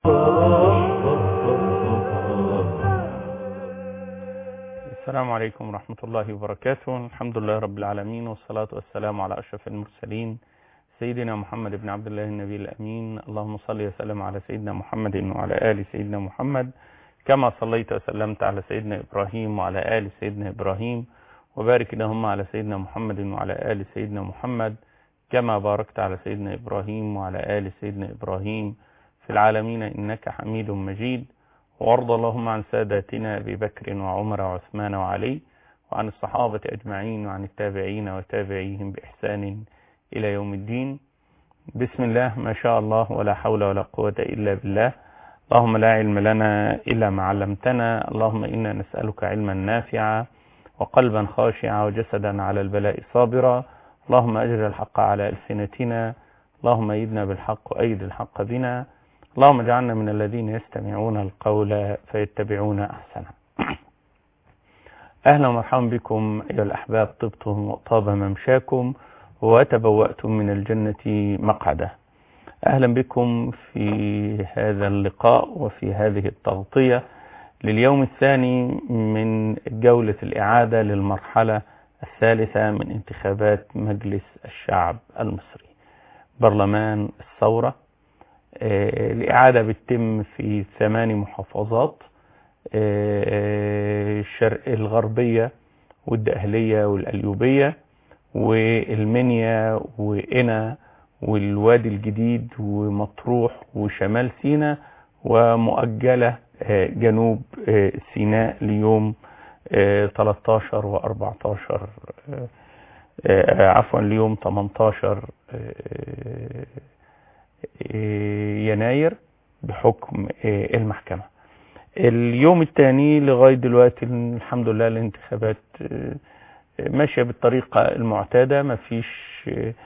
السلام عليكم ورحمة الله وبركاته الحمد لله رب العالمين والصلاة والسلام على أشرف المرسلين سيدنا محمد بن عبد الله النبي الأمين اللهم صل وسلم على سيدنا محمد وعلى آل سيدنا محمد كما صليت وسلمت على سيدنا إبراهيم وعلى آل سيدنا إبراهيم وبارك اللهم على سيدنا محمد وعلى آل سيدنا محمد كما باركت على سيدنا إبراهيم وعلى آل سيدنا إبراهيم في العالمين إنك حميد مجيد وارض اللهم عن ساداتنا أبي بكر وعمر وعثمان وعلي وعن الصحابة أجمعين وعن التابعين وتابعيهم بإحسان إلى يوم الدين بسم الله ما شاء الله ولا حول ولا قوة إلا بالله اللهم لا علم لنا إلا ما علمتنا اللهم إنا نسألك علما نافعا وقلبا خاشعا وجسدا على البلاء صابرا اللهم أجر الحق على ألسنتنا اللهم أيدنا بالحق وأيد الحق بنا اللهم اجعلنا من الذين يستمعون القول فيتبعون أحسنه أهلا ومرحبا بكم أيها الأحباب طبتم وطاب ممشاكم وتبوأتم من الجنة مقعده أهلا بكم في هذا اللقاء وفي هذه التغطية لليوم الثاني من جولة الإعادة للمرحلة الثالثة من انتخابات مجلس الشعب المصري برلمان الثورة الإعادة بتتم في ثماني محافظات الشرق الغربية والدقهلية والأليوبية والمنيا وإنا والوادي الجديد ومطروح وشمال سيناء ومؤجلة جنوب سيناء ليوم 13 و 14 عفوا ليوم 18 يناير بحكم المحكمة اليوم الثاني لغاية دلوقتي الحمد لله الانتخابات ماشية بالطريقة المعتادة ما فيش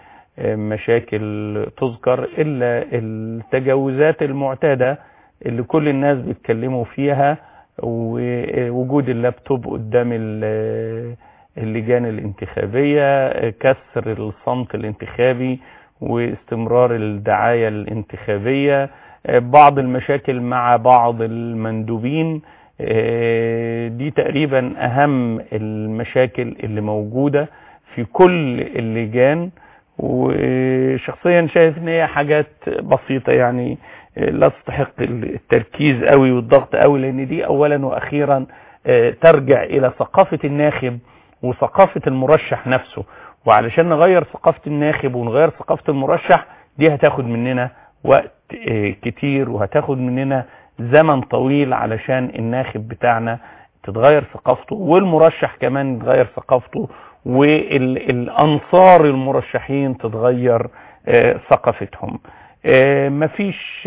مشاكل تذكر إلا التجاوزات المعتادة اللي كل الناس بيتكلموا فيها ووجود اللابتوب قدام اللجان الانتخابية كسر الصمت الانتخابي واستمرار الدعاية الانتخابية بعض المشاكل مع بعض المندوبين دي تقريبا أهم المشاكل اللي موجودة في كل اللجان وشخصيا شايف ان هي حاجات بسيطة يعني لا تستحق التركيز قوي والضغط قوي لان دي اولا واخيرا ترجع الى ثقافة الناخب وثقافة المرشح نفسه وعلشان نغير ثقافة الناخب ونغير ثقافة المرشح دي هتاخد مننا وقت كتير وهتاخد مننا زمن طويل علشان الناخب بتاعنا تتغير ثقافته والمرشح كمان يتغير ثقافته والانصار المرشحين تتغير ثقافتهم مفيش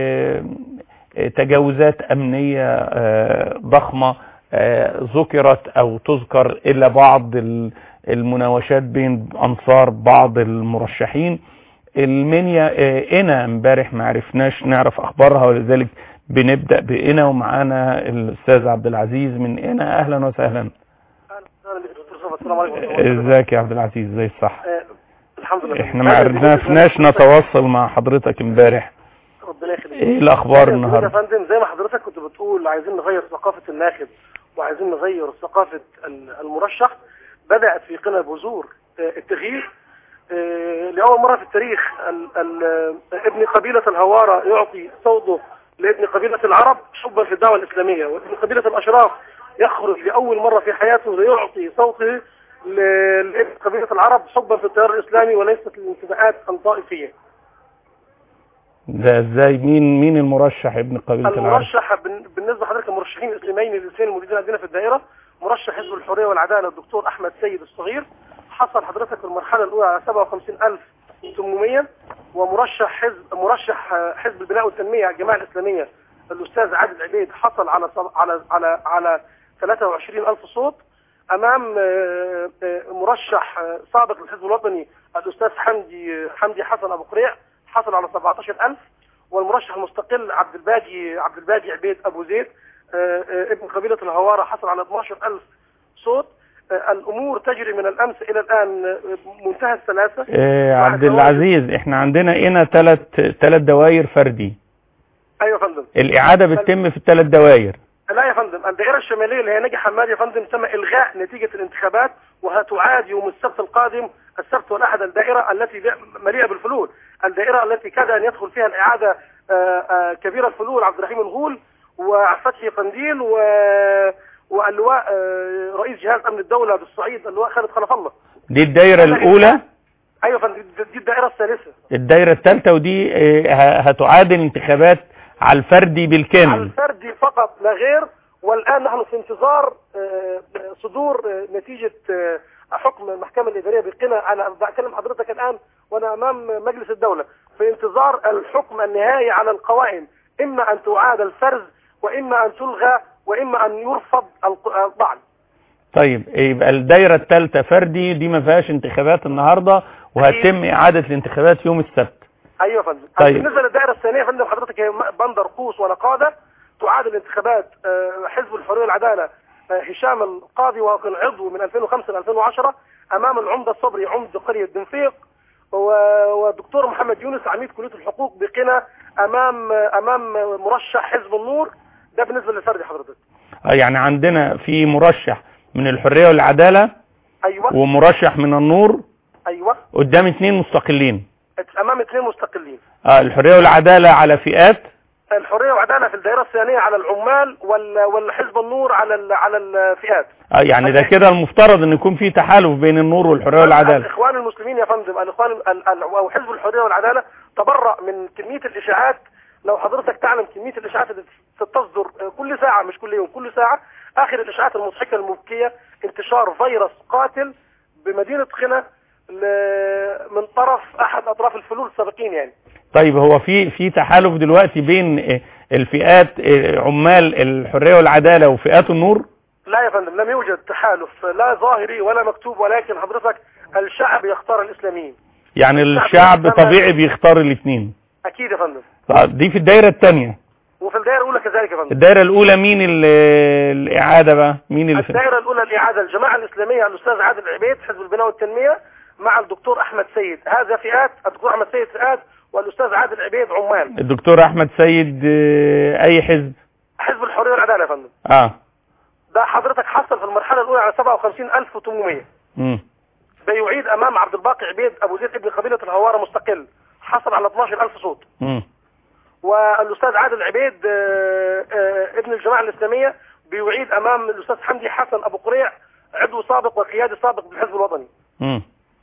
تجاوزات امنية ضخمة ذكرت او تذكر الا بعض المناوشات بين انصار بعض المرشحين المنيا انا امبارح ما عرفناش نعرف اخبارها ولذلك بنبدا بانا ومعانا الاستاذ عبد العزيز من انا اهلا وسهلا السلام عليكم ازيك يا عبد العزيز زي الصح آه، الحمد لله احنا ما عرفناش نتواصل مع حضرتك امبارح ربنا يخليك ايه الاخبار يا النهارده فندم زي ما حضرتك كنت بتقول عايزين نغير ثقافة الناخب وعايزين نغير ثقافة ال- المرشح بدأت في قنا بذور آه، التغيير آه، لأول مرة في التاريخ ال ال ابن قبيلة الهوارة يعطي صوته لابن قبيلة العرب حبا في الدعوة الإسلامية وابن قبيلة الأشراف يخرج لأول مرة في حياته ليعطي صوته ل- لابن قبيلة العرب حبا في التيار الإسلامي وليست الانتماءات الطائفية ده ازاي مين مين المرشح ابن قبيله العرب المرشح بن- بالنسبه لحضرتك المرشحين الاسلاميين الاثنين الموجودين عندنا في الدائره مرشح حزب الحريه والعداله الدكتور احمد سيد الصغير حصل حضرتك في المرحله الاولى على 57800 ومرشح حزب مرشح آه، حزب البناء والتنميه الجماعه الاسلاميه الاستاذ عادل عبيد حصل على صب- على على على 23000 صوت امام آه، آه، مرشح آه، سابق للحزب الوطني الاستاذ حمدي حمدي حسن ابو قريع حصل على 17000 والمرشح المستقل عبد الباقي عبد الباقي عبيد ابو زيد آه، آه، ابن قبيله الهواره حصل على 12000 صوت آه، الامور تجري من الامس الى الان آه، منتهى السلاسه آه بعد عبد العزيز احنا عندنا هنا ثلاث ثلاث دوائر فردي ايوه يا فندم الاعادة بتتم في الثلاث دوائر لا يا فندم الدائره الشماليه اللي هي ناجي حماد يا فندم تم الغاء نتيجه الانتخابات وهتعاد يوم السبت القادم السبت والاحد الدائره التي مليئه بالفلول الدائره التي كاد ان يدخل فيها الاعاده آه، آه، كبير الفلول عبد الرحيم الغول وفتحي قنديل و واللواء آه، رئيس جهاز امن الدوله بالصعيد اللواء خالد خلف الله دي الدايرة الاولى ايوه يا فندم دي- دي الدائره الثالثه الدايرة الثالثة ودي آه، ه- هتعاد الانتخابات على الفردي على بالكامل الفردي فقط لا غير والان نحن في انتظار آه، صدور آه، نتيجه آه، حكم المحكمه الاداريه بقنا انا بكلم حضرتك الان وانا امام مجلس الدوله في انتظار الحكم النهائي على القوائم اما ان تعاد الفرز واما ان تلغى واما ان يرفض الق- الطعن طيب يبقى الدايرة الثالثة فردي دي ما فيهاش انتخابات النهاردة وهتتم اعادة الانتخابات يوم السبت ايوه يا فندم طيب. بالنسبه للدائره الثانيه يا فندم حضرتك هي بندر قوس ونقاده تعاد الانتخابات آه، حزب الحريه والعداله آه، هشام القاضي وكان عضو من 2005 ل 2010 امام العمده الصبري عمده قريه دنفيق و- والدكتور محمد يونس عميد كليه الحقوق بقنا امام امام مرشح حزب النور ده بالنسبه للفردي حضرتك آه، يعني عندنا في مرشح من الحرية والعدالة ايوه ومرشح من النور ايوه قدام اثنين مستقلين امام اثنين مستقلين آه، الحرية والعدالة على فئات الحريه والعداله في الدائره الثانيه على العمال وال- والحزب النور على ال- على الفئات آه، يعني ده كده المفترض ان يكون في تحالف بين النور والحرية والعدالة الاخوان المسلمين يا فندم الاخوان ال- ال- او حزب الحريه والعداله تبرأ من كميه الاشاعات لو حضرتك تعلم كميه الاشاعات اللي تصدر كل ساعه مش كل يوم كل ساعه اخر الاشاعات المضحكه المبكيه انتشار فيروس قاتل بمدينه قنا ل- من طرف احد اطراف الفلول السابقين يعني طيب هو في في تحالف دلوقتي بين آه، الفئات آه، عمال الحرية والعدالة وفئات النور لا يا فندم لم يوجد تحالف لا ظاهري ولا مكتوب ولكن حضرتك الشعب يختار الاسلاميين يعني الشعب طبيعي بيختار الاثنين اكيد يا فندم دي في الدايرة الثانية وفي الدائره الاولى كذلك يا فندم الدايرة الاولى مين ال- الاعادة بقى مين اللي في الدائرة الأولى الإعادة الجماعة الإسلامية الأستاذ عادل عبيد حزب البناء والتنمية مع الدكتور أحمد سيد هذا فئات الدكتور أحمد سيد فئات والأستاذ عادل عبيد عمال الدكتور احمد سيد آه، اي حزب حزب الحرية والعدالة يا فندم اه ده حضرتك حصل في المرحلة الأولى على 57800 امم بيعيد أمام عبد الباقي عبيد أبو زيد ابن قبيلة الهوارة مستقل حصل على 12000 صوت امم والأستاذ عادل عبيد آه، آه، ابن الجماعة الإسلامية بيعيد أمام الأستاذ حمدي حسن أبو قريع عضو سابق وقيادي سابق بالحزب الوطني امم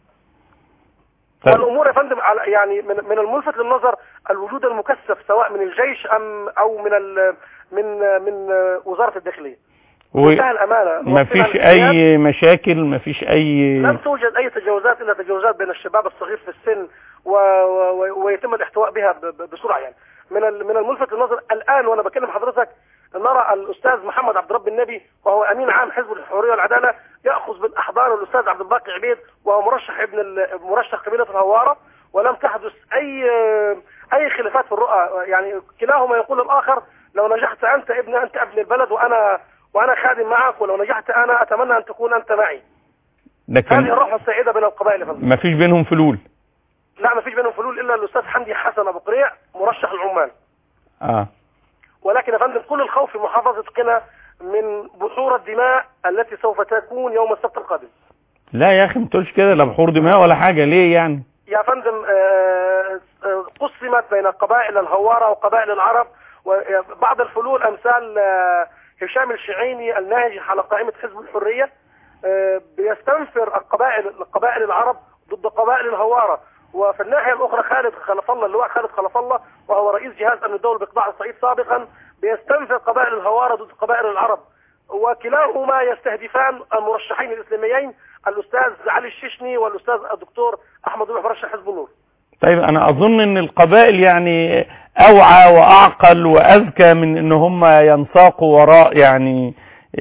طيب والامور يا فندم على يعني من من الملفت للنظر الوجود المكثف سواء من الجيش ام او من ال من من وزاره الداخليه. منتهى الامانه ما فيش اي مشاكل ما فيش اي لم توجد اي تجاوزات الا تجاوزات بين الشباب الصغير في السن و... و... ويتم الاحتواء بها ب... ب- بسرعه يعني. من ال... من الملفت للنظر الان وانا بكلم حضرتك نرى الاستاذ محمد عبد رب النبي وهو امين عام حزب الحريه والعداله ياخذ بالاحضان الاستاذ عبد الباقي عبيد وهو مرشح ابن ال... مرشح قبيله الهواره ولم تحدث اي اي خلافات في الرؤى يعني كلاهما يقول الاخر لو نجحت انت ابن انت ابن البلد وانا وانا خادم معك ولو نجحت انا اتمنى ان تكون انت معي هذه لكن الروح السائده بين القبائل يا فندم ما فيش بينهم فلول لا ما فيش بينهم فلول الا الاستاذ حمدي حسن ابو قريع مرشح العمال اه ولكن يا فندم كل الخوف في محافظه قنا من بحور الدماء التي سوف تكون يوم السبت القادم لا يا اخي ما تقولش كده لا بحور دماء ولا حاجة ليه يعني يا فندم آه، آه، قسمت بين قبائل الهوارة وقبائل العرب وبعض الفلول أمثال آه، هشام الشعيني الناجح على قائمة حزب الحرية آه، بيستنفر القبائل القبائل العرب ضد قبائل الهوارة وفي الناحية الأخرى خالد خلف الله اللواء خالد خلف الله وهو رئيس جهاز أمن الدولة بقطاع الصعيد سابقا بيستنفر قبائل الهوارة ضد قبائل العرب وكلاهما يستهدفان المرشحين الإسلاميين الأستاذ علي الششني والأستاذ الدكتور أحمد روح مرشح حزب النور طيب انا اظن ان القبائل يعني اوعى واعقل واذكى من ان هم ينساقوا وراء يعني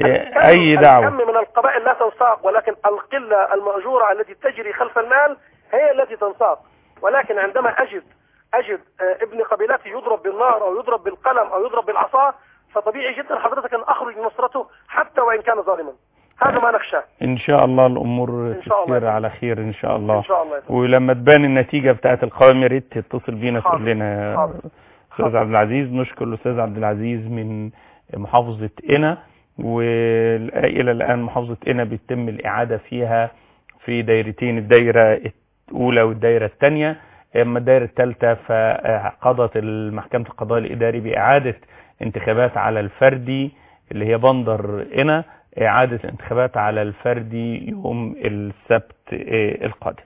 اي دعوة الكم من القبائل لا تنساق ولكن القلة المأجورة التي تجري خلف المال هي التي تنساق ولكن عندما أجد أجد آه، ابن قبيلتي يضرب بالنار أو يضرب بالقلم أو يضرب بالعصا فطبيعي جدا حضرتك أن أخرج لنصرته حتى وإن كان ظالما هذا ما نخشاه ان شاء الله الامور إن شاء الله. تسير على خير ان شاء الله إن شاء الله يا فندم. ولما تبان النتيجة بتاعت القوائم يا ريت تتصل بينا حاضر. تقول لنا حاضر. استاذ عبد العزيز نشكر الاستاذ عبد العزيز من محافظه قنا والى الان محافظه قنا بيتم الاعاده فيها في دايرتين الدايره الاولى والدايره الثانيه اما الدايره الثالثه فقضت محكمه القضاء الاداري باعاده انتخابات على الفردي اللي هي بندر قنا اعاده الانتخابات على الفردي يوم السبت القادم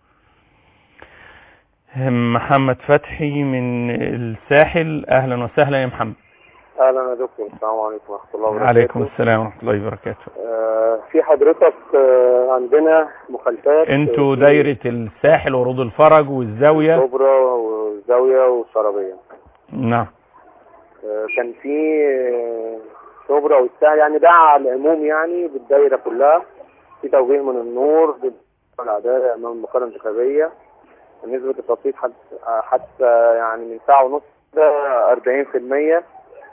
محمد فتحي من الساحل اهلا وسهلا يا محمد اهلا يا دكتور السلام عليكم ورحمه الله وبركاته عليكم السلام ورحمه الله وبركاته آه في حضرتك آه عندنا مخالفات انتوا دايره الساحل ورود الفرج والزاويه كبرى والزاويه والشرابيه نعم آه كان في كبرى والساحل يعني ده على العموم يعني بالدايره كلها في توجيه من النور بالعداله امام المقارنه الانتخابيه نسبة التصويت حتى, حتى يعني من ساعة ونص ده 40%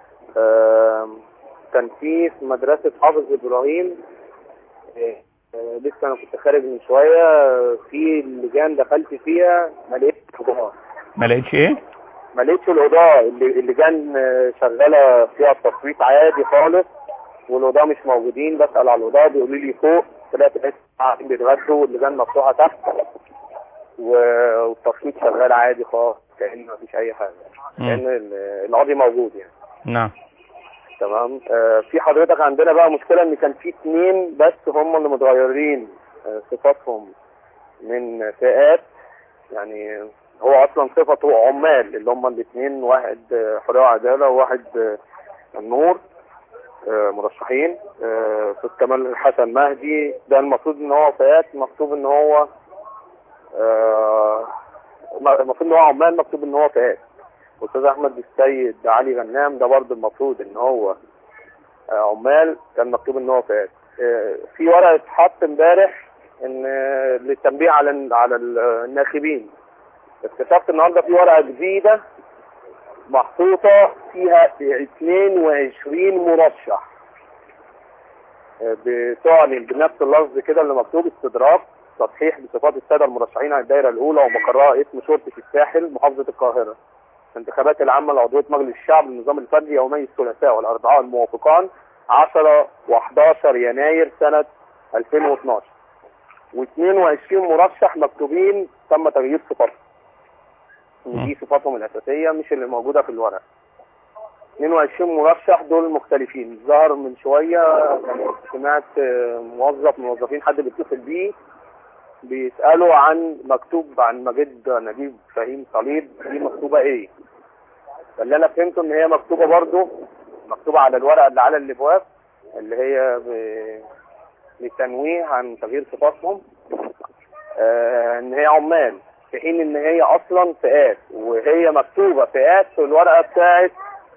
كان في في مدرسة حافظ إبراهيم لسه أنا كنت خارج من شوية في لجان دخلت فيها ما لقيتش الإضاءة ما لقيتش إيه؟ ما لقيتش الإضاءة اللجان شغالة فيها التصويت عادي خالص والإضاءة مش موجودين بسأل على الإضاءة بيقولوا لي فوق طلعت لقيت قاعدين بيتغدوا واللجان مفتوحة تحت والتصويت شغال عادي خالص كأن مفيش أي حاجة كأن القاضي موجود يعني نعم تمام آه في حضرتك عندنا بقى مشكلة ان كان في اثنين بس هم اللي متغيرين آه صفاتهم من فئات يعني هو اصلا صفته عمال اللي هم الاثنين واحد آه حرية وعدالة وواحد آه النور آه مرشحين استاذ آه كمال حسن مهدي ده المفروض ان هو فئات مكتوب ان هو المفروض ان هو عمال مكتوب ان هو فئات استاذ احمد السيد علي غنام ده برضه المفروض ان هو عمال كان مكتوب ان هو فئات في ورقه اتحط امبارح ان للتنبيه على على الناخبين اكتشفت النهارده في ورقه جديده محطوطه فيها 22 مرشح بتعلن بنفس اللفظ كده اللي مكتوب استدراك تصحيح بصفات الساده المرشحين على الدائره الاولى ومقرها اسم شرطه الساحل محافظه القاهره الانتخابات العامه لعضويه مجلس الشعب للنظام الفردي يومي الثلاثاء والاربعاء الموافقان 10 و11 يناير سنه 2012 و22 مرشح مكتوبين تم تغيير صفاتهم ودي صفاتهم الاساسيه مش اللي موجوده في الورق 22 مرشح دول مختلفين ظهر من شويه سمعت موظف من الموظفين حد بيتصل بيه بيسألوا عن مكتوب عن مجد نجيب فهيم صليب دي مكتوبة ايه فاللي انا فهمته ان هي مكتوبة برضو مكتوبة على الورقة اللي على الابواب اللي هي ب... للتنويه عن تغيير صفاتهم آه ان هي عمال في حين ان هي اصلا فئات وهي مكتوبة فئات في الورقة بتاعت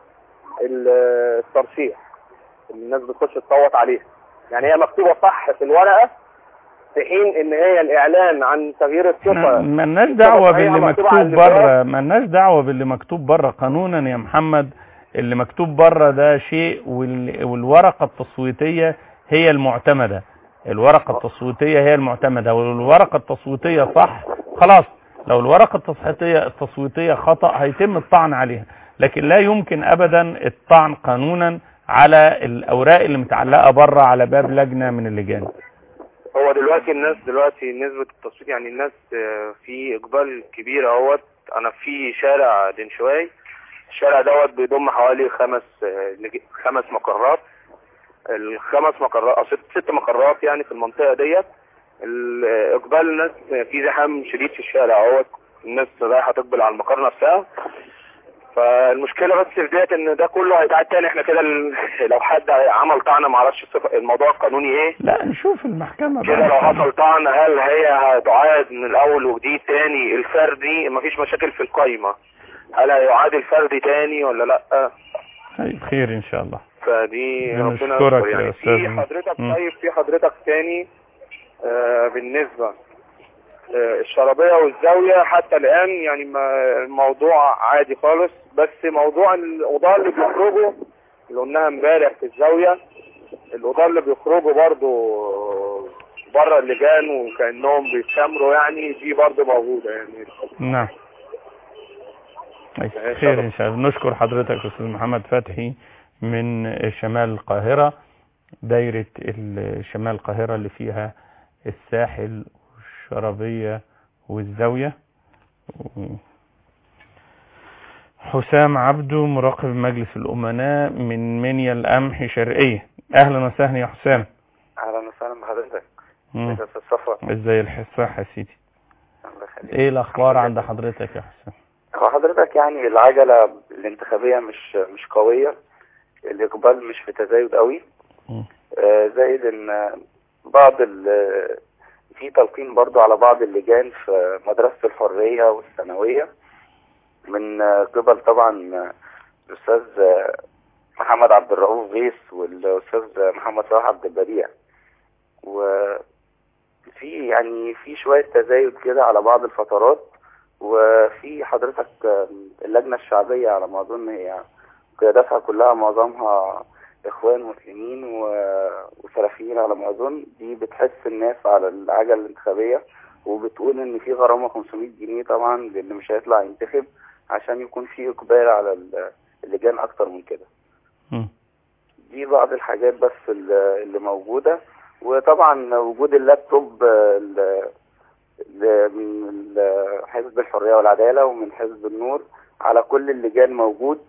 الترشيح اللي الناس بتخش تصوت عليها يعني هي مكتوبة صح في الورقة في حين ان هي الاعلان عن تغيير الصفه مالناش دعوه باللي مكتوب بره مالناش دعوه باللي مكتوب بره قانونا يا محمد اللي مكتوب بره ده شيء والورقه التصويتيه هي المعتمده الورقه التصويتيه هي المعتمده والورقه التصويتيه صح خلاص لو الورقه التصويتيه التصويتيه خطا هيتم الطعن عليها لكن لا يمكن ابدا الطعن قانونا على الاوراق اللي متعلقه بره على باب لجنه من اللجان هو دلوقتي الناس دلوقتي نسبة التصويت يعني الناس في اقبال كبير اهوت انا في شارع دنشواي الشارع دوت بيضم حوالي خمس خمس مقرات الخمس مقرات ست مقرات يعني في المنطقة ديت اقبال الناس في زحام شديد في الشارع اهوت الناس رايحة تقبل على المقر نفسها فالمشكله بس في ديت ان ده كله هيتعاد تاني احنا كده لو حد عمل طعن ما اعرفش الموضوع القانوني ايه لا نشوف المحكمه كده لو حصل طعن هل هي هتعاد من الاول وجديد تاني الفردي مفيش مشاكل في القايمه هل هيعاد الفردي تاني ولا لا طيب خير ان شاء الله فدي ربنا نشكرك يعني يا استاذ في حضرتك طيب في حضرتك تاني آه بالنسبه الشرابية والزاوية حتى الآن يعني الموضوع عادي خالص بس موضوع القضاة اللي بيخرجوا اللي قلناها امبارح في الزاوية القضاة اللي بيخرجوا برضو بره اللجان وكأنهم بيتسامروا يعني دي برضو موجودة يعني نعم ماشي. خير ان شاء الله نشكر حضرتك استاذ محمد فتحي من شمال القاهرة دايرة ال- شمال القاهرة اللي فيها الساحل والشرابية والزاوية و- حسام عبده مراقب مجلس الأمناء من منيا القمح شرقية أهلا وسهلا يا حسام اهلا وسهلا بحضرتك مم. ازيك يا استاذ صفوت ازاي الصحة يا سيدي الله يخليك ايه الأخبار عند حضرتك يا حسام هو حضرتك يعني العجله الانتخابيه مش مش قويه الاقبال مش في تزايد قوي مم. آه، زائد ان بعض ال في تلقين برضو على بعض اللجان في مدرسه الحريه والثانويه من آه، قبل طبعا آه، الاستاذ آه، محمد عبد الرؤوف غيث والاستاذ محمد صلاح عبد البديع وفي يعني في شويه تزايد كده على بعض الفترات وفي حضرتك آه، اللجنه الشعبيه على ما اظن هي قياداتها كلها معظمها اخوان مسلمين و- وسلفيين على ما اظن دي بتحس الناس على العجله الانتخابيه وبتقول ان في غرامه 500 جنيه طبعا للي مش هيطلع ينتخب عشان يكون في اقبال على ال- اللجان اكتر من كده مم. دي بعض الحاجات بس ال- اللي موجودة وطبعا وجود اللابتوب آه، ال- ال- من ال- حزب الحرية والعدالة ومن حزب النور على كل اللجان موجود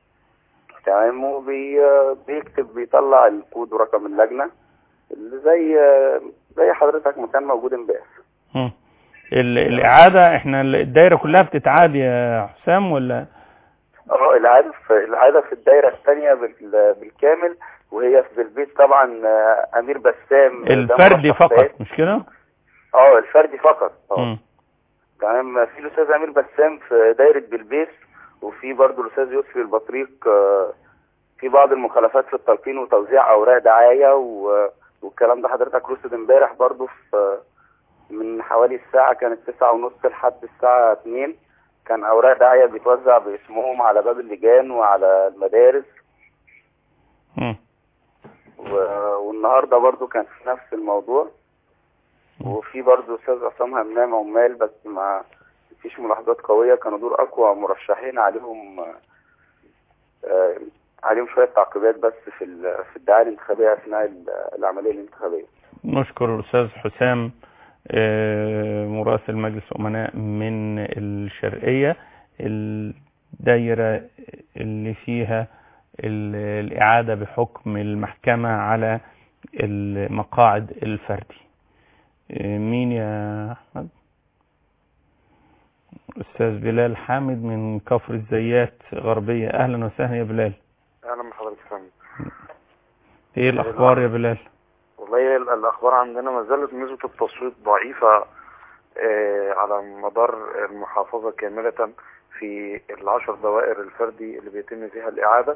تمام وبيكتب بيطلع الكود ورقم اللجنة اللي زي آه، زي حضرتك ما كان موجود امبارح مم. ال- الإعادة احنا الدايرة كلها بتتعاد يا حسام ولا اه العادة في العادة في الدايرة الثانية بال- بالكامل وهي في البيت طبعا آه، أمير بسام ده الفردي مرشح فائز. فقط مش كده؟ اه الفردي فقط اه مم. تمام في الاستاذ امير بسام في دايره بلبيس وفي برضه الاستاذ يوسف البطريق آه، في بعض المخالفات في التلقين وتوزيع اوراق دعايه و- والكلام ده حضرتك رصد امبارح برضه في من حوالي الساعه كانت تسعة ونص لحد الساعه 2 كان اوراق دعايه بيتوزع باسمهم على باب اللجان وعلى المدارس مم. و- والنهارده برضو كان في نفس الموضوع وفي برضو استاذ عصام همام عمال بس ما فيش ملاحظات قويه كانوا دول اقوى مرشحين عليهم آه، عليهم شويه تعقيبات بس في ال- في الدعايه الانتخابيه اثناء ال- العمليه الانتخابيه نشكر الأستاذ حسام آه، مراسل مجلس أمناء من الشرقية الدايرة اللي فيها ال- الإعادة بحكم المحكمة على المقاعد الفردي آه، مين يا أحمد أستاذ بلال حامد من كفر الزيات غربية أهلا وسهلا يا بلال اهلا بحضرتك يا فندم إيه الأخبار يا بلال والله ال- الاخبار عندنا ما زالت نسبة التصويت ضعيفة آه، على مدار المحافظة كاملة في العشر دوائر الفردي اللي بيتم فيها الإعادة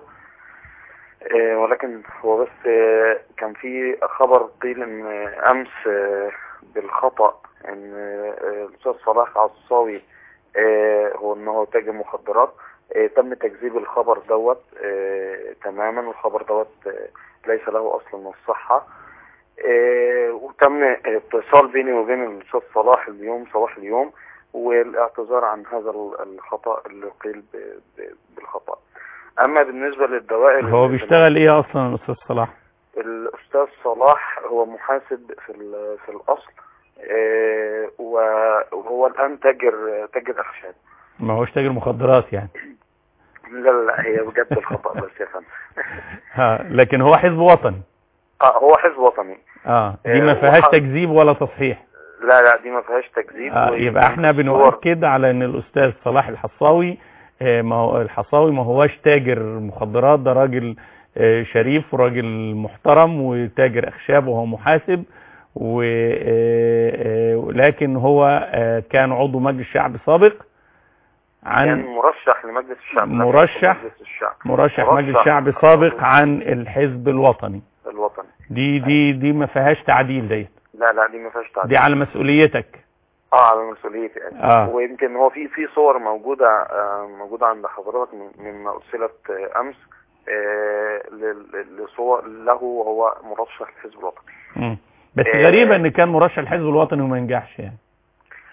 آه، ولكن هو بس آه، كان في خبر قيل ان آه، امس آه، بالخطأ ان آه، الاستاذ صلاح عصاوي آه، هو ان هو تاجر مخدرات آه، تم تكذيب الخبر دوت آه، تماما والخبر دوت آه، ليس له اصل من الصحة آه، وتم اتصال بيني وبين الاستاذ صلاح اليوم صلاح اليوم والاعتذار عن هذا ال- الخطأ اللي قيل ب- ب- بالخطأ اما بالنسبة للدوائر هو اللي- بيشتغل إيه أصلا الأستاذ صلاح الاستاذ صلاح هو محاسب في ال- في الاصل آه، وهو الان تاجر تاجر اخشاب ما هوش تاجر مخدرات يعني لا لا هي بجد الخطا بس يا فندم ها لكن هو حزب وطني اه هو حزب وطني اه دي ما آه، فيهاش وح- تكذيب ولا تصحيح لا لا دي ما فيهاش تكذيب آه و- يبقى احنا الصور- بنؤكد على ان الاستاذ صلاح الحصاوي آه ما هو الحصاوي ما هوش تاجر مخدرات ده راجل آه شريف وراجل محترم وتاجر اخشاب وهو محاسب و آه، آه، لكن هو آه، كان عضو مجلس الشعب سابق كان عن مرشح لمجلس الشعب نفسه مرشح. مجلس الشعب مرشح مجلس مرشح. الشعب سابق عن الحزب الوطني الوطني دي دي دي ما فيهاش تعديل ديت لا لا دي ما فيهاش تعديل دي على مسؤوليتك اه على مسؤوليتي يعني. آه. ويمكن هو في في صور موجوده آه موجوده عند حضرتك من- مما ارسلت آه امس آه لل- لصور له وهو مرشح للحزب الوطني مم. بس آه. غريبة ان كان مرشح الحزب الوطني وما ينجحش يعني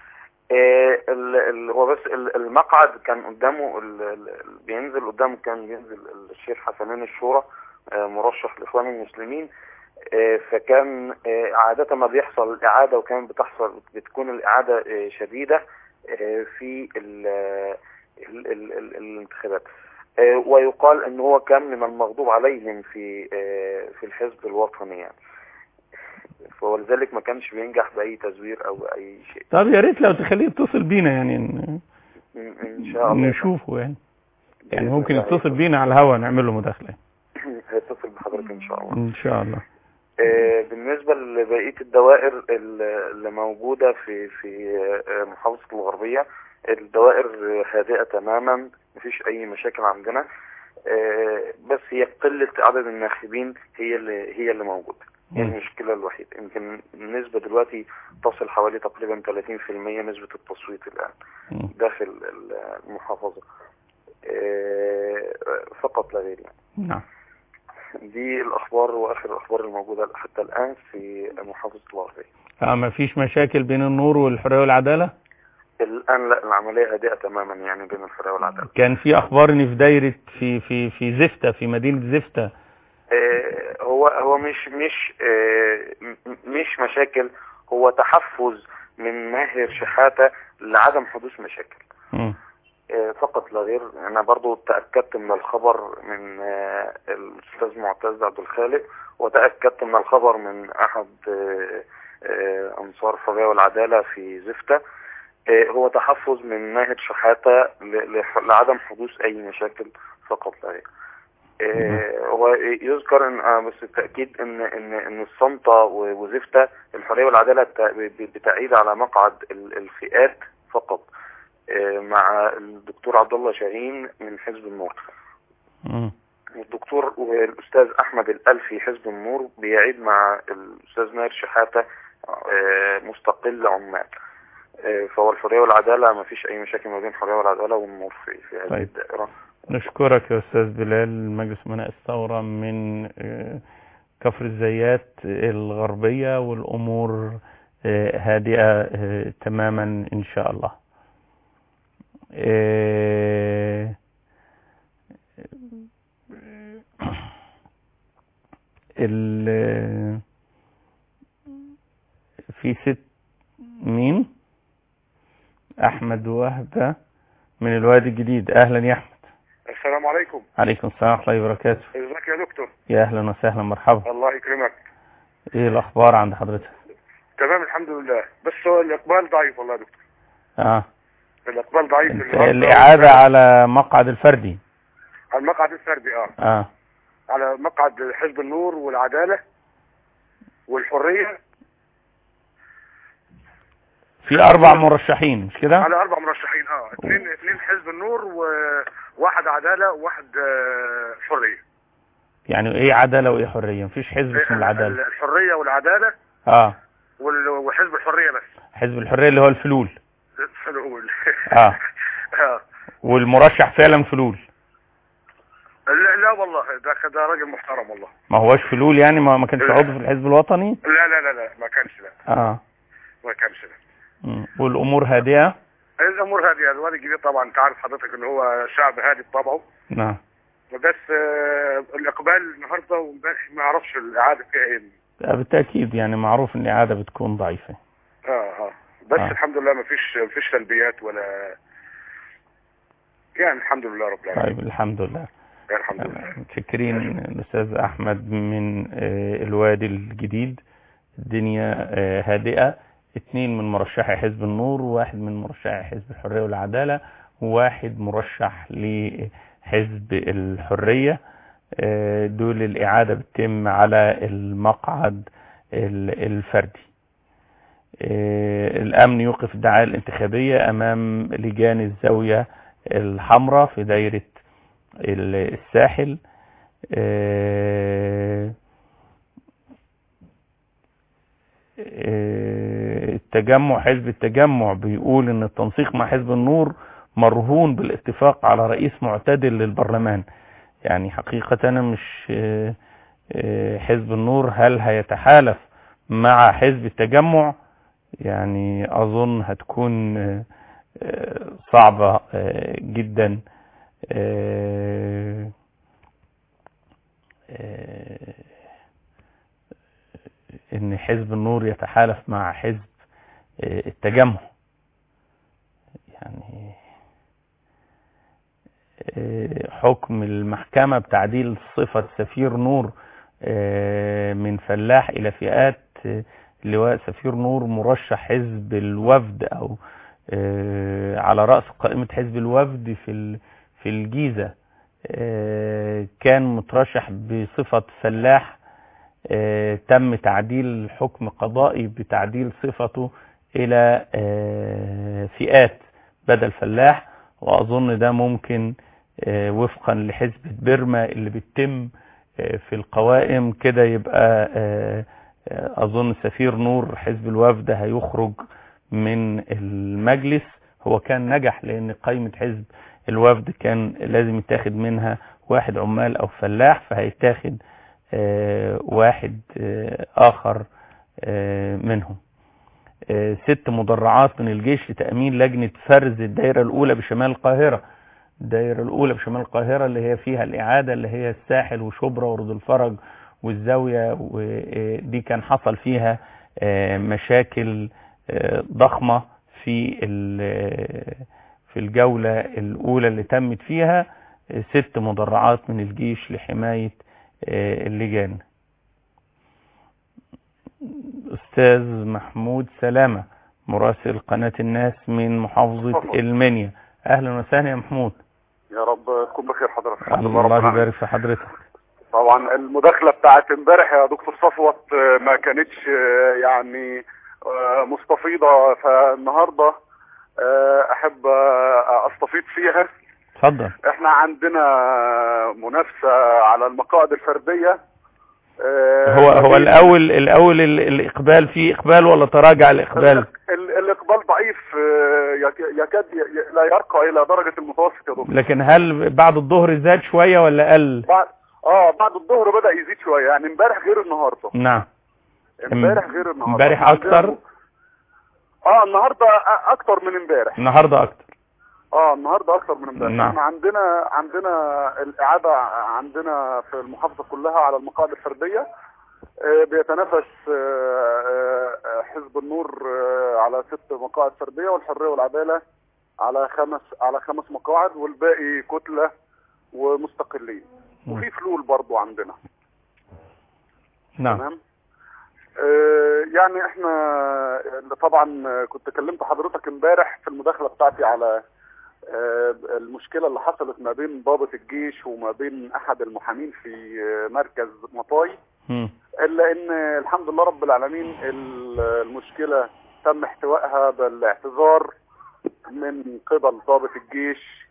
آه، ال- ال- هو بس ال- المقعد كان قدامه ال- ال- بينزل قدامه كان بينزل الشيخ حسنين الشورى آه، مرشح الاخوان المسلمين آه، فكان آه، عادة ما بيحصل الإعادة وكان بتحصل بتكون الإعادة آه، شديدة آه، في ال- ال- ال- ال- الانتخابات آه، ويقال ان هو كان من المغضوب عليهم في آه، في الحزب الوطني يعني ولذلك ما كانش بينجح بأي تزوير أو أي شيء طب يا ريت لو تخليه يتصل بينا يعني ن- إن إن شاء الله نشوفه يعني يعني بإذن ممكن الله يتصل بينا على الهواء نعمل له مداخلة هيتصل بحضرتك إن شاء الله ان شاء الله آه، بالنسبة لبقية الدوائر ال- اللي موجودة في في آه، محافظة الغربية الدوائر هادئة تماما مفيش أي مشاكل عندنا آه، بس هي قلة عدد الناخبين هي اللي هي اللي موجودة هي مم. المشكلة الوحيدة يمكن النسبة دلوقتي تصل حوالي تقريبا 30% نسبة التصويت الآن مم. داخل ال- المحافظة آه، فقط لا غير يعني. نعم دي الأخبار وآخر الأخبار الموجودة حتى الآن في محافظة الغربية اه ما فيش مشاكل بين النور والحرية والعدالة الآن لا العملية هادئة تماما يعني بين الحرية والعدالة كان في اخبار ان في دايرة في في في زفتة في مدينة زفتة آه، هو هو مش مش آه، م- مش مشاكل هو تحفز من ماهر شحاتة لعدم حدوث مشاكل مم. آه، فقط لا غير انا برضو تأكدت من الخبر من آه، الاستاذ معتز عبد الخالق وتأكدت من الخبر من احد آه، آه، انصار الحرية والعدالة في زفتة آه، هو تحفز من ماهر شحاتة ل- لح- لعدم حدوث اي مشاكل فقط لا غير آه، هو يذكر ان آه، بس التاكيد ان ان ان الصمتة و- وزفتة الحريه والعداله ت- ب- بتعيد على مقعد ال- الفئات فقط آه، مع الدكتور عبد الله شاهين من حزب النور مم. والدكتور والاستاذ احمد الالفي حزب النور بيعيد مع الاستاذ ماهر شحاته آه، مستقل عمال آه، فهو الحريه والعداله ما فيش اي مشاكل ما بين الحريه والعداله والنور في في هذه طيب. الدائره نشكرك يا استاذ بلال مجلس امناء الثورة من آه، كفر الزيات الغربية والامور آه، هادئة آه، تماما ان شاء الله آه، ال في ست مين احمد وهبة من الوادي الجديد اهلا يا احمد السلام عليكم عليكم السلام ورحمة الله وبركاته ازيك يا دكتور يا اهلا وسهلا مرحبا الله يكرمك ايه الاخبار عند حضرتك تمام الحمد لله بس هو الاقبال ضعيف والله يا دكتور اه الاقبال ضعيف انت النهاردة. الاعادة على مقعد الفردي على المقعد الفردي اه اه على مقعد حزب النور والعداله والحريه في اربع مرشحين مش كده على اربع مرشحين اه اثنين اثنين حزب النور وواحد عداله وواحد آه، حريه يعني ايه عدالة وايه حرية مفيش حزب اسمه العدالة الحريه والعداله اه وال- وحزب الحريه بس حزب الحرية اللي هو الفلول نقول آه. اه والمرشح فعلا فلول لا, لا والله ده ده راجل محترم والله ما هوش فلول يعني ما ما كانش لا. عضو في الحزب الوطني لا لا لا لا ما كانش لا اه ما كانش لا مم. والامور هادئة الامور هاديه الوادي الجديد طبعا انت عارف حضرتك ان هو شعب هادي بطبعه نعم بس آه، الاقبال النهارده وامبارح ما اعرفش الاعاده فيها ايه آه، بالتأكيد يعني معروف ان الاعادة بتكون ضعيفة اه اه بس آه. الحمد لله ما فيش ما فيش سلبيات ولا يعني الحمد لله رب العالمين طيب الحمد لله الحمد لله متشكرين الاستاذ احمد من آه، الوادي الجديد الدنيا آه، هادئة اثنين من مرشحي حزب النور وواحد من مرشحي حزب الحرية والعدالة وواحد مرشح لحزب الحرية آه، دول الإعادة بتتم على المقعد ال- الفردي آه، الأمن يوقف الدعاية الانتخابية أمام لجان الزاوية الحمراء في دايرة ال- الساحل آه، آه، التجمع حزب التجمع بيقول ان التنسيق مع حزب النور مرهون بالاتفاق على رئيس معتدل للبرلمان يعني حقيقة أنا مش آه، آه، حزب النور هل هيتحالف مع حزب التجمع يعني اظن هتكون آه، آه، صعبة آه، جدا آه، آه، ان حزب النور يتحالف مع حزب آه، التجمع يعني آه، حكم المحكمة بتعديل صفة سفير نور آه، من فلاح إلى فئات آه، لواء سفير نور مرشح حزب الوفد أو آه، على رأس قائمة حزب الوفد في ال- في الجيزة آه، كان مترشح بصفة فلاح آه، تم تعديل حكم قضائي بتعديل صفته إلى آه، فئات بدل فلاح وأظن ده ممكن آه، وفقا لحزب بيرما اللي بتتم آه، في القوائم كده يبقى آه، آه، أظن سفير نور حزب الوفد هيخرج من المجلس هو كان نجح لأن قائمة حزب الوفد كان لازم يتاخد منها واحد عمال أو فلاح فهيتاخد آه، واحد آه، آخر آه، منهم آه، ست مدرعات من الجيش لتأمين لجنة فرز الدائرة الأولى بشمال القاهرة الدائرة الأولى بشمال القاهرة اللي هي فيها الإعادة اللي هي الساحل وشبرا ورد الفرج والزاوية ودي كان حصل فيها آه، مشاكل آه، ضخمة في ال- في الجولة الأولى اللي تمت فيها آه، ست مدرعات من الجيش لحماية آه، اللجان أستاذ محمود سلامة مراسل قناة الناس من محافظة تفضل. المنيا أهلا وسهلا يا محمود يا رب تكون بخير حضرتك الحمد لله الله رب العالمين. يبارك في حضرتك طبعا المداخلة بتاعت امبارح يا دكتور صفوت آه، ما كانتش آه، يعني آه، مستفيضة فالنهاردة آه، احب آه، استفيض فيها اتفضل احنا عندنا منافسة على المقاعد الفردية آه، هو هو ما بين- الأول الأول ال- الإقبال فيه إقبال ولا تراجع الإقبال ال- الاقبال ضعيف آه، يك- يكاد ي- لا يرقى الى درجة المتوسط يا دكتور لكن هل بعد الظهر زاد شوية ولا قل بعد اه بعد الظهر بدأ يزيد شوية يعني امبارح غير النهاردة نعم امبارح غير النهارده امبارح إحنا عندنا أكتر؟ م- اه النهارده أ- اكتر من امبارح النهاردة أكتر اه النهارده اكتر من امبارح نعم. احنا عندنا عندنا الاعاده عندنا في المحافظه كلها على المقاعد الفرديه آه، بيتنافس آه، آه، حزب النور آه، على ست مقاعد فرديه والحريه والعداله على خمس على خمس مقاعد والباقي كتله ومستقلين وفي فلول برضو عندنا نعم تمام آه، يعني احنا آه، طبعا آه، كنت كلمت حضرتك امبارح في المداخله بتاعتي على آه، المشكله اللي حصلت ما بين ضابط الجيش وما بين احد المحامين في آه، مركز مطاي مم. الا ان الحمد لله رب العالمين ال- المشكله تم احتوائها بالاعتذار من قبل ضابط الجيش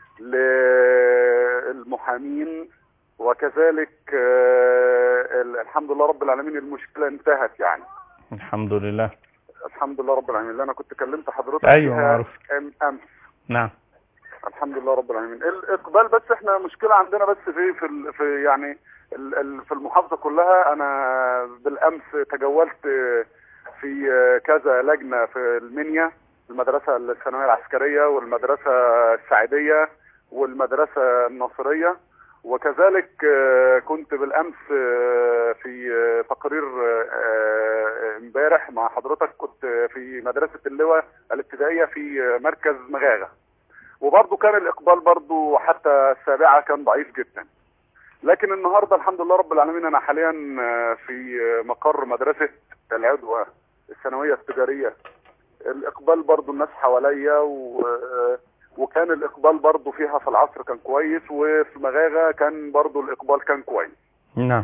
للمحامين وكذلك آه، ال- الحمد لله رب العالمين المشكله انتهت يعني الحمد لله الحمد لله رب العالمين اللي انا كنت كلمت حضرتك أيوة، فيها معروف. أم- امس نعم الحمد لله رب العالمين الاقبال بس احنا مشكله عندنا بس في في, ال- في يعني ال- ال- في المحافظه كلها انا بالامس تجولت في كذا لجنه في المنيا المدرسه الثانويه العسكريه والمدرسه السعيديه والمدرسه الناصريه وكذلك آه، كنت بالامس آه، في آه، تقرير آه، امبارح مع حضرتك كنت في مدرسه اللواء الابتدائيه في آه، مركز مغاغه وبرضه كان الاقبال برضه حتى السابعه كان ضعيف جدا لكن النهارده الحمد لله رب العالمين انا حاليا آه، في آه، مقر مدرسه العدوى الثانويه التجاريه الاقبال برضه الناس حواليا و آه، وكان الاقبال برضه فيها في العصر كان كويس وفي مغاغه كان برضه الاقبال كان كويس نعم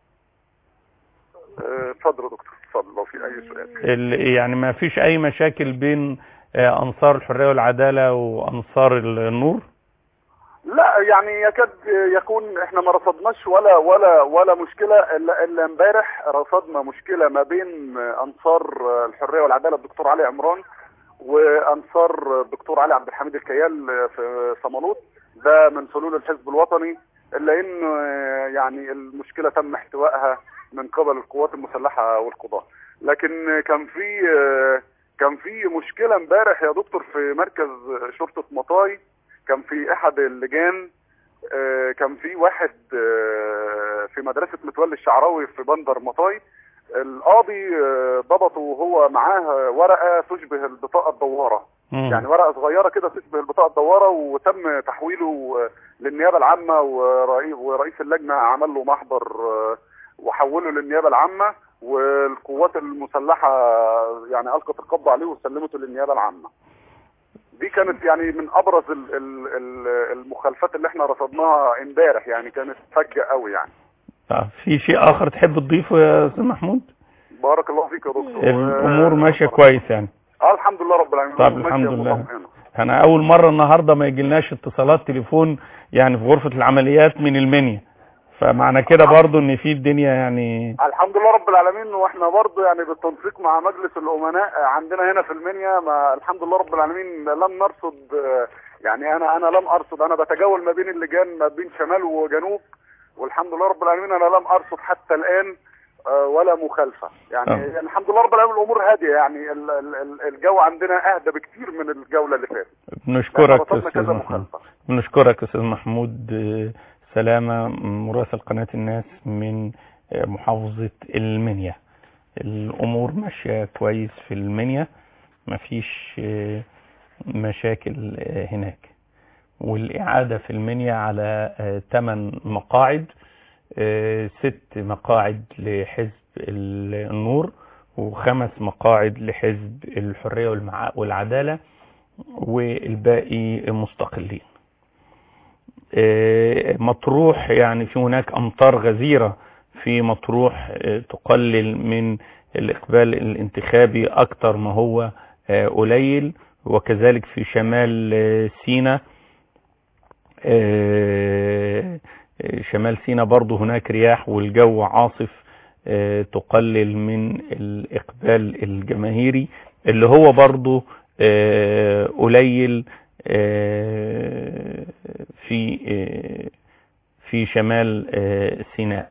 آه، اتفضل يا دكتور اتفضل لو في اي سؤال ال- يعني ما فيش أي مشاكل بين آه، أنصار الحرية والعدالة وأنصار النور لا يعني يكاد يكون احنا ما رصدناش ولا ولا ولا مشكله الا الا امبارح رصدنا مشكله ما بين انصار الحريه والعداله الدكتور علي عمران وانصار الدكتور علي عبد الحميد الكيال في صمالوط ده من فلول الحزب الوطني الا ان يعني المشكله تم احتوائها من قبل القوات المسلحه والقضاه لكن كان في كان في مشكله امبارح يا دكتور في مركز شرطه مطاي كان في احد اللجان آه، كان في واحد آه، في مدرسه متولي الشعراوي في بندر مطاي القاضي آه، ضبطه وهو معاه ورقه تشبه البطاقه الدواره مم. يعني ورقه صغيره كده تشبه البطاقه الدواره وتم تحويله آه، للنيابه العامه ورئي- ورئيس اللجنه عمل له محضر آه، وحوله للنيابه العامه والقوات المسلحه يعني القت القبض عليه وسلمته للنيابه العامه. دي كانت يعني من ابرز ال- ال- ال- المخالفات اللي احنا رصدناها امبارح يعني كانت فجه قوي يعني. طب في شيء اخر تحب تضيفه يا استاذ محمود بارك الله فيك يا دكتور. الامور و- ماشيه كويس يعني اه الحمد لله رب العالمين طب الأمور الحمد ماشية لله. مطمئنة. انا اول مره النهارده ما يجيلناش اتصالات تليفون يعني في غرفه العمليات من المنيا فمعنى كده برضو ان في الدنيا يعني الحمد لله رب العالمين واحنا برضه يعني بالتنسيق مع مجلس الامناء عندنا هنا في المنيا ما الحمد لله رب العالمين لم نرصد آه، يعني انا انا لم ارصد انا بتجول ما بين اللجان ما بين شمال وجنوب والحمد لله رب العالمين انا لم ارصد حتى الان آه، ولا مخالفه يعني آه. يعني الحمد لله رب العالمين الامور هاديه يعني ال- ال- ال- الجو عندنا اهدى بكتير من الجوله اللي فاتت بنشكرك لأن يا رصدنا استاذ كذا محمود مخالفه بنشكرك يا استاذ محمود آه، سلامه مراسل قناه الناس من آه، محافظه المنيا الامور ماشيه كويس في المنيا مفيش آه، مشاكل آه، هناك والاعاده في المنيا على 8 مقاعد آه، ست مقاعد لحزب النور وخمس مقاعد لحزب الحريه والمع- والعداله والباقي مستقلين آه، مطروح يعني في هناك امطار غزيرة في مطروح آه، تقلل من الاقبال الانتخابي اكتر ما هو آه، قليل وكذلك في شمال آه، سيناء آه، آه، شمال سيناء برضو هناك رياح والجو عاصف آه، تقلل من الاقبال الجماهيري اللي هو برضو آه، قليل آه، في آه، في شمال آه، سيناء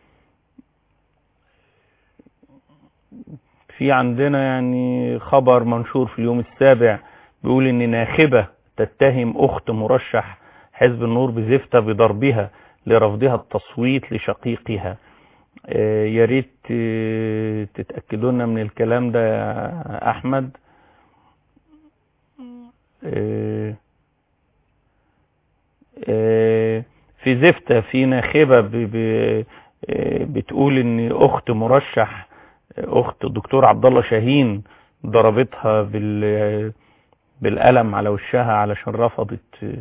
في عندنا يعني خبر منشور في اليوم السابع بيقول ان ناخبة تتهم اخت مرشح حزب النور بزفتة بضربها لرفضها التصويت لشقيقها آه، يا ريت آه، تتأكدوا لنا من الكلام ده يا احمد آه، آه، في زفتة في ناخبة ب- ب- آه، بتقول ان اخت مرشح اخت الدكتور عبد الله شاهين ضربتها بال بالقلم على وشها علشان رفضت آه،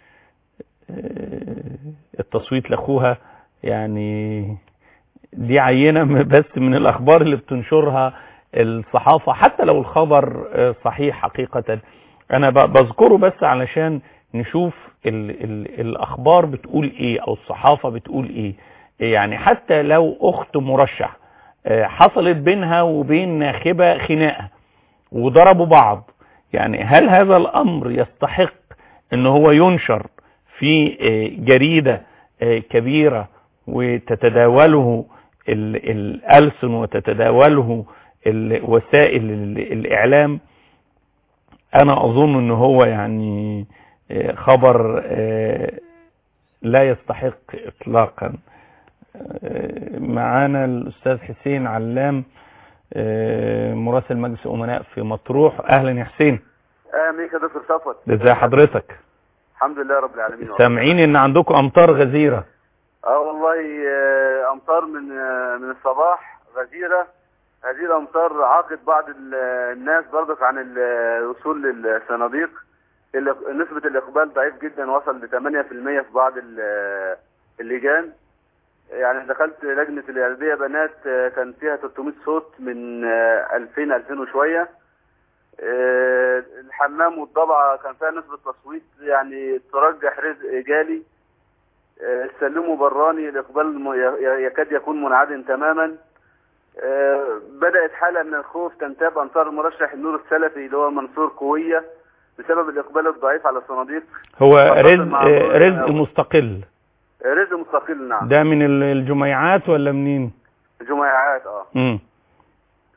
آه، التصويت لاخوها يعني دي عينة م- بس من الاخبار اللي بتنشرها الصحافة حتى لو الخبر آه، صحيح حقيقة انا ب- بذكره بس علشان نشوف ال ال الاخبار بتقول ايه او الصحافة بتقول ايه يعني حتى لو اخت مرشح آه، حصلت بينها وبين ناخبة خناقة وضربوا بعض يعني هل هذا الامر يستحق ان هو ينشر في آه، جريدة آه، كبيرة وتتداوله ال- الألسن وتتداوله ال- وسائل ال- الإعلام أنا أظن أن هو يعني آه، خبر آه، لا يستحق إطلاقا آه، معانا الأستاذ حسين علام آه، مراسل مجلس أمناء في مطروح أهلا يا حسين اهلا بيك يا دكتور صفوت ازي حضرتك الحمد لله رب العالمين سامعين ان عندكم امطار غزيرة اه والله آه، امطار من آه، من الصباح غزيره هذه الامطار عاقت بعض ال- الناس برضك عن ال- الوصول للصناديق ال- نسبه الاقبال ضعيف جدا وصل ل 8% في بعض ال- اللجان يعني دخلت لجنه الارديه بنات آه، كان فيها 300 صوت من آه، 2000 2000 وشويه آه، الحمام والضبعه كان فيها نسبه تصويت يعني ترجح رزق جالي آه، السلم براني الاقبال م- ي- يكاد يكون منعدم تماما آه، بدات حاله من الخوف تنتاب انصار المرشح النور السلفي اللي هو منصور قويه بسبب الاقبال الضعيف على الصناديق هو خاصة رزق مع آه، رزق مرور- مستقل آه، رزق مستقل نعم ده من ال- الجميعات ولا منين جميعات اه مم.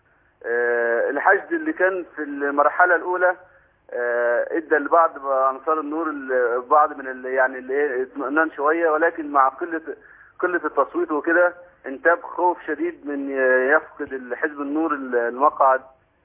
آه، الحشد اللي كان في المرحلة الأولى آه، ادى لبعض أنصار النور ال- بعض من ال- يعني اللي إيه اطمئنان شوية ولكن مع قلة قلة التصويت وكده انتاب خوف شديد من يفقد الحزب النور المقعد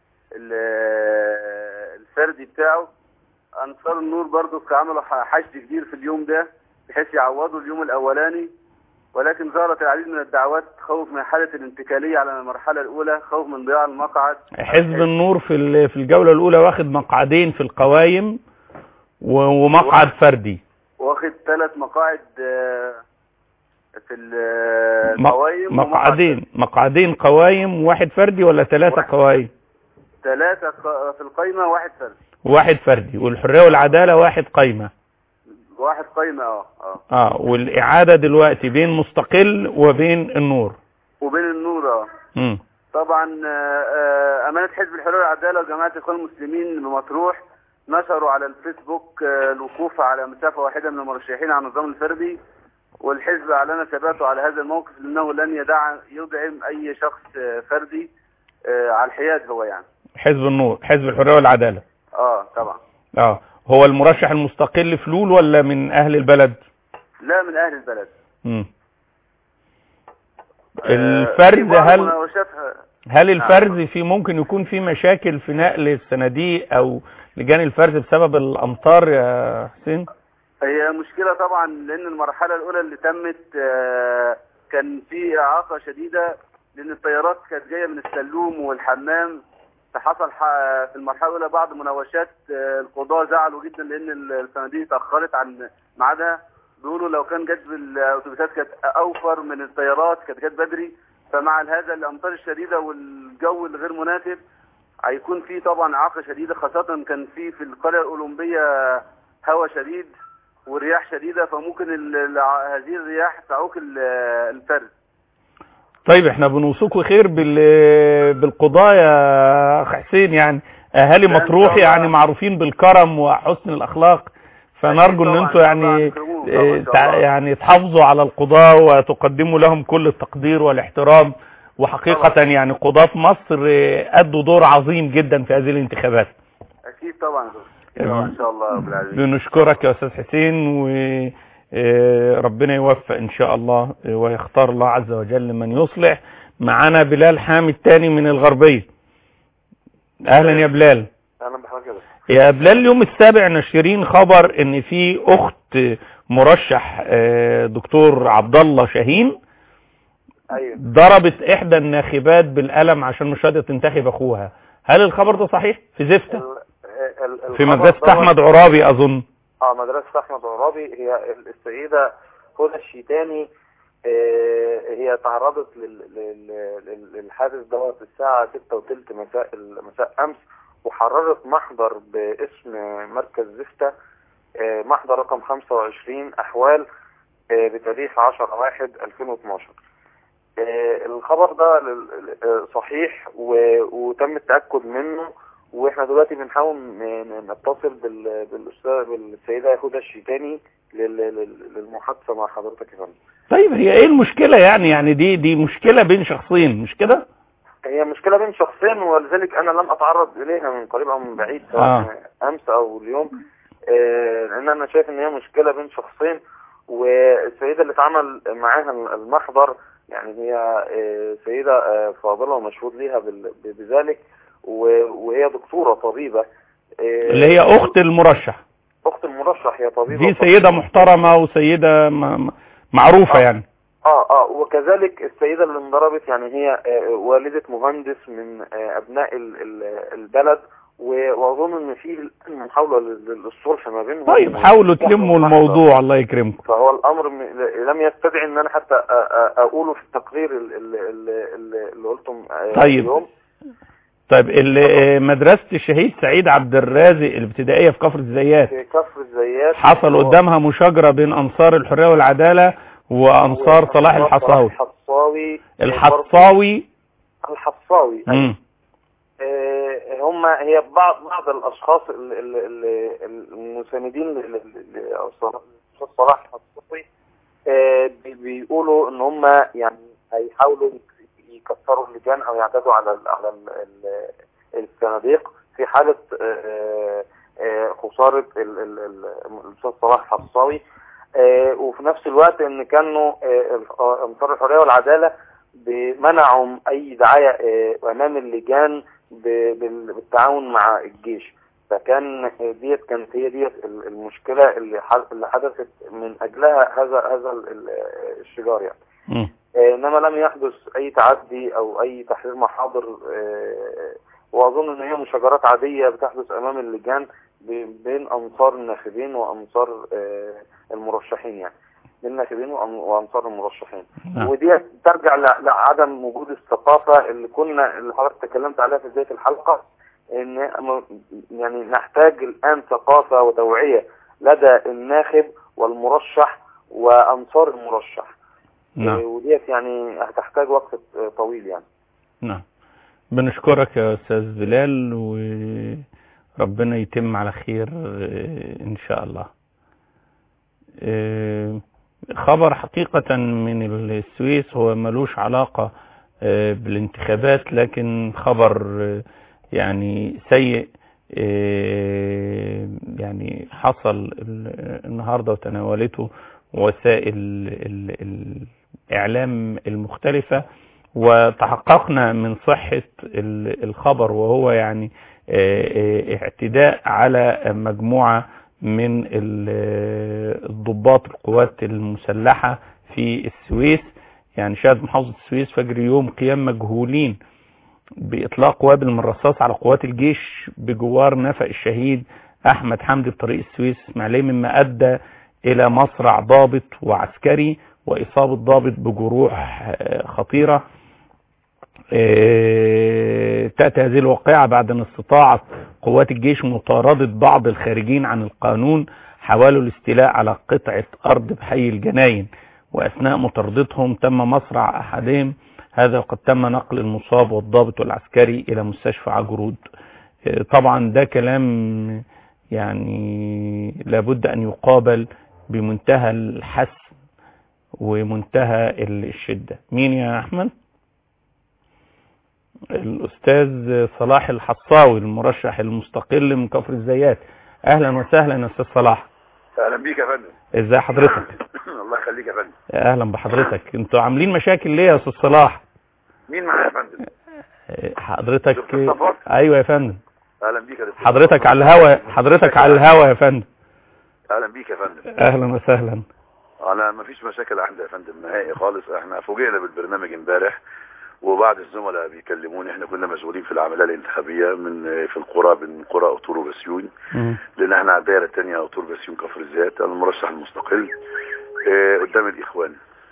ال- الفردي بتاعه انصار النور برضو عملوا ح- حشد كبير في اليوم ده بحيث يعوضوا اليوم الاولاني ولكن ظهرت العديد من الدعوات خوف من حالة الانتقالية على المرحلة الأولى خوف من ضياع المقعد حزب النور في ال- في الجولة الأولى واخد مقعدين في القوايم و- ومقعد فردي واخد ثلاث مقاعد آه، في ال- م- القوايم مقعدين مقعدين قوايم واحد فردي ولا ثلاثة واحد. قوايم ثلاثة ق- في القايمة واحد فرد واحد فردي والحرية والعدالة واحد قايمة واحد قايمة اه اه اه والإعادة دلوقتي بين مستقل وبين النور وبين النور اه مم. طبعا آه، آه، أمانة حزب الحرية والعدالة وجماعة الإخوان المسلمين بمطروح نشروا على الفيسبوك آه، الوقوف على مسافة واحدة من المرشحين على النظام الفردي والحزب أعلن ثباته على هذا الموقف لأنه لن يدع يدعم أي شخص آه، فردي آه، على الحياد هو يعني حزب النور حزب الحرية والعدالة اه طبعا اه هو المرشح المستقل فلول ولا من أهل البلد لا من أهل البلد مم. آه، في الفرز بعض هل المناوشات هل الفرز في ممكن يكون في مشاكل في نقل الصناديق او لجان الفرز بسبب الامطار يا حسين هي مشكلة طبعا لأن المرحلة الأولى اللي تمت آه، كان في إعاقة شديدة لأن الطيارات كانت جاية من السلوم والحمام فحصل ح- في المرحلة الأولى بعض مناوشات آه، القضاة زعلوا جدا لأن ال- الصناديق اتأخرت عن ميعادها بيقولوا لو كان جت بالأتوبيسات كانت أوفر من الطيارات كانت جت بدري فمع هذا الأمطار الشديدة والجو الغير مناسب هيكون في طبعا إعاقة شديدة خاصة كان في في القرية الأولمبية هواء شديد ورياح شديدة فممكن ال- ال- هذه الرياح تعوق ال- الفرد طيب احنا بنوصيكم خير بال بالقضاء يا اخ حسين يعني اهالي لا، إن شاء مطروح الله. يعني معروفين بالكرم وحسن الاخلاق فنرجو ان طبعاً، انتوا يعني طبعاً يكرموهم طبعاً اه، إن شاء تع- الله. يعني تحافظوا على القضاة وتقدموا لهم كل التقدير والاحترام وحقيقة طبعاً. يعني قضاة مصر اه، ادوا دور عظيم جدا في هذه الانتخابات أكيد طبعا أكيد طبعا إن شاء الله رب العالمين بنشكرك يا استاذ حسين وربنا يوفق ان شاء الله اه، ويختار الله عز وجل من يصلح معانا بلال حامد تاني من الغربية اهلا يا بلال اهلا بحضرتك يا بلال اليوم السابع ناشرين خبر ان في اخت مرشح اه، دكتور عبد الله شاهين ايوه ضربت احدى الناخبات بالقلم عشان مش راضيه تنتخب اخوها هل الخبر ده صحيح في زفته ال- ال- في الخبر مدرسه دوت- احمد عرابي اظن اه مدرسة احمد عرابي هي ال- السيدة هدى الشيتاني آه، هي تعرضت لل- لل- لل- للحادث دوت الساعة ستة وتلت مساء ال- مساء امس وحررت محضر باسم مركز زفتة آه، محضر رقم 25 احوال آه، بتاريخ 10 واحد 2012 آه، الخبر ده لل- آه، صحيح و- وتم التأكد منه واحنا دلوقتي بنحاول ن- ن- نتصل بال- بالاستاذ بالسيده هدى الشيتاني لل- لل- للمحادثه مع حضرتك يا فندم طيب هي ايه المشكله يعني يعني دي دي مشكله بين شخصين مش كده هي مشكله بين شخصين ولذلك انا لم اتعرض اليها من قريب او من بعيد سواء آه. امس او اليوم آه، لان انا شايف ان هي مشكله بين شخصين والسيده اللي اتعمل معاها المحضر يعني هي آه، سيده آه، فاضله ومشهود ليها بال- بذلك و- وهي دكتوره طبيبه آه، اللي هي اخت المرشح اخت المرشح هي طبيبه دي وطبيبة. سيده محترمه وسيده م- م- معروفه آه. يعني اه اه وكذلك السيدة اللي انضربت يعني هي آه، والدة مهندس من آه، ابناء ال- ال- البلد و- واظن ان في الآن محاولة لل- للصلح ما بينهم طيب حاولوا تلموا الموضوع الله يكرمكم فهو الامر م- لم يستدعي ان انا حتى أ- أ- اقوله في التقرير ال- ال- ال- ال- اللي قلتم آه، طيب. اليوم طيب ال- آه، مدرسه الشهيد سعيد عبد الرازق الابتدائيه في كفر الزيات في كفر الزيات حصل قدامها مشاجره بين انصار الحريه والعداله وانصار صلاح الحصاوي الحصاوي الحصاوي الحصاوي أيوة. مم. آه، هم هي بعض بعض الاشخاص ال- ال- ال- المساندين ل- ل- ل- أو صلاح- أستاذ صلاح الحصاوي آه، بي- بيقولوا ان هم يعني هيحاولوا يك- يكسروا اللجان الامكان او يعتادوا على ال على ال ال الصناديق في حاله آه، آه، خساره ال- ال- ال- الاستاذ صلاح حصاوي آه، وفي نفس الوقت ان كانوا آه، آه، انصار الحريه والعداله بمنعوا اي دعايه آه، امام اللجان ب- بال- بالتعاون مع الجيش فكان ديت كانت هي ديت ال- المشكله اللي ح- اللي حدثت من اجلها هذا هذا ال- ال- الشجار يعني مم. آه، انما لم يحدث اي تعدي او اي تحرير محاضر آه، واظن ان هي مشاجرات عاديه بتحدث امام اللجان ب- بين انصار الناخبين وانصار آه، المرشحين يعني بين الناخبين وأن- وانصار المرشحين نعم. ودي ترجع ل- لعدم وجود الثقافه اللي كنا اللي حضرتك تكلمت عليها في بدايه الحلقه ان م- يعني نحتاج الان ثقافه وتوعيه لدى الناخب والمرشح وانصار المرشح نعم آه، وديت يعني هتحتاج وقت آه، طويل يعني نعم بنشكرك يا أستاذ بلال وربنا يتم على خير آه، إن شاء الله آه، خبر حقيقة من السويس هو ملوش علاقة آه، بالانتخابات لكن خبر آه، يعني سيء آه، يعني حصل ال- النهاردة وتناولته وسائل ال- الإعلام المختلفة وتحققنا من صحة ال- الخبر وهو يعني آه، آه، اعتداء على مجموعة من ال- الضباط القوات المسلحة في السويس يعني شهد محافظة السويس فجر يوم قيام مجهولين بإطلاق وابل من الرصاص على قوات الجيش بجوار نفق الشهيد أحمد حمدي بطريق السويس إسماعيلية مما أدى إلى مصرع ضابط وعسكري وإصابة ضابط بجروح آه، خطيرة آه، تأتي هذه الواقعة بعد أن استطاعت قوات الجيش مطاردة بعض الخارجين عن القانون حاولوا الاستيلاء على قطعة أرض بحي الجناين وأثناء مطاردتهم تم مصرع أحدهم هذا وقد تم نقل المصاب والضابط والعسكري إلى مستشفى عجرود آه، طبعا ده كلام يعني لابد أن يقابل بمنتهى الحسم ومنتهى الشدة مين يا أحمد؟ الأستاذ صلاح الحصاوي المرشح المستقل من كفر الزيات أهلا وسهلا يا أستاذ صلاح اهلا بيك يا فندم ازي حضرتك الله يخليك يا فندم اهلا بحضرتك انتوا عاملين مشاكل ليه يا استاذ صلاح مين معايا يا فندم اه، حضرتك دكتور صفوت. ايوه يا فندم اهلا بيك يا دكتور حضرتك على الهوا حضرتك على الهوا يا فندم اهلا بيك يا فندم اهلا وسهلا انا ما فيش مشاكل عندي يا فندم نهائي خالص احنا فوجئنا بالبرنامج امبارح وبعض الزملاء بيكلموني احنا كنا مشغولين في العمليه الانتخابيه من في القرى من قرى اوتور وبسيون لان احنا على الدائره الثانيه اوتور بسيون كفر الزيات انا المرشح المستقل اه، قدام الاخوان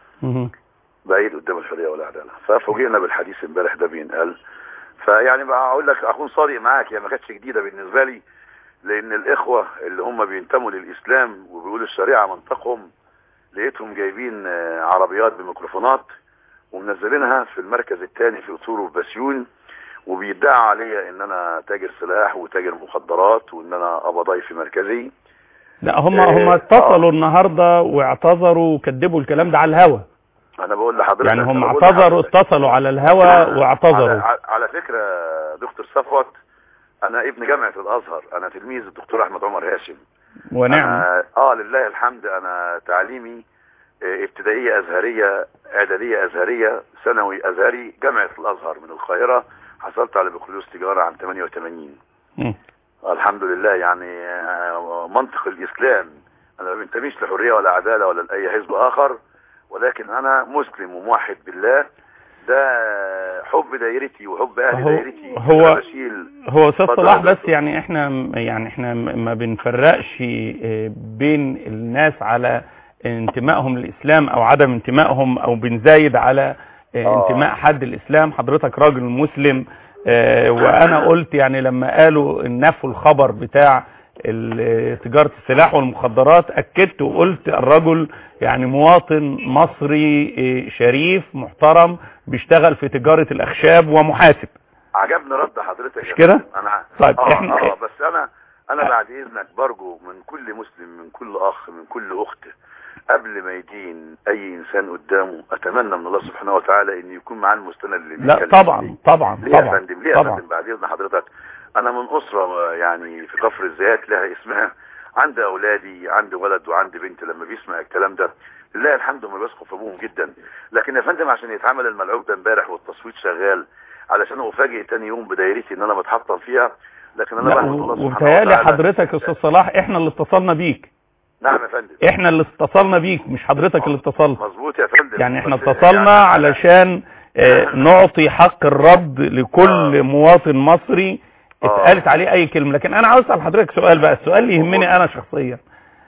بعيد قدام الحريه والعداله ففوجئنا بالحديث امبارح ده بينقال فيعني بقى اقول لك اكون صادق معاك هي ما كانتش جديده بالنسبه لي لان الاخوه اللي هم بينتموا للاسلام وبيقولوا الشريعه منطقهم لقيتهم جايبين آه، عربيات بميكروفونات ومنزلينها في المركز الثاني في اصول وبسيون وبيدعوا عليا ان انا تاجر سلاح وتاجر مخدرات وان انا ابقى ضيف في مركزي لا هم اه، هم اتصلوا النهارده واعتذروا وكذبوا الكلام ده على الهوا انا بقول لحضرتك يعني هم أنا بقول اعتذروا لحضرتك. اتصلوا على الهوا واعتذروا على, على فكرة دكتور صفوت انا ابن جامعة الازهر انا تلميذ الدكتور احمد عمر هاشم ونعم أنا اه لله الحمد انا تعليمي آه، ابتدائية ازهرية اعدادية ازهرية ثانوي ازهري جامعة الازهر من القاهرة حصلت على بكالوريوس تجارة عام 88 مم. الحمد لله يعني آه، منطق الاسلام انا ما بنتميش لحريه ولا عداله ولا لاي حزب اخر ولكن انا مسلم وموحد بالله ده حب دايرتي وحب اهل هو- دايرتي هو- أنا بشيل هو استاذ اتفضل صلاح يا بس يعني احنا يعني احنا ما بنفرقش اه، بين الناس على انتمائهم للاسلام او عدم انتمائهم او بنزايد على اه، آه. انتماء حد الاسلام حضرتك راجل مسلم اه، وانا قلت يعني لما قالوا نفوا الخبر بتاع ال- تجارة السلاح والمخدرات اكدت وقلت الرجل يعني مواطن مصري اه، شريف محترم بيشتغل في تجارة الاخشاب ومحاسب عجبني رد حضرتك مش يا كده؟ فندم. انا طيب، اه, إحنا- آه بس انا انا بعد اذنك برجو من كل مسلم من كل اخ من كل اخت قبل ما يدين اي انسان قدامه اتمنى من الله سبحانه وتعالى ان يكون معاه المستند اللي لا بيتكلم طبعا فيه. طبعا ليه يا طبعا فندم ليه يا طبعا فندم بعد اذن حضرتك انا من اسره يعني في كفر الزيات لها اسمها عندي اولادي عندي ولد وعندي بنت لما بيسمع الكلام ده لله الحمد هم بيثقوا في ابوهم جدا لكن يا فندم عشان يتعمل الملعوب ده امبارح والتصويت شغال علشان افاجئ تاني يوم بدايرتي ان انا متحطم فيها لكن انا لا بحمد الله سبحانه ومتهيألي وتعالى حضرتك يا استاذ صلاح احنا اللي اتصلنا بيك نعم يا فندم احنا اللي اتصلنا بيك مش حضرتك اللي اتصلت مظبوط يا فندم يعني احنا بس اتصلنا يعني علشان آه، نعطي حق الرد لكل آه. مواطن مصري آه. اتقالت عليه اي كلمة لكن انا عاوز اسال حضرتك سؤال بقى السؤال اللي يهمني انا شخصيا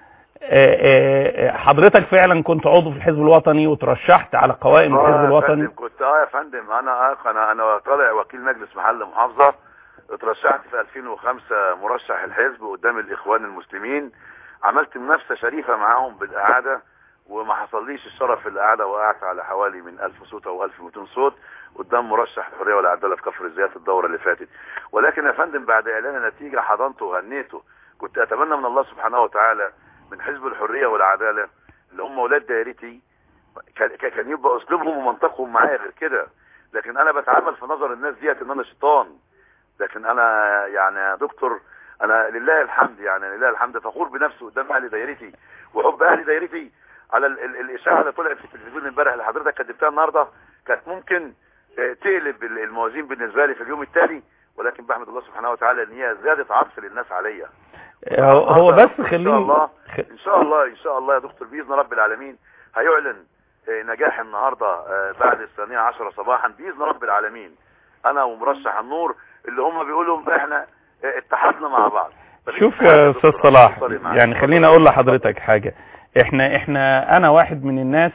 آه، آه، حضرتك فعلا كنت عضو في الحزب الوطني وترشحت على قوائم آه الحزب يا الوطني فندم كنت اه يا فندم انا انا انا طالع وكيل مجلس محل محافظه اترشحت في 2005 مرشح الحزب قدام الاخوان المسلمين عملت منافسه شريفه معاهم بالاعاده وما حصليش الشرف في القعده وقعت على حوالي من 1000 صوت او 1200 صوت قدام مرشح الحريه والعداله في كفر الزيات الدوره اللي فاتت ولكن يا فندم بعد اعلان النتيجه حضنته وهنيته كنت اتمنى من الله سبحانه وتعالى من حزب الحريه والعداله اللي هم اولاد دايرتي كان كان يبقى اسلوبهم ومنطقهم معايا غير كده لكن انا بتعامل في نظر الناس ديت ان انا شيطان لكن انا يعني يا دكتور انا لله الحمد يعني لله الحمد فخور بنفسي قدام اهل دايرتي وحب اهل دايرتي على ال ال الاشاعه اللي طلعت في التلفزيون امبارح اللي حضرتك كتبتها النهارده كانت ممكن آه، تقلب ال- الموازين بالنسبه لي في اليوم التالي ولكن بحمد الله سبحانه وتعالى ان هي زادت عطف للناس عليا هو هو بس ان شاء خليني الله خ- ان شاء الله ان شاء الله يا دكتور باذن رب العالمين هيعلن آه، نجاح النهارده آه، بعد الثانيه عشرة صباحا باذن رب العالمين انا ومرشح النور اللي هم بيقولوا احنا آه، اتحدنا مع بعض طب شوف الاتحاد يا دكتور، استاذ صلاح اتفضلي معايا. يعني خليني اقول لحضرتك حاجة احنا احنا انا واحد من الناس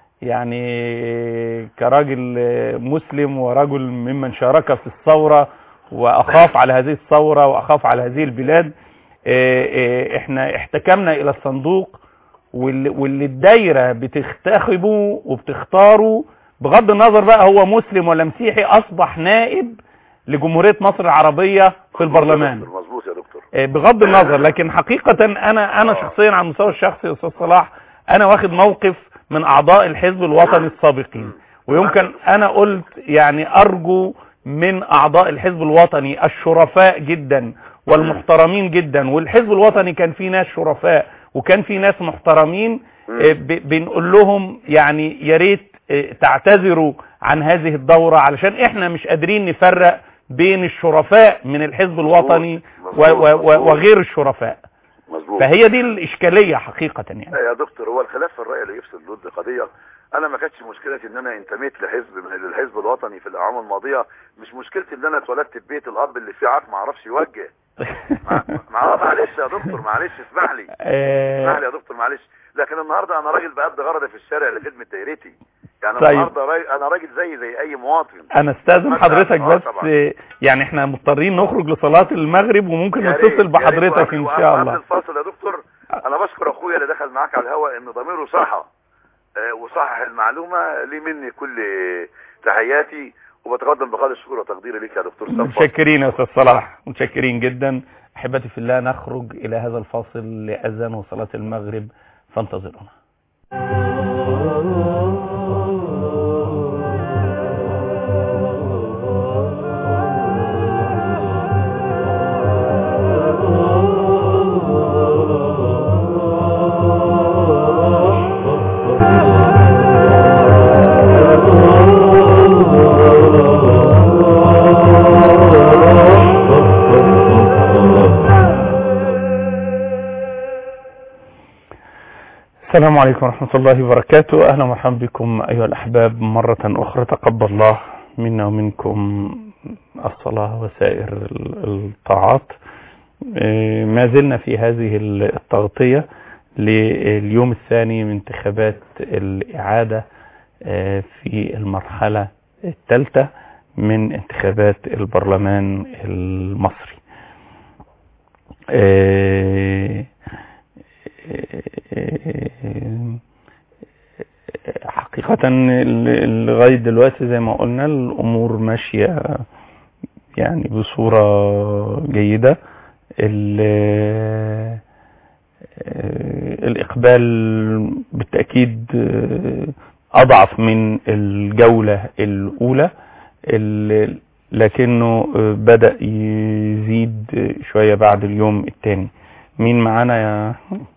يعني كراجل مسلم ورجل ممن شارك في الثورة واخاف على هذه الثورة واخاف على هذه البلاد اه، اه، احنا احتكمنا الى الصندوق واللي, واللي الدايرة بتختخبه وبتختاره بغض النظر بقى هو مسلم ولا مسيحي اصبح نائب لجمهورية مصر العربية في البرلمان مظبوط يا دكتور آه، بغض النظر لكن حقيقة انا انا شخصيا على المستوى الشخصي يا استاذ صلاح انا واخد موقف من اعضاء الحزب الوطني السابقين ويمكن انا قلت يعني ارجو من اعضاء الحزب الوطني الشرفاء جدا والمحترمين جدا والحزب الوطني كان فيه ناس شرفاء وكان فيه ناس محترمين آه، ب- بنقول لهم يعني يا ريت آه، تعتذروا عن هذه الدورة علشان احنا مش قادرين نفرق بين الشرفاء من الحزب الوطني و- و- و- وغير الشرفاء مظبوط فهي دي الاشكالية حقيقة يعني لا يا دكتور هو الخلاف في الرأي اللي يفصل ضد قضية انا ما كانتش مشكلتي ان انا انتميت لحزب من الحزب الوطني في الاعوام الماضية مش مشكلتي ان انا اتولدت في بيت الاب اللي فيه عقل ما عرفش يوجه مع- مع- معلش يا دكتور معلش اسمح لي اسمح لي آه، يا دكتور معلش لكن النهارده انا راجل بقد غرضي في الشارع لخدمه دايرتي يعني طيب. النهارده راجل انا راجل زي زي اي مواطن انا استاذن حضرتك آه، بس طبعا. آه، يعني احنا مضطرين نخرج لصلاة المغرب وممكن يا ريت- نتصل يا ريت بحضرتك وقبل- ان وقبل شاء الله الفاصل يا دكتور انا بشكر اخويا اللي دخل معاك على الهواء ان ضميره صحى آه، وصحح المعلومه لي مني كل تحياتي وبتقدم بقدر الشكر وتقديري ليك يا دكتور صفوت متشكرين يا استاذ صلاح متشكرين جدا احبتي في الله نخرج الى هذا الفاصل لاذان وصلاة المغرب فانتظرونا السلام عليكم ورحمة الله وبركاته أهلا ومرحبا بكم أيها الأحباب مرة أخرى تقبل الله منا ومنكم الصلاة وسائر ال- الطاعات آه، ما زلنا في هذه التغطية لليوم الثاني من انتخابات الإعادة آه، في المرحلة الثالثة من انتخابات البرلمان المصري آه، حقيقة ال- لغاية دلوقتي زي ما قلنا الأمور ماشية يعني بصورة جيدة ال- آه، الإقبال بالتأكيد آه، أضعف من الجولة الأولى ال- لكنه آه، بدأ يزيد آه، شوية بعد اليوم الثاني مين معانا يا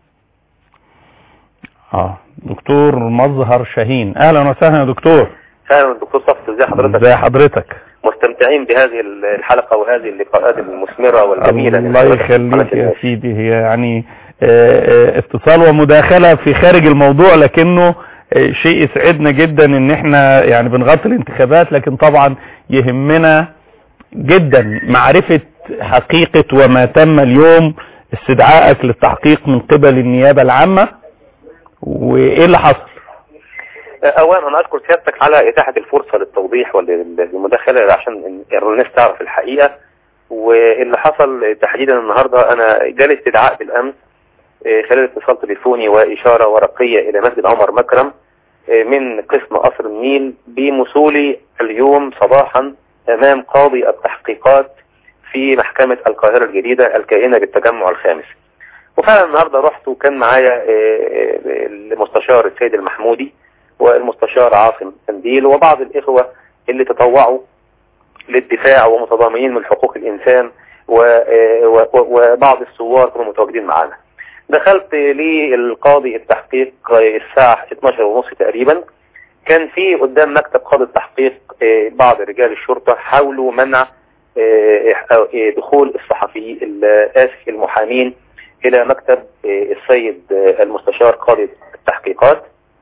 اه دكتور مظهر شاهين اهلا وسهلا يا دكتور اهلا دكتور صفت ازي حضرتك ازي حضرتك مستمتعين بهذه الحلقه وهذه اللقاءات المثمره والجميله الله يخليك يا سيدي هي يعني آه، آه، اتصال ومداخلة في خارج الموضوع لكنه آه، شيء يسعدنا جدا ان احنا يعني بنغطي الانتخابات لكن طبعا يهمنا جدا معرفة حقيقة وما تم اليوم استدعائك للتحقيق من قبل النيابة العامة وايه اللي حصل اولا انا اشكر سيادتك على اتاحه الفرصه للتوضيح والمداخله عشان الناس تعرف الحقيقه واللي حصل تحديدا النهارده انا جالي استدعاء بالامس آه، خلال اتصال تليفوني واشاره ورقيه الى مسجد عمر مكرم آه، من قسم قصر النيل بمثولي اليوم صباحا امام قاضي التحقيقات في محكمه القاهره الجديده الكائنه بالتجمع الخامس وفعلا النهارده رحت وكان معايا آه، آه، المستشار السيد المحمودي والمستشار عاصم قنديل وبعض الإخوة اللي تطوعوا للدفاع ومتضامنين من حقوق الإنسان و- و- وبعض الثوار كانوا متواجدين معانا دخلت للقاضي التحقيق الساعة 12 ونص تقريبا كان في قدام مكتب قاضي التحقيق آه، بعض رجال الشرطة حاولوا منع آه، آه، دخول الصحفي آسف المحامين إلى مكتب آه، السيد آه، المستشار قاضي التحقيقات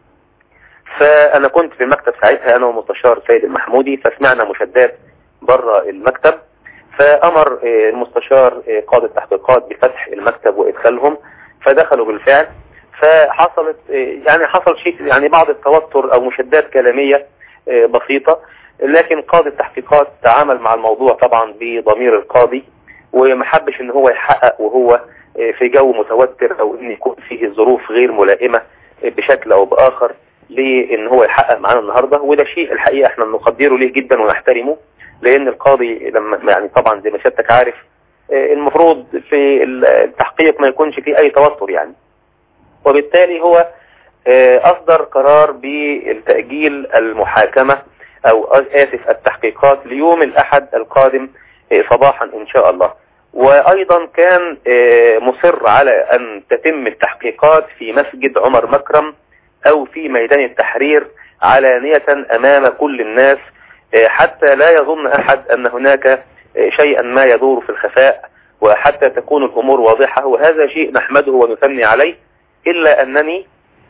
فانا كنت في المكتب ساعتها انا ومستشار سيد المحمودي فسمعنا مشادات بره المكتب فامر آه، المستشار آه، قاضي التحقيقات بفتح المكتب وادخالهم فدخلوا بالفعل فحصلت آه، يعني حصل شيء يعني بعض التوتر او مشادات كلامية آه، بسيطة لكن قاضي التحقيقات تعامل مع الموضوع طبعا بضمير القاضي وما حبش ان هو يحقق وهو آه، في جو متوتر او ان يكون فيه ظروف غير ملائمة آه، بشكل او باخر لان هو يحقق معانا النهارده وده شيء الحقيقه احنا بنقدره ليه جدا ونحترمه لان القاضي لما يعني طبعا زي ما سيادتك عارف آه، المفروض في التحقيق ما يكونش فيه اي توتر يعني وبالتالي هو آه، اصدر قرار بالتاجيل المحاكمه او اسف التحقيقات ليوم الاحد القادم آه، صباحا ان شاء الله وايضا كان آه، مصر على ان تتم التحقيقات في مسجد عمر مكرم او في ميدان التحرير علانية امام كل الناس آه، حتى لا يظن احد ان هناك آه، شيئا ما يدور في الخفاء وحتى تكون الامور واضحة وهذا شيء نحمده ونثني عليه الا انني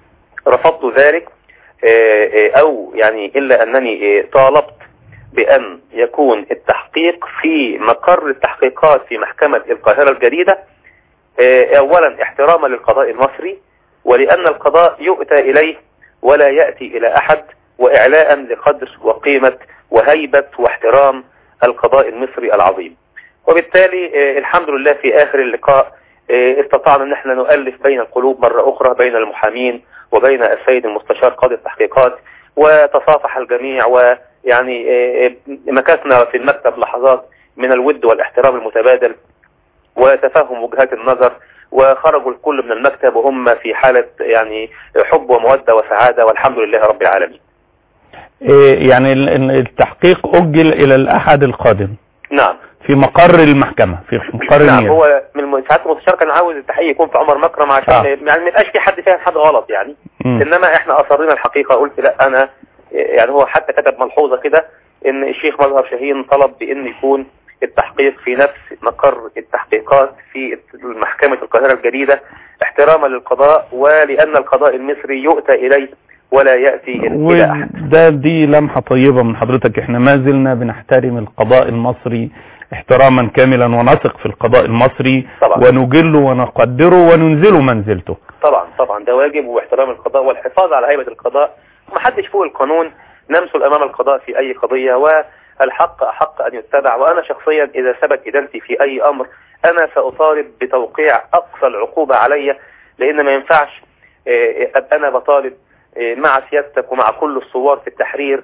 رفضت ذلك آه، آه، او يعني الا انني آه، طالبت بان يكون التحقيق في مقر التحقيقات في محكمة القاهرة الجديدة آه، اولا احتراما للقضاء المصري ولأن القضاء يؤتى إليه ولا يأتي إلى أحد وإعلاء لقدر وقيمة وهيبة واحترام القضاء المصري العظيم وبالتالي آه، الحمد لله في آخر اللقاء آه، استطعنا ان احنا نؤلف بين القلوب مرة أخرى بين المحامين وبين السيد المستشار قاضي التحقيقات وتصافح الجميع ويعني آه، آه، مكثنا في المكتب لحظات من الود والاحترام المتبادل وتفهم وجهات النظر وخرجوا الكل من المكتب وهم في حالة يعني حب ومودة وسعادة والحمد لله رب العالمين إيه يعني ال- ال- التحقيق أجل إلى الأحد القادم نعم في مقر المحكمة في مقر نعم النيابة هو من الم- ساعات المستشار كان عاوز التحقيق يكون في عمر مكرم عشان آه. يعني ما يبقاش في حد فاهم حد غلط يعني مم. انما احنا اصرينا الحقيقة قلت لا انا يعني هو حتى كتب ملحوظة كده ان الشيخ مظهر شاهين طلب بان يكون التحقيق في نفس مقر التحقيقات في محكمة القاهرة الجديدة احتراما للقضاء ولان القضاء المصري يؤتى اليه ولا يأتي الى احد وده دي لمحة طيبة من حضرتك احنا ما زلنا بنحترم القضاء المصري احتراما كاملا ونثق في القضاء المصري طبعا. ونجله ونقدره وننزله منزلته طبعا طبعا ده واجب واحترام القضاء والحفاظ على هيبة القضاء محدش فوق القانون نمثل امام القضاء في اي قضية والحق احق ان يتبع وانا شخصيا اذا ثبت ادانتي في اي امر انا ساطالب بتوقيع اقصى العقوبة علي لان ما ينفعش آه، ابقى انا بطالب آه، مع سيادتك ومع كل الثوار في التحرير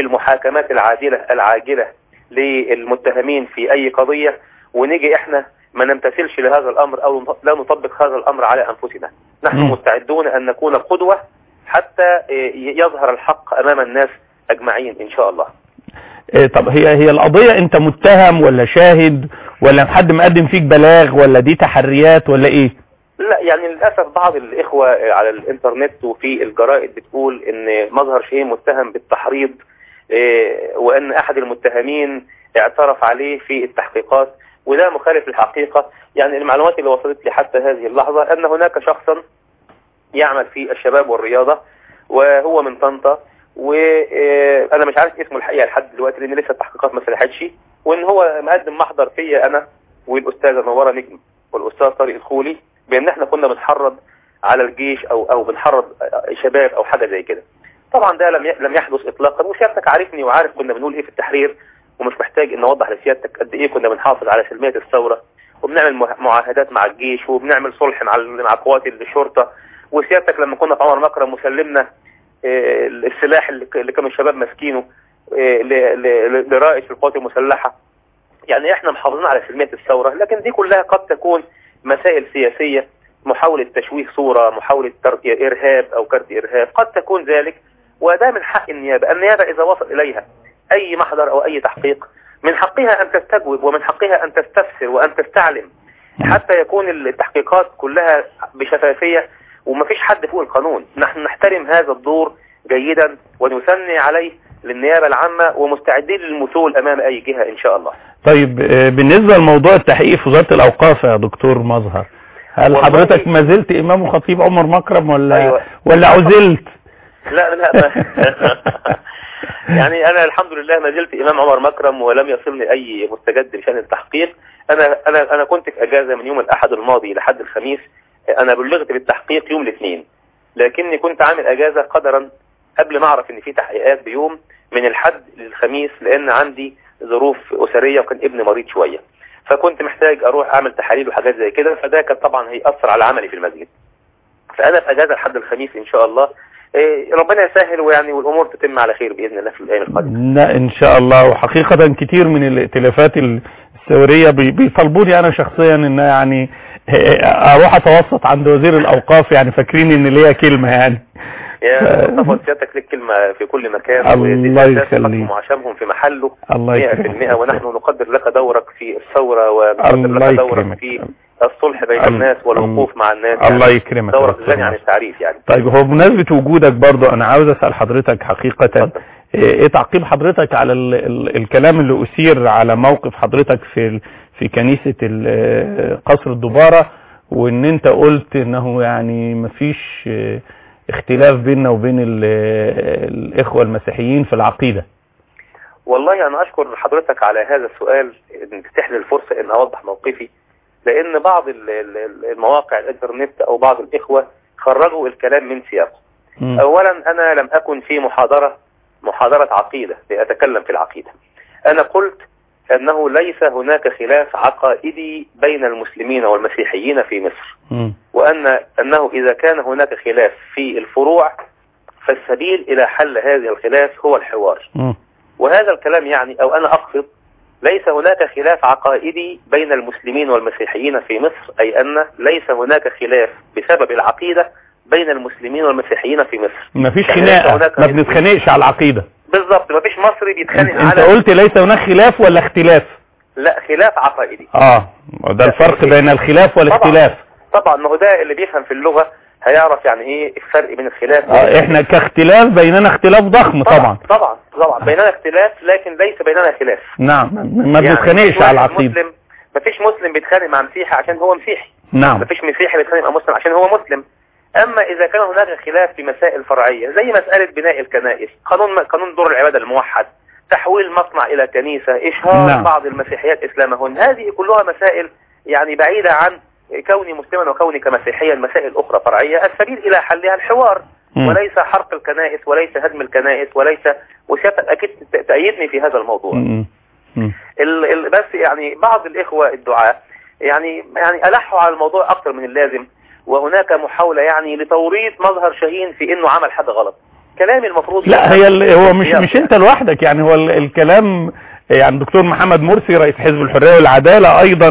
بالمحاكمات العادلة العاجلة للمتهمين في اي قضية ونيجي احنا ما نمتثلش لهذا الامر او لا نطبق هذا الامر على انفسنا نحن مم. مستعدون ان نكون قدوة حتى إيه، يظهر الحق امام الناس اجمعين ان شاء الله إيه طب هي هي القضية انت متهم ولا شاهد ولا حد مقدم فيك بلاغ ولا دي تحريات ولا ايه لا يعني للأسف بعض الإخوة على الإنترنت وفي الجرائد بتقول إن مظهر شهيم متهم بالتحريض إيه، وأن أحد المتهمين اعترف عليه في التحقيقات وده مخالف للحقيقة يعني المعلومات اللي وصلت لي حتى هذه اللحظة أن هناك شخصا يعمل في الشباب والرياضة وهو من طنطا وانا مش عارف اسمه الحقيقه لحد دلوقتي لان لسه التحقيقات ما فتحتش وان هو مقدم محضر فيا انا والاستاذه نوره نجم والاستاذ طارق الخولي بان احنا كنا بنحرض على الجيش او او بنحرض شباب او حاجه زي كده طبعا ده لم ي- لم يحدث اطلاقا وسيادتك عارفني وعارف كنا بنقول ايه في التحرير ومش محتاج ان اوضح لسيادتك قد ايه كنا بنحافظ على سلميه الثوره وبنعمل مه- معاهدات مع الجيش وبنعمل صلح مع ال- مع قوات الشرطه وسيادتك لما كنا في عمر مكرم وسلمنا آه، السلاح اللي ك- اللي كانوا الشباب ماسكينه آه، ل- ل- لرائد في القوات المسلحه يعني احنا محافظين على سلميه الثوره لكن دي كلها قد تكون مسائل سياسيه محاوله تشويه صوره محاوله تر- ارهاب او كرت ارهاب قد تكون ذلك وده من حق النيابه النيابه اذا وصل اليها اي محضر او اي تحقيق من حقها ان تستجوب ومن حقها ان تستفسر وان تستعلم حتى يكون التحقيقات كلها بشفافيه ومفيش حد فوق القانون نحن نحترم هذا الدور جيدا ونثني عليه للنيابه العامه ومستعدين للمثول امام اي جهه ان شاء الله طيب آه، بالنسبة لموضوع التحقيق في وزارة الأوقاف يا دكتور مظهر هل والله- حضرتك ما زلت إمام وخطيب عمر مكرم ولا أيوة. ولا عزلت؟ لا لا ما يعني انا الحمد لله ما زلت امام عمر مكرم ولم يصلني اي مستجد بشان التحقيق انا انا انا كنت في اجازه من يوم الاحد الماضي لحد الخميس انا بلغت بالتحقيق يوم الاثنين لكني كنت عامل اجازه قدرا قبل ما اعرف ان في تحقيقات بيوم من الحد للخميس لان عندي ظروف اسريه وكان ابني مريض شويه فكنت محتاج اروح اعمل تحاليل وحاجات زي كده فده كان طبعا هيأثر على عملي في المسجد فانا في اجازه لحد الخميس ان شاء الله إيه، ربنا يسهل ويعني والامور تتم على خير باذن الله في الايام القادمه لا إن شاء الله وحقيقة كتير من الائتلافات الثورية بي- بيطالبوني أنا شخصيا إن يعني آه، أروح أتوسط عند وزير الأوقاف يعني فاكرين إن ليا كلمة يعني يا مصطفى سيادتك لك كلمه في كل مكان الله ودي سيادتك يخليك. حقهم وعشمهم في محله الله 100% يكرمك ونحن نقدر لك دورك في الثوره ونقدر الله لك دورك يكرمك. في الصلح بين ال- الناس والوقوف مع الناس الله يعني يكرمك يا دورك دكتور غني عن مصطفى. التعريف يعني طيب هو بمناسبة وجودك برضو أنا عاوز أسأل حضرتك حقيقة إيه إيه تعقيب حضرتك على ال ال الكلام اللي أثير على موقف حضرتك في ال في كنيسة ال- قصر الدبارة وإن أنت قلت إنه يعني مفيش آه، اختلاف بيننا وبين ال- الإخوة المسيحيين في العقيدة والله انا اشكر حضرتك على هذا السؤال ان تتيح لي الفرصه ان اوضح موقفي لان بعض ال- ال- المواقع الانترنت او بعض الاخوه خرجوا الكلام من سياقه مم. اولا انا لم اكن في محاضره محاضره عقيده لاتكلم في العقيده انا قلت انه ليس هناك خلاف عقائدي بين المسلمين والمسيحيين في مصر مم. وأن أنه إذا كان هناك خلاف في الفروع فالسبيل إلى حل هذه الخلاف هو الحوار مم. وهذا الكلام يعني أو أنا أقصد ليس هناك خلاف عقائدي بين المسلمين والمسيحيين في مصر أي أن ليس هناك خلاف بسبب العقيدة بين المسلمين والمسيحيين في مصر مفيش يعني ليس خناقة هناك- ما بنتخانقش على العقيدة بالضبط مفيش مصري بيتخانق انت على قلت ليس هناك خلاف ولا اختلاف لا خلاف عقائدي اه ده الفرق بين الخلاف والاختلاف طبعا ما هو ده اللي بيفهم في اللغة هيعرف يعني ايه الفرق بين الخلاف اه احنا كاختلاف بيننا اختلاف ضخم طبعا طبعا طبعا بيننا اختلاف لكن ليس بيننا خلاف نعم ما يعني بنتخانقش مفيش على واحد العقيدة مسلم مفيش مسلم بيتخانق مع مسيحي عشان هو مسيحي نعم مفيش مسيحي بيتخانق مع مسلم عشان هو مسلم اما اذا كان هناك خلاف في مسائل فرعيه زي مساله بناء الكنائس قانون قانون دور العباده الموحد تحويل مصنع الى كنيسه اشهار نعم. بعض المسيحيات اسلامهن هذه كلها مسائل يعني بعيده عن كوني مسلما وكوني كمسيحيا مسائل اخرى فرعيه السبيل الى حلها الحوار مم. وليس حرق الكنائس وليس هدم الكنائس وليس وسيادتك اكيد تأيدني في هذا الموضوع مم. مم. ال ال بس يعني بعض الإخوة الدعاء يعني يعني ألحوا على الموضوع أكثر من اللازم وهناك محاولة يعني لتوريط مظهر شاهين في إنه عمل حاجة غلط كلامي المفروض لا هي ال- هو مش سياق. مش انت لوحدك يعني هو ال- الكلام يعني دكتور محمد مرسي رئيس حزب الحرية والعدالة ايضا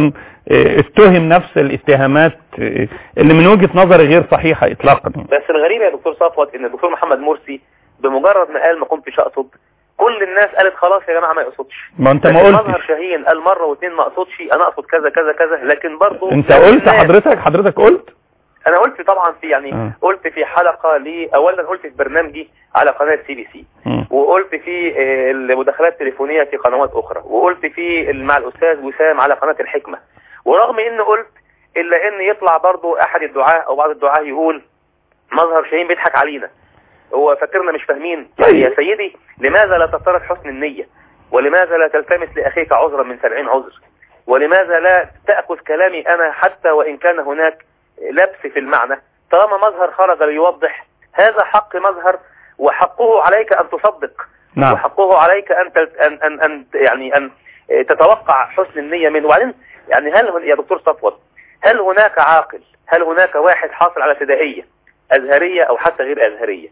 اه، اتهم نفس الاتهامات اه، اللي من وجهة نظري غير صحيحة اطلاقا يعني. بس الغريب يا دكتور صفوت ان الدكتور محمد مرسي بمجرد ما قال ما كنتش اقصد كل الناس قالت خلاص يا جماعه ما يقصدش ما انت ما لكن مظهر قلتش شاهين قال مره واثنين ما اقصدش انا اقصد كذا كذا كذا لكن برضه انت قلت الناس- حضرتك حضرتك قلت انا قلت طبعا في يعني آه. قلت في حلقه لي اولا قلت في برنامجي على قناه سي بي سي مم. وقلت في آه، المداخلات التليفونيه في قنوات اخرى وقلت في مع الاستاذ وسام على قناه الحكمه ورغم ان قلت الا ان يطلع برضو احد الدعاة او بعض الدعاة يقول مظهر شاهين بيضحك علينا هو فاكرنا مش فاهمين يعني يا سيدي لماذا لا تفترض حسن النية ولماذا لا تلتمس لأخيك عذرا من سبعين عذر ولماذا لا تأخذ كلامي أنا حتى وإن كان هناك لبس في المعنى طالما مظهر خرج ليوضح هذا حق مظهر وحقه عليك أن تصدق نعم وحقه عليك أن, تلت أن, أن, أن يعني أن تتوقع حسن النية منه وبعدين يعني هل هن- يا دكتور صفوت هل هناك عاقل هل هناك واحد حاصل على فدائية أزهرية أو حتى غير أزهرية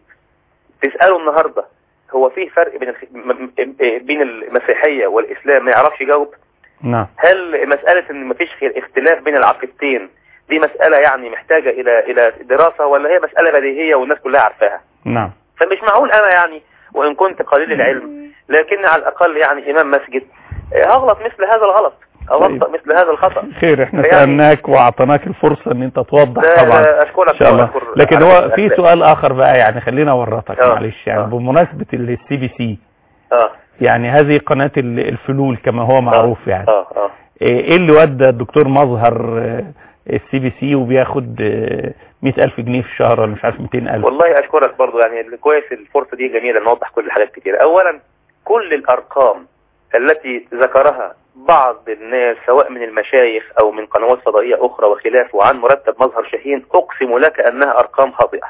تسأله النهاردة هو فيه فرق بين الخ... م- م- بين المسيحية والإسلام ما يعرفش يجاوب نعم هل مسألة ان مفيش خير اختلاف بين العقيدتين دي مسألة يعني محتاجة الى الى دراسة ولا هي مسألة بديهية والناس كلها عارفاها نعم فمش معقول انا يعني وان كنت قليل العلم لكن على الاقل يعني امام مسجد آه، هغلط مثل هذا الغلط او طيب. اخطأ مثل هذا الخطأ خير احنا يعني- سألناك واعطيناك الفرصة ان انت توضح لا- طبعا لا، اشكرك ان شاء الله وأشكر لكن على هو الأخلاق. في سؤال اخر بقى يعني خلينا اورطك آه. معلش يعني آه. بمناسبة السي بي سي اه يعني هذه قناة ال- الفلول كما هو معروف يعني اه اه ايه اللي ودى الدكتور مظهر السي بي سي وبياخد مئة ألف جنيه في الشهر ولا مش عارف 200 ألف والله اشكرك برضو يعني كويس الفرصة دي جميلة نوضح كل الحاجات كتير اولا كل الارقام التي ذكرها بعض الناس سواء من المشايخ او من قنوات فضائية اخرى وخلافه عن مرتب مظهر شاهين اقسم لك انها ارقام خاطئة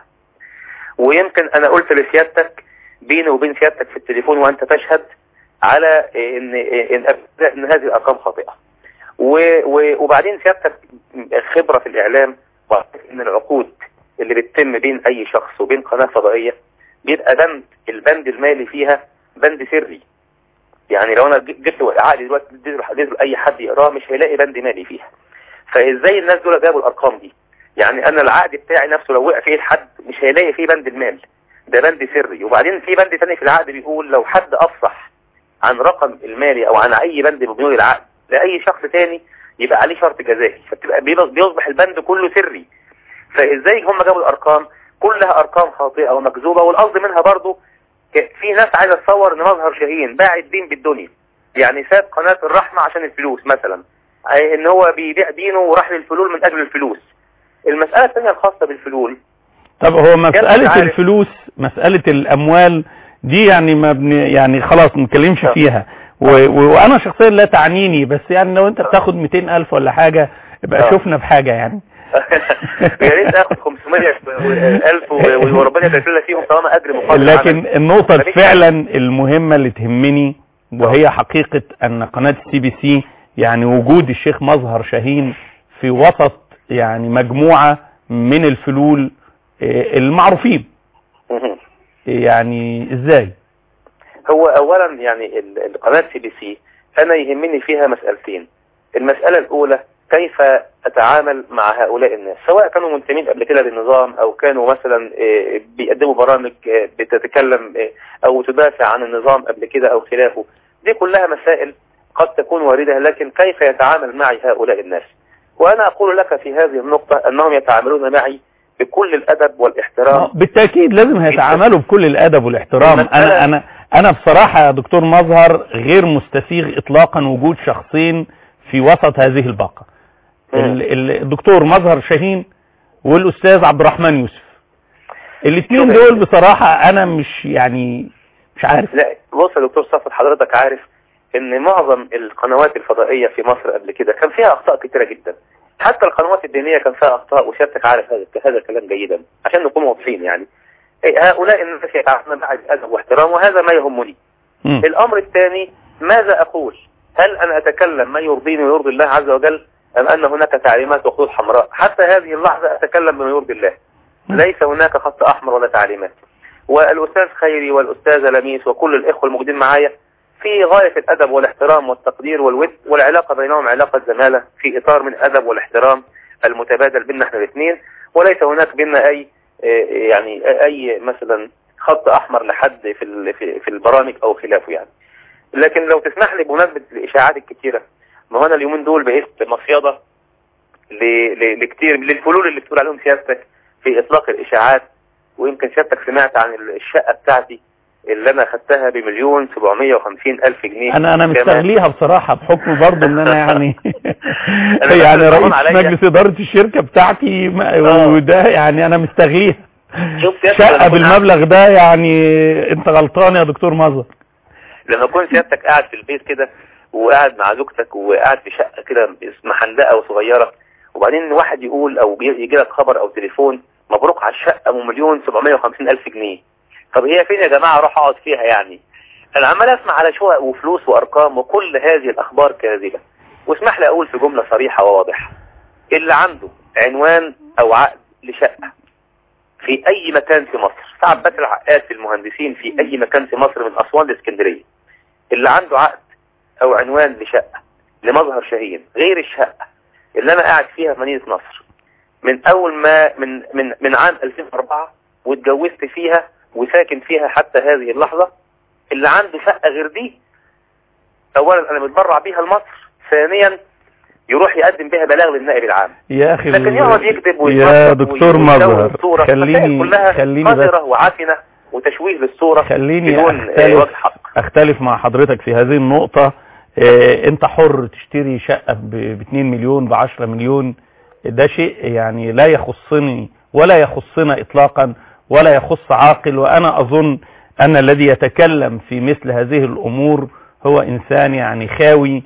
ويمكن انا قلت لسيادتك بيني وبين سيادتك في التليفون وانت تشهد على ان ان, إن هذه الارقام خاطئة و- و- وبعدين سيادتك خبرة في الاعلام وعارف ان العقود اللي بتتم بين اي شخص وبين قناة فضائية بيبقى بند البند المالي فيها بند سري يعني لو انا ج- جبت عقد دلوقتي اديته اديته لاي حد يقراه مش هيلاقي بند مالي فيها فازاي الناس دول جابوا الارقام دي يعني انا العقد بتاعي نفسه لو وقع فيه الحد مش هيلاقي فيه بند المال ده بند سري وبعدين في بند تاني في العقد بيقول لو حد افصح عن رقم المالي او عن اي بند من بنود العقد لاي شخص تاني يبقى عليه شرط جزائي فبتبقى بيبقى- بيصبح البند كله سري فازاي هم جابوا الارقام كلها ارقام خاطئه ومكذوبه والقصد منها برضو ك- في ناس عايزه تصور ان مظهر شاهين باع الدين بالدنيا يعني ساب قناه الرحمه عشان الفلوس مثلا أي ان هو بيبيع دينه وراح للفلول من اجل الفلوس المساله الثانيه الخاصه بالفلول طب هو مسألة عارف. الفلوس مسألة الأموال دي يعني ما بن يعني خلاص ما نتكلمش آه. فيها و... و... وأنا شخصيا لا تعنيني بس يعني لو أنت بتاخد 200 ألف ولا حاجة يبقى آه. شوفنا بحاجة يعني يا ريت اخد 500 الف و- وربنا يبارك فيهم طالما اجر مقابل لكن عمل. النقطة مفيش فعلا المهمة اللي تهمني وهي حقيقة أن قناة السي بي سي يعني وجود الشيخ مظهر شاهين في وسط يعني مجموعة من الفلول آه، المعروفين مهم. يعني ازاي هو اولا يعني ال- القناة سي بي سي انا يهمني فيها مسألتين المسألة الاولى كيف اتعامل مع هؤلاء الناس سواء كانوا منتمين قبل كده للنظام او كانوا مثلا آه، بيقدموا برامج آه، بتتكلم آه، او تدافع عن النظام قبل كده او خلافه دي كلها مسائل قد تكون واردة لكن كيف يتعامل معي هؤلاء الناس وانا اقول لك في هذه النقطة انهم يتعاملون معي بكل الادب والاحترام بالتأكيد لازم هيتعاملوا بكل الأدب والاحترام المسألة- أنا أنا أنا بصراحة يا دكتور مظهر غير مستسيغ إطلاقا وجود شخصين في وسط هذه الباقة ال- ال- الدكتور مظهر شاهين والأستاذ عبد الرحمن يوسف الاثنين شوف يا دول بصراحة أنا مش يعني مش عارف لا بص يا دكتور صفت حضرتك عارف ان معظم القنوات الفضائية في مصر قبل كده كان فيها اخطاء كتيرة جدا حتى القنوات الدينية كان فيها اخطاء وسيادتك عارف هذا هذا الكلام جيدا عشان نكون واضحين يعني إيه، هؤلاء الناس يتعاملون معي بأدب واحترام وهذا ما يهمني مم. الامر الثاني ماذا اقول هل انا اتكلم ما يرضيني ويرضي الله عز وجل ام ان هناك تعليمات وخطوط حمراء حتى هذه اللحظة اتكلم بما يرضي الله ليس هناك خط احمر ولا تعليمات والاستاذ خيري والاستاذة لميس وكل الاخوة الموجودين معايا في غاية الأدب والاحترام والتقدير والود والعلاقة بينهم علاقة زمالة في إطار من الأدب والاحترام المتبادل بيننا احنا الاثنين وليس هناك بيننا أي آه، يعني أي مثلا خط أحمر لحد في ال- في في البرامج أو خلافه يعني لكن لو تسمح لي بمناسبة الإشاعات الكتيرة ما هو أنا اليومين دول بقيت مصيدة ل- ل- لكتير للفلول اللي بتقول عليهم سيادتك في إطلاق الإشاعات ويمكن سيادتك سمعت عن الشقة بتاعتي اللي أنا خدتها بمليون 750 ألف جنيه انا انا كمان. مستغليها بصراحة بحكم برضه ان انا يعني أنا يعني بس طبعاً رئيس عليا. مجلس ادارة الشركة بتاعتي ما- آه. وده يعني انا مستغليها شوف سيادتك شقة لما أكون بالمبلغ ده يعني انت غلطان يا دكتور مظهر لما اكون سيادتك قاعد في البيت كده وقاعد مع زوجتك وقاعد في شقه كده محندقه وصغيره وبعدين واحد يقول او يجي لك خبر او تليفون مبروك على الشقه بمليون 750 الف جنيه طب هي فين يا جماعه اروح اقعد فيها يعني انا عمال اسمع على شقق وفلوس وارقام وكل هذه الاخبار كاذبه واسمح لي اقول في جمله صريحه وواضحه اللي عنده عنوان او عقد لشقه في اي مكان في مصر ساعات بس العقاد في المهندسين في اي مكان في مصر من اسوان لاسكندريه اللي عنده عقد او عنوان لشقة لمظهر شاهين غير الشقة اللي انا قاعد فيها في مدينة نصر من اول ما من من من عام 2004 واتجوزت فيها وساكن فيها حتى هذه اللحظة اللي عنده شقة غير دي اولا انا متبرع بيها لمصر ثانيا يروح يقدم بها بلاغ للنائب العام يا اخي لكن يقعد يكذب يا ويتنطط دكتور ويزود مظهر الصورة. مسائل خليني كلها خليني بس قذرة وعفنة وتشويه للصورة خليني بدون آه، اختلف وجه حق اختلف مع حضرتك في هذه النقطة اه انت حر تشتري شقة ب 2 مليون ب 10 مليون ده شيء يعني لا يخصني ولا يخصنا اطلاقا ولا يخص عاقل وانا اظن ان الذي يتكلم في مثل هذه الامور هو انسان يعني خاوي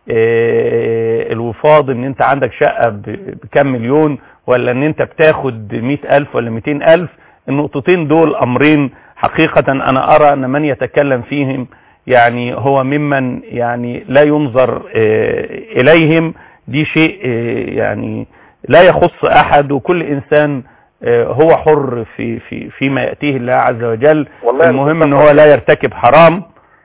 اه الوفاض ان انت عندك شقة ب- بكم مليون ولا ان انت بتاخد مئة الف ولا مئتين الف النقطتين دول امرين حقيقة انا ارى ان من يتكلم فيهم يعني هو ممن يعني لا ينظر آه، اليهم دي شيء آه، يعني لا يخص احد وكل انسان آه، هو حر في في فيما ياتيه الله عز وجل والله المهم ان هو لا يرتكب حرام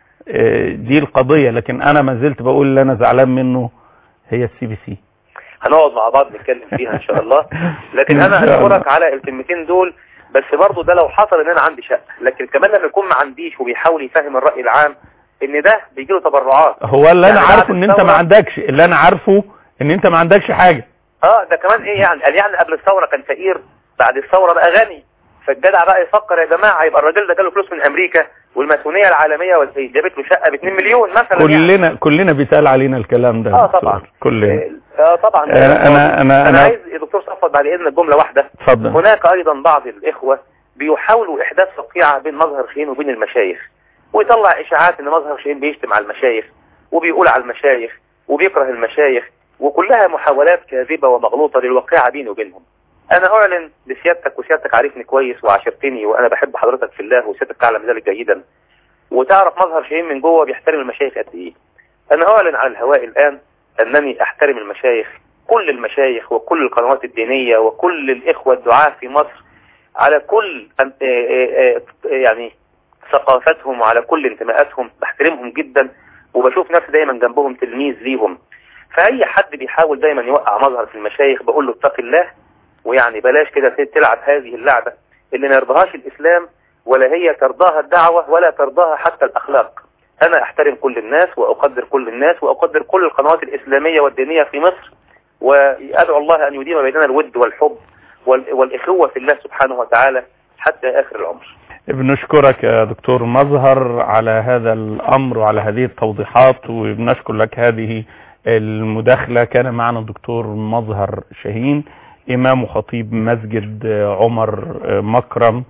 آه، دي القضية لكن انا ما زلت بقول اللي انا زعلان منه هي السي بي سي هنقعد مع بعض نتكلم فيها ان شاء الله لكن إن انا شاء الله. اشكرك على الكلمتين دول بس برضه ده لو حصل ان انا عندي شقه لكن كمان لما يكون ما عنديش وبيحاول يفهم الراي العام ان ده بيجي له تبرعات هو اللي انا يعني بعد عارفه ان انت ما الثورة- عندكش اللي انا عارفه ان انت ما عندكش حاجة اه ده كمان ايه يعني قال يعني قبل الثوره كان فقير بعد الثوره بقى غني فالجدع بقى يفكر يا جماعه يبقى الراجل ده جاله فلوس من امريكا والماسونيه العالميه وال- جابت له شقه ب 2 مليون مثلا يعني كلنا كلنا بيتقال علينا الكلام ده اه يا دكتور. طبعا كلنا اه طبعا أنا- أنا- أنا- انا أنا- عايز يا دكتور صفوت بعد اذنك جمله واحده اتفضل هناك ايضا بعض الاخوه بيحاولوا احداث فقيعه بين مظهر شاهين وبين المشايخ ويطلع اشاعات ان مظهر شاهين بيشتم على المشايخ وبيقول على المشايخ وبيكره المشايخ وكلها محاولات كاذبه ومغلوطه للوقيعه بيني وبينهم انا اعلن لسيادتك وسيادتك عارفني كويس وعاشرتني وانا بحب حضرتك في الله وسيادتك تعلم ذلك جيدا وتعرف مظهر شاهين من جوه بيحترم المشايخ قد ايه انا اعلن على الهواء الان انني احترم المشايخ كل المشايخ وكل القنوات الدينية وكل الاخوة الدعاة في مصر على كل أن- آه، آه، آه، يعني ثقافتهم وعلى كل انتماءاتهم بحترمهم جدا وبشوف نفسي دايما جنبهم تلميذ ليهم فاي حد بيحاول دايما يوقع مظهر في المشايخ بقول له اتق الله ويعني بلاش كده تلعب هذه اللعبة اللي ما يرضاهاش الاسلام ولا هي ترضاها الدعوة ولا ترضاها حتى الاخلاق انا احترم كل الناس واقدر كل الناس واقدر كل القنوات الاسلامية والدينية في مصر وادعو الله ان يديم بيننا الود والحب وال- والاخوة في الله سبحانه وتعالى حتى اخر العمر بنشكرك يا دكتور مظهر على هذا الأمر وعلى هذه التوضيحات وبنشكر لك هذه المداخلة كان معنا الدكتور مظهر شاهين إمام وخطيب مسجد عمر مكرم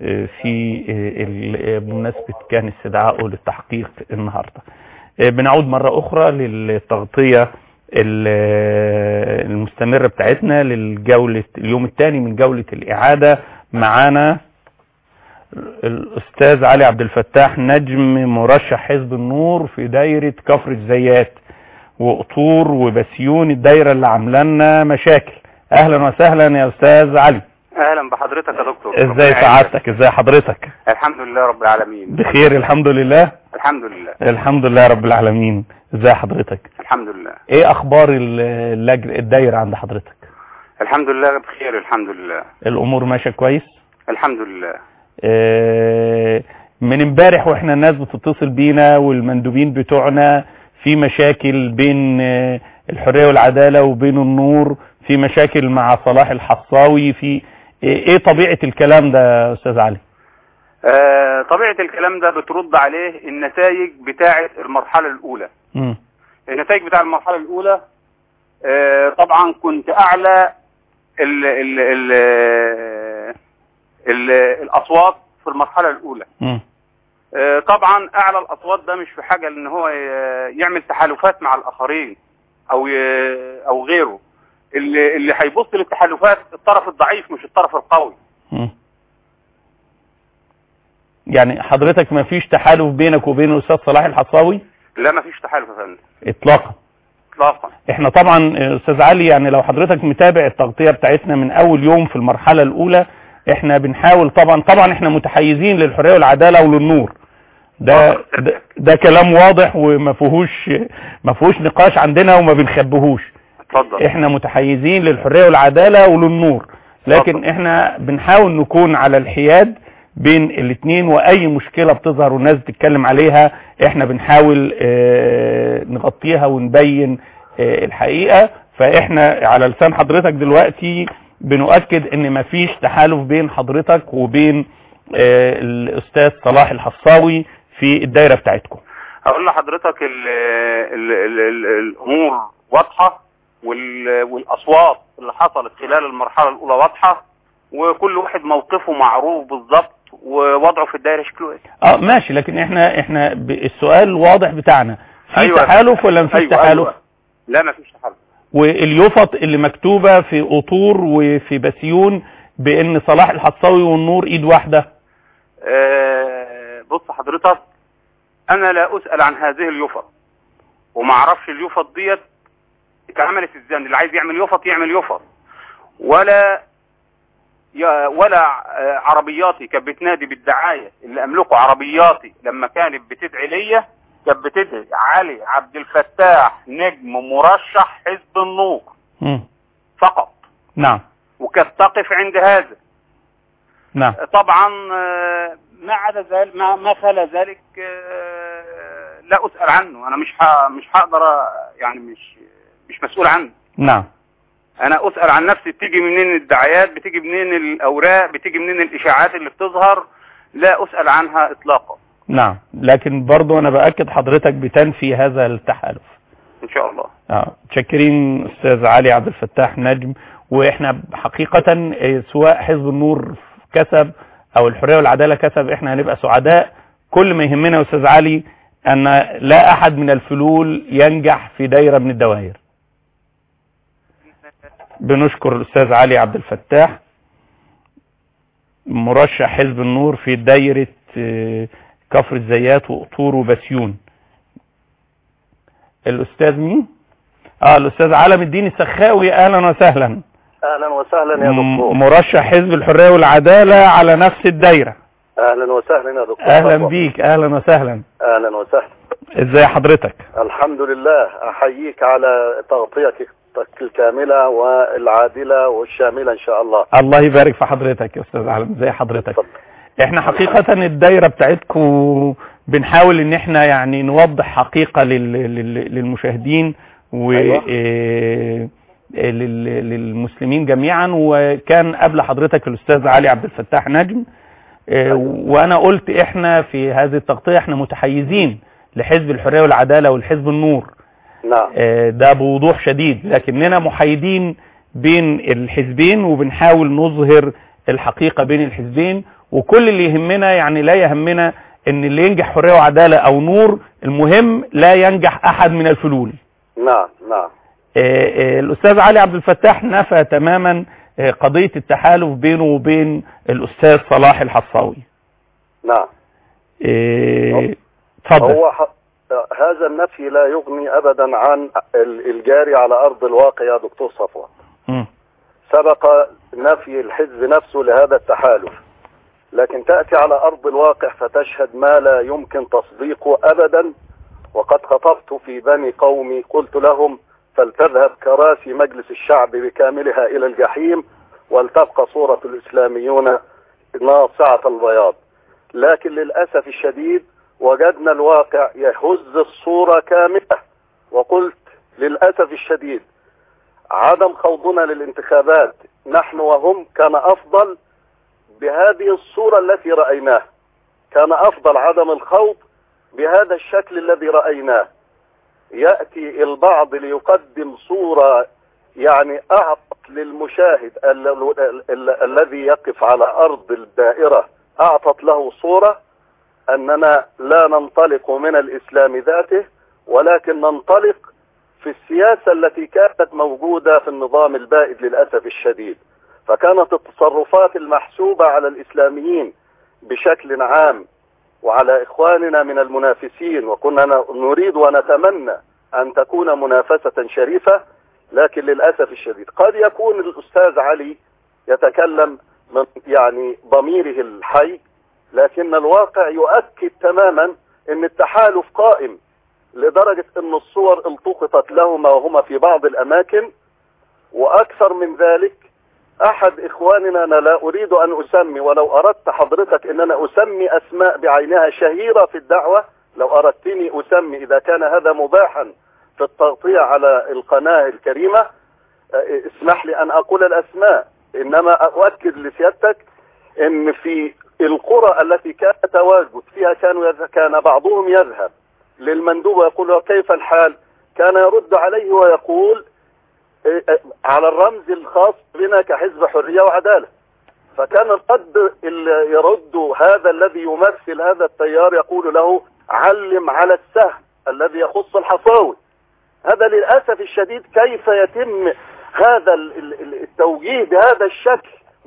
في ال- بمناسبة كان استدعائه للتحقيق النهاردة بنعود مرة أخرى للتغطية ال- المستمرة بتاعتنا للجولة اليوم الثاني من جولة الإعادة معانا الأستاذ علي عبد الفتاح نجم مرشح حزب النور في دايرة كفر الزيات وقطور وبسيون الدايرة اللي عاملة لنا مشاكل أهلا وسهلا يا أستاذ علي اهلا بحضرتك يا دكتور ازاي ربنا يعينك. سعادتك ازاي حضرتك الحمد لله رب العالمين بخير الحمد لله الحمد لله الحمد لله رب العالمين ازاي حضرتك الحمد لله ايه اخبار ال- اللجن الدايره عند حضرتك الحمد لله بخير الحمد لله الامور ماشيه كويس الحمد لله آه، من امبارح واحنا الناس بتتصل بينا والمندوبين بتوعنا في مشاكل بين آه، الحريه والعداله وبين النور في مشاكل مع صلاح الحصاوي في ايه إيه طبيعه الكلام ده يا استاذ علي آه طبيعة الكلام ده بترد عليه النتائج بتاعة المرحلة الأولى مم. النتائج بتاع المرحلة الأولى آه طبعا كنت أعلى ال ال ال ال الأصوات في المرحلة الأولى مم. آه طبعا أعلى الأصوات ده مش في حاجة إن هو ي- يعمل تحالفات مع الآخرين أو ي- أو غيره اللي اللي هيبص للتحالفات الطرف الضعيف مش الطرف القوي مم. يعني حضرتك ما فيش تحالف بينك وبين الاستاذ صلاح الحصاوي لا مفيش تحالف يا فندم اطلاقا إطلاقا احنا طبعا آه، استاذ علي يعني لو حضرتك متابع التغطية بتاعتنا من اول يوم في المرحلة الاولى احنا بنحاول طبعا طبعا احنا متحيزين للحرية والعدالة وللنور ده ده, ده كلام واضح وما فيهوش ما فيهوش نقاش عندنا وما بنخبيهوش اتفضل احنا متحيزين للحرية والعدالة وللنور لكن احنا بنحاول نكون على الحياد بين الاثنين واي مشكلة بتظهر والناس بتتكلم عليها احنا بنحاول اه نغطيها ونبين اه الحقيقة فاحنا على لسان حضرتك دلوقتي بنؤكد ان مفيش تحالف بين حضرتك وبين اه الاستاذ صلاح الحصاوي في الدايرة بتاعتكم هقول لحضرتك ال ال ال ال الامور واضحه وال والاصوات اللي حصلت خلال المرحله الاولى واضحه وكل واحد موقفه معروف بالظبط ووضعه في الدايره شكله ايه اه ماشي لكن احنا احنا ب- السؤال واضح بتاعنا في أيوة. تحالف ولا مفيش أيوة، تحالف أيوة. لا ما فيش تحالف واليوفط اللي مكتوبة في قطور وفي بسيون بان صلاح الحصاوي والنور ايد واحدة آه بص حضرتك انا لا اسال عن هذه اليفط وما اعرفش اليفط ديت اتعملت ازاي اللي عايز يعمل يفط يعمل يفط ولا يا ولا آه، عربياتي كانت بتنادي بالدعايه اللي املكه عربياتي لما كانت بتدعي ليا كانت بتدعي علي عبد الفتاح نجم مرشح حزب النور مم. فقط نعم وكانت تقف عند هذا نعم طبعا آه، ما عدا ذلك ما ما خلا ذلك آه، لا اسال عنه انا مش ه- مش هقدر أ- يعني مش مش مسؤول عنه نعم انا اسال عن نفسي بتيجي منين الدعايات بتيجي منين الاوراق بتيجي منين الاشاعات اللي بتظهر لا اسال عنها اطلاقا نعم لكن برضو انا باكد حضرتك بتنفي هذا التحالف ان شاء الله اه متشكرين استاذ علي عبد الفتاح نجم واحنا حقيقة آه، سواء حزب النور كسب او الحرية والعدالة كسب احنا هنبقى سعداء كل ما يهمنا يا استاذ علي ان لا احد من الفلول ينجح في دايرة من الدوائر بنشكر الاستاذ علي عبد الفتاح مرشح حزب النور في دايرة آه، كفر الزيات وقطور وبسيون الاستاذ مين اه الاستاذ علم الدين السخاوي اهلا وسهلا اهلا وسهلا يا دكتور م- مرشح حزب الحرية والعدالة على نفس الدايرة اهلا وسهلا يا دكتور اهلا صفوة. بيك اهلا وسهلا اهلا وسهلا ازاي حضرتك الحمد لله احييك على تغطيتك الكامله والعادله والشامله ان شاء الله الله يبارك في حضرتك يا استاذ علم ازاي حضرتك احنا حقيقة الدايرة بتاعتكم بنحاول ان احنا يعني نوضح حقيقة لل- لل- للمشاهدين و أيوة. إيه، لل- للمسلمين جميعا وكان قبل حضرتك الاستاذ علي عبد الفتاح نجم إيه، وانا قلت احنا في هذه التغطية احنا متحيزين لحزب الحرية والعدالة والحزب النور نعم آه، ده بوضوح شديد لكننا محايدين بين الحزبين وبنحاول نظهر الحقيقة بين الحزبين وكل اللي يهمنا يعني لا يهمنا ان اللي ينجح حرية وعدالة او نور المهم لا ينجح احد من الفلول نعم نعم آه، آه، الاستاذ علي عبد الفتاح نفى تماما آه، قضية التحالف بينه وبين الاستاذ صلاح الحصاوي نعم آه، اتفضل هو ح... هذا النفي لا يغني ابدا عن ال- الجاري على ارض الواقع يا دكتور صفوة مم. سبق نفي الحزب نفسه لهذا التحالف لكن تأتي على أرض الواقع فتشهد ما لا يمكن تصديقه أبدا وقد خطبت في بني قومي قلت لهم فلتذهب كراسي مجلس الشعب بكاملها إلى الجحيم ولتبقى صورة الإسلاميون ناصعة البياض لكن للأسف الشديد وجدنا الواقع يهز الصورة كاملة وقلت للأسف الشديد عدم خوضنا للانتخابات نحن وهم كان أفضل بهذه الصورة التي رأيناها كان أفضل عدم الخوض بهذا الشكل الذي رأيناه يأتي البعض ليقدم صورة يعني أعطت للمشاهد ال- ال- ال- الذي يقف على أرض الدائرة أعطت له صورة أننا لا ننطلق من الإسلام ذاته ولكن ننطلق في السياسة التي كانت موجودة في النظام البائد للأسف الشديد فكانت التصرفات المحسوبة على الإسلاميين بشكل عام وعلى إخواننا من المنافسين وكنا ن- نريد ونتمنى أن تكون منافسة شريفة لكن للأسف الشديد قد يكون الأستاذ علي يتكلم من يعني ضميره الحي لكن الواقع يؤكد تماما ان التحالف قائم لدرجة ان الصور التقطت لهما وهما في بعض الاماكن واكثر من ذلك احد اخواننا انا لا اريد ان اسمي ولو اردت حضرتك ان انا اسمي اسماء بعينها شهيرة في الدعوة لو اردتني اسمي اذا كان هذا مباحا في التغطية على القناة الكريمة اه، اسمح لي ان اقول الاسماء انما اؤكد لسيادتك ان في القرى التي كان تواجد فيها كانوا يذ... كان بعضهم يذهب للمندوب ويقول له كيف الحال كان يرد عليه ويقول إيه، إيه، على الرمز الخاص بنا كحزب حرية وعدالة فكان الرد اللي يرد هذا الذي يمثل هذا التيار يقول له علم على السهم الذي يخص الحصاوي هذا للأسف الشديد كيف يتم هذا ال- ال- ال- التوجيه بهذا الشكل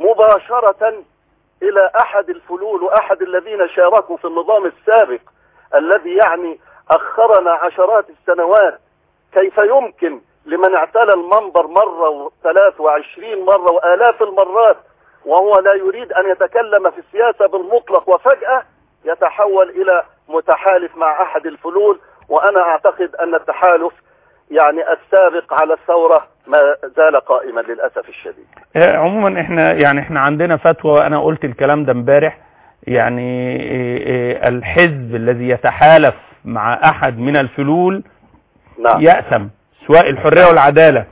مباشرة إلى أحد الفلول وأحد الذين شاركوا في النظام السابق الذي يعني أخرنا عشرات السنوات كيف يمكن لمن اعتلى المنبر مرة وثلاث وعشرين مرة وآلاف المرات وهو لا يريد أن يتكلم في السياسة بالمطلق وفجأة يتحول إلى متحالف مع أحد الفلول وأنا أعتقد أن التحالف يعني السابق على الثورة ما زال قائما للأسف الشديد آه، عموما احنا يعني احنا عندنا فتوى وانا قلت الكلام ده امبارح يعني آه، آه، الحزب الذي يتحالف مع احد من الفلول نعم يأثم سواء الحرية والعدالة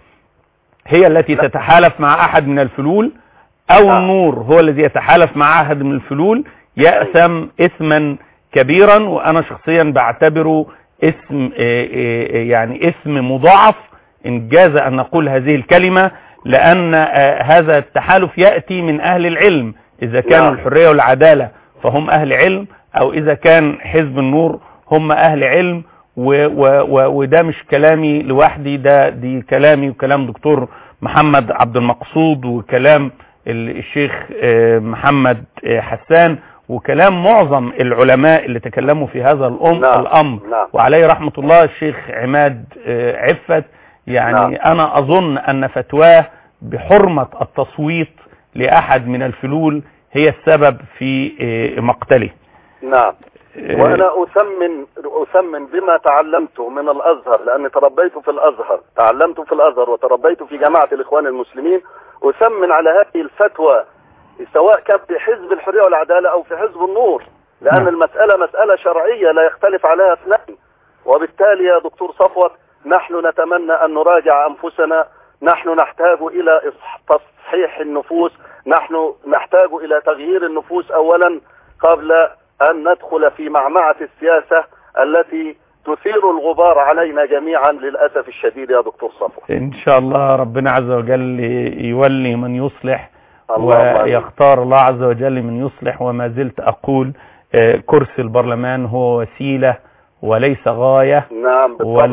هي التي تتحالف مع احد من الفلول او النور هو الذي يتحالف مع احد من الفلول يأثم اثما كبيرا وانا شخصيا بعتبره اسم آه، آه، يعني اسم مضاعف ان جاز ان نقول هذه الكلمة لان آه، هذا التحالف يأتي من اهل العلم اذا كانوا نعم. الحرية والعدالة فهم اهل علم او اذا كان حزب النور هم اهل علم و و و وده مش كلامي لوحدي ده دي كلامي وكلام دكتور محمد عبد المقصود وكلام ال- الشيخ آه، محمد آه، حسان وكلام معظم العلماء اللي تكلموا في هذا الأم نعم. الأمر نعم. وعليه رحمة الله الشيخ عماد آه، عفت يعني نعم. أنا أظن أن فتواه بحرمة التصويت لأحد من الفلول هي السبب في آه، مقتله نعم آه، وأنا أثمن أثمن بما تعلمته من الأزهر لأني تربيت في الأزهر تعلمت في الأزهر وتربيت في جماعة الإخوان المسلمين أثمن على هذه الفتوى سواء كان في حزب الحرية والعدالة أو في حزب النور لأن نعم. المسألة مسألة شرعية لا يختلف عليها اثنين وبالتالي يا دكتور صفوت نحن نتمنى أن نراجع أنفسنا نحن نحتاج إلى إصح- تصحيح النفوس نحن نحتاج إلى تغيير النفوس أولا قبل أن ندخل في معمعة السياسة التي تثير الغبار علينا جميعا للأسف الشديد يا دكتور صفوت إن شاء الله ربنا عز وجل يولي من يصلح اللهم آمين. ويختار الله عز وجل من يصلح وما زلت أقول آه، كرسي البرلمان هو وسيلة وليس غاية نعم بالطبع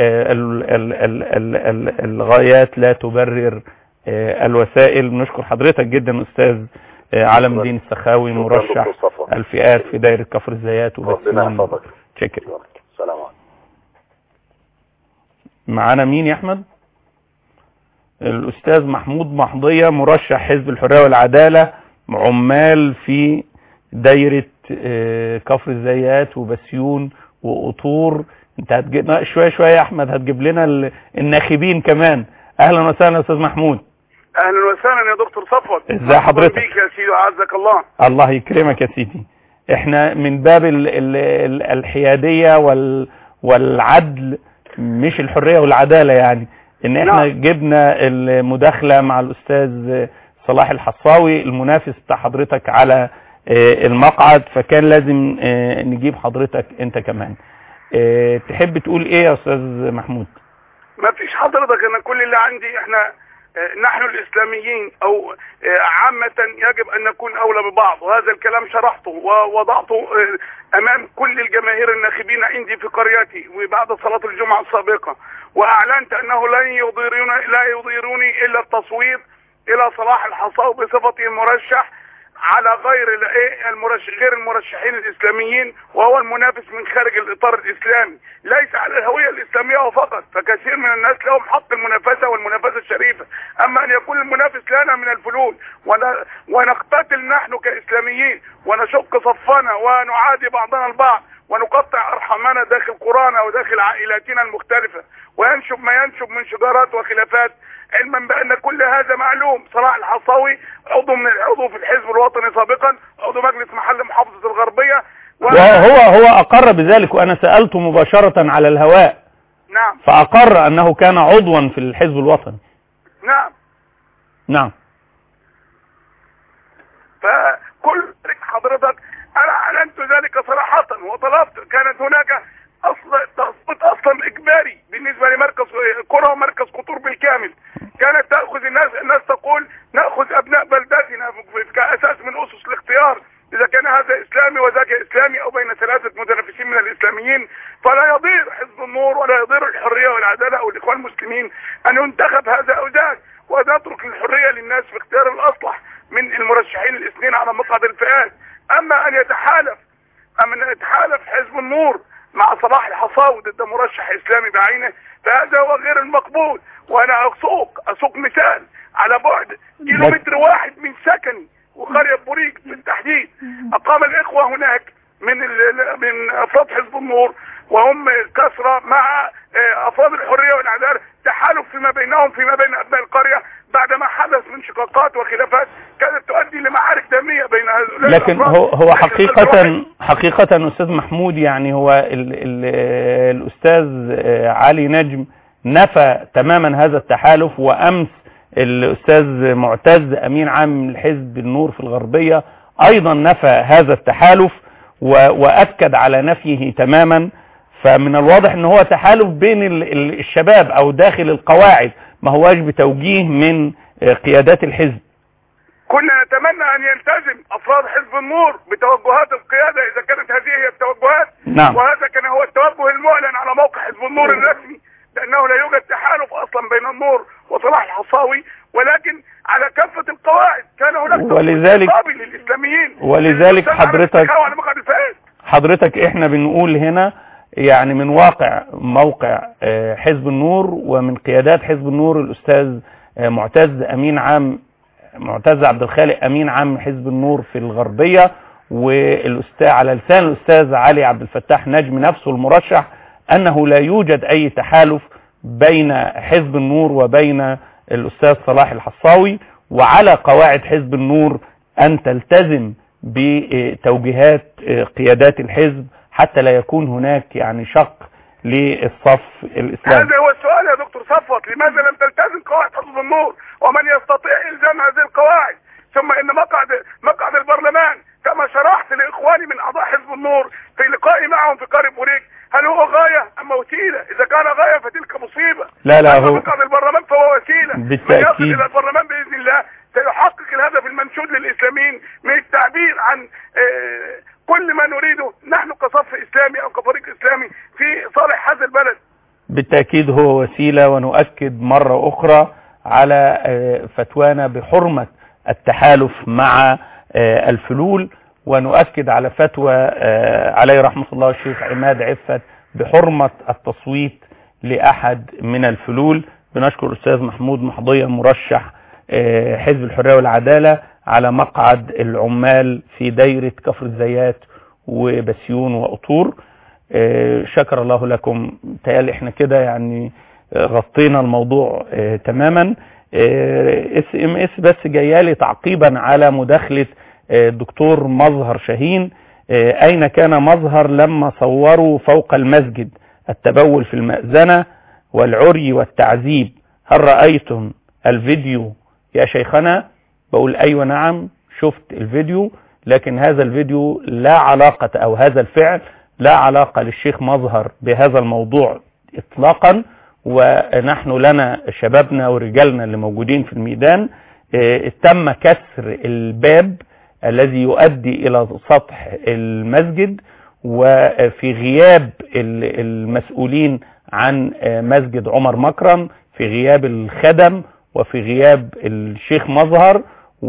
والغايات لا تبرر آه، الوسائل بنشكر حضرتك جدا أستاذ آه، علم الدين السخاوي شكراً مرشح دكتور صفوت. الفئات في دائرة كفر الزيات ربنا وبسيون يحفظك شكرا السلام عليكم معانا مين يا أحمد الأستاذ محمود محضية مرشح حزب الحرية والعدالة عمال في دايرة آه، كفر الزيات وبسيون وقطور انت هتجيب شوية شوية يا أحمد هتجيب لنا ال- الناخبين كمان أهلا وسهلا يا أستاذ محمود اهلا وسهلا يا دكتور صفوت ازي حضرتك؟ مرحبا بيك يا سيدي وعزك الله الله يكرمك يا سيدي احنا من باب ال ال ال الحيادية وال والعدل مش الحرية والعدالة يعني ان احنا نعم. جبنا المداخلة مع الاستاذ صلاح الحصاوي المنافس بتاع حضرتك على آه، المقعد فكان لازم آه، نجيب حضرتك انت كمان آه، تحب تقول ايه يا استاذ محمود ما فيش حضرتك انا كل اللي عندي احنا آه، نحن الاسلاميين او آه، عامة يجب ان نكون اولى ببعض وهذا الكلام شرحته ووضعته آه، امام كل الجماهير الناخبين عندي في قريتي وبعد صلاة الجمعة السابقة واعلنت انه لن يضيرون لا يضيروني الا التصويت الى صلاح الحصاوي بصفته مرشح على غير ال- إيه المرشح غير المرشحين الاسلاميين وهو المنافس من خارج الاطار الاسلامي ليس على الهويه الاسلاميه فقط فكثير من الناس لهم حق المنافسه والمنافسه الشريفه اما ان يكون المنافس لنا من الفلول ون- ونقتتل نحن كاسلاميين ونشق صفنا ونعادي بعضنا البعض ونقطع ارحامنا داخل قرانا وداخل عائلاتنا المختلفه وينشب ما ينشب من شجارات وخلافات علما بان كل هذا معلوم صلاح الحصاوي عضو من العضو في الحزب الوطني سابقا عضو مجلس محل محافظه الغربيه وهو هو اقر بذلك وانا سألته مباشرة على الهواء نعم فاقر انه كان عضوا في الحزب الوطني نعم نعم فكل ذلك حضرتك انا اعلنت ذلك صراحة وطلبت كانت هناك اصلا تصويت اصلا اجباري بالنسبة لمركز قرى ومركز قطور بالكامل كانت تأخذ الناس الناس تقول نأخذ ابناء بلدتنا في- كأساس من اسس الاختيار اذا كان هذا اسلامي وذاك اسلامي او بين ثلاثة متنافسين من الاسلاميين فلا يضير حزب النور ولا يضير الحرية والعدالة او الاخوان المسلمين ان ينتخب هذا او ذاك ونترك الحرية للناس في اختيار الاصلح من المرشحين الاثنين على مقعد الفئات اما ان يتحالف اما ان يتحالف حزب النور مع صلاح الحصاوي ضد مرشح اسلامي بعينه فهذا هو غير المقبول وانا اسوق اسوق مثال على بعد كيلومتر واحد من سكني وقرية بوريك بالتحديد اقام الاخوة هناك من ال- من افراد حزب النور وهم كثرة مع آه، افراد الحرية والعدالة تحالف فيما بينهم فيما بين ابناء القرية بعدما حدث من شقاقات وخلافات كانت تؤدي لمعارك دمية بين هؤلاء لكن الأفراد. هو هو لكن حقيقة حقيقة أستاذ محمود يعني هو ال ال الأستاذ آه، علي نجم نفى تماما هذا التحالف وأمس الأستاذ معتز أمين عام الحزب النور في الغربية أيضا نفى هذا التحالف و- وأكد على نفيه تماما فمن الواضح ان هو تحالف بين ال- ال- الشباب او داخل القواعد ما هواش بتوجيه من آه، قيادات الحزب كنا نتمنى ان يلتزم افراد حزب النور بتوجهات القيادة اذا كانت هذه هي التوجهات نعم. وهذا كان هو التوجه المعلن على موقع حزب النور الرسمي لانه لا يوجد تحالف اصلا بين النور وصلاح الحصاوي ولكن على كافة القواعد كان هناك تصويت ولذلك- إيجابي للاسلاميين ولذلك للمستمع حضرتك- للتكاوى على مقعد الفئات حضرتك احنا بنقول هنا يعني من واقع موقع آه، حزب النور ومن قيادات حزب النور الاستاذ آه، معتز امين عام معتز عبد الخالق امين عام حزب النور في الغربيه والاستاذ على لسان الاستاذ علي عبد الفتاح نجم نفسه المرشح انه لا يوجد اي تحالف بين حزب النور وبين الاستاذ صلاح الحصاوي وعلى قواعد حزب النور ان تلتزم بتوجيهات قيادات الحزب حتى لا يكون هناك يعني شق للصف الاسلامي هذا هو السؤال يا دكتور صفوت لماذا لم تلتزم قواعد حزب النور ومن يستطيع الزام هذه القواعد ثم ان مقعد مقعد البرلمان كما شرحت لاخواني من اعضاء حزب النور في لقائي معهم في قرية بوريك هل هو غاية ام وسيلة اذا كان غاية فتلك مصيبة لا لا أما هو مقعد البرلمان فهو وسيلة بالتأكيد. من يصل الى البرلمان باذن الله سيحقق الهدف المنشود للاسلاميين من التعبير عن آه، كل ما نريده نحن كصف اسلامي او كفريق اسلامي في صالح هذا البلد بالتأكيد هو وسيلة ونؤكد مرة أخرى على آه، فتوانا بحرمة التحالف مع آه، الفلول ونؤكد على فتوى آه، عليه رحمة الله الشيخ عماد عفت بحرمة التصويت لأحد من الفلول بنشكر الأستاذ محمود محضية مرشح آه، حزب الحرية والعدالة على مقعد العمال في دايرة كفر الزيات وبسيون وأطور آه، شكر الله لكم تهيألي احنا كده يعني آه، غطينا الموضوع آه، تماما اس ام اس بس جايالي تعقيبا على مداخلة آه، الدكتور مظهر شاهين آه، اين كان مظهر لما صوروا فوق المسجد التبول في المأذنة والعري والتعذيب هل رأيتم الفيديو يا شيخنا بقول ايوه نعم شفت الفيديو لكن هذا الفيديو لا علاقة او هذا الفعل لا علاقة للشيخ مظهر بهذا الموضوع اطلاقا ونحن لنا شبابنا ورجالنا اللي موجودين في الميدان اه تم كسر الباب الذي يؤدي الى سطح المسجد وفي غياب ال- المسؤولين عن اه مسجد عمر مكرم في غياب الخدم وفي غياب الشيخ مظهر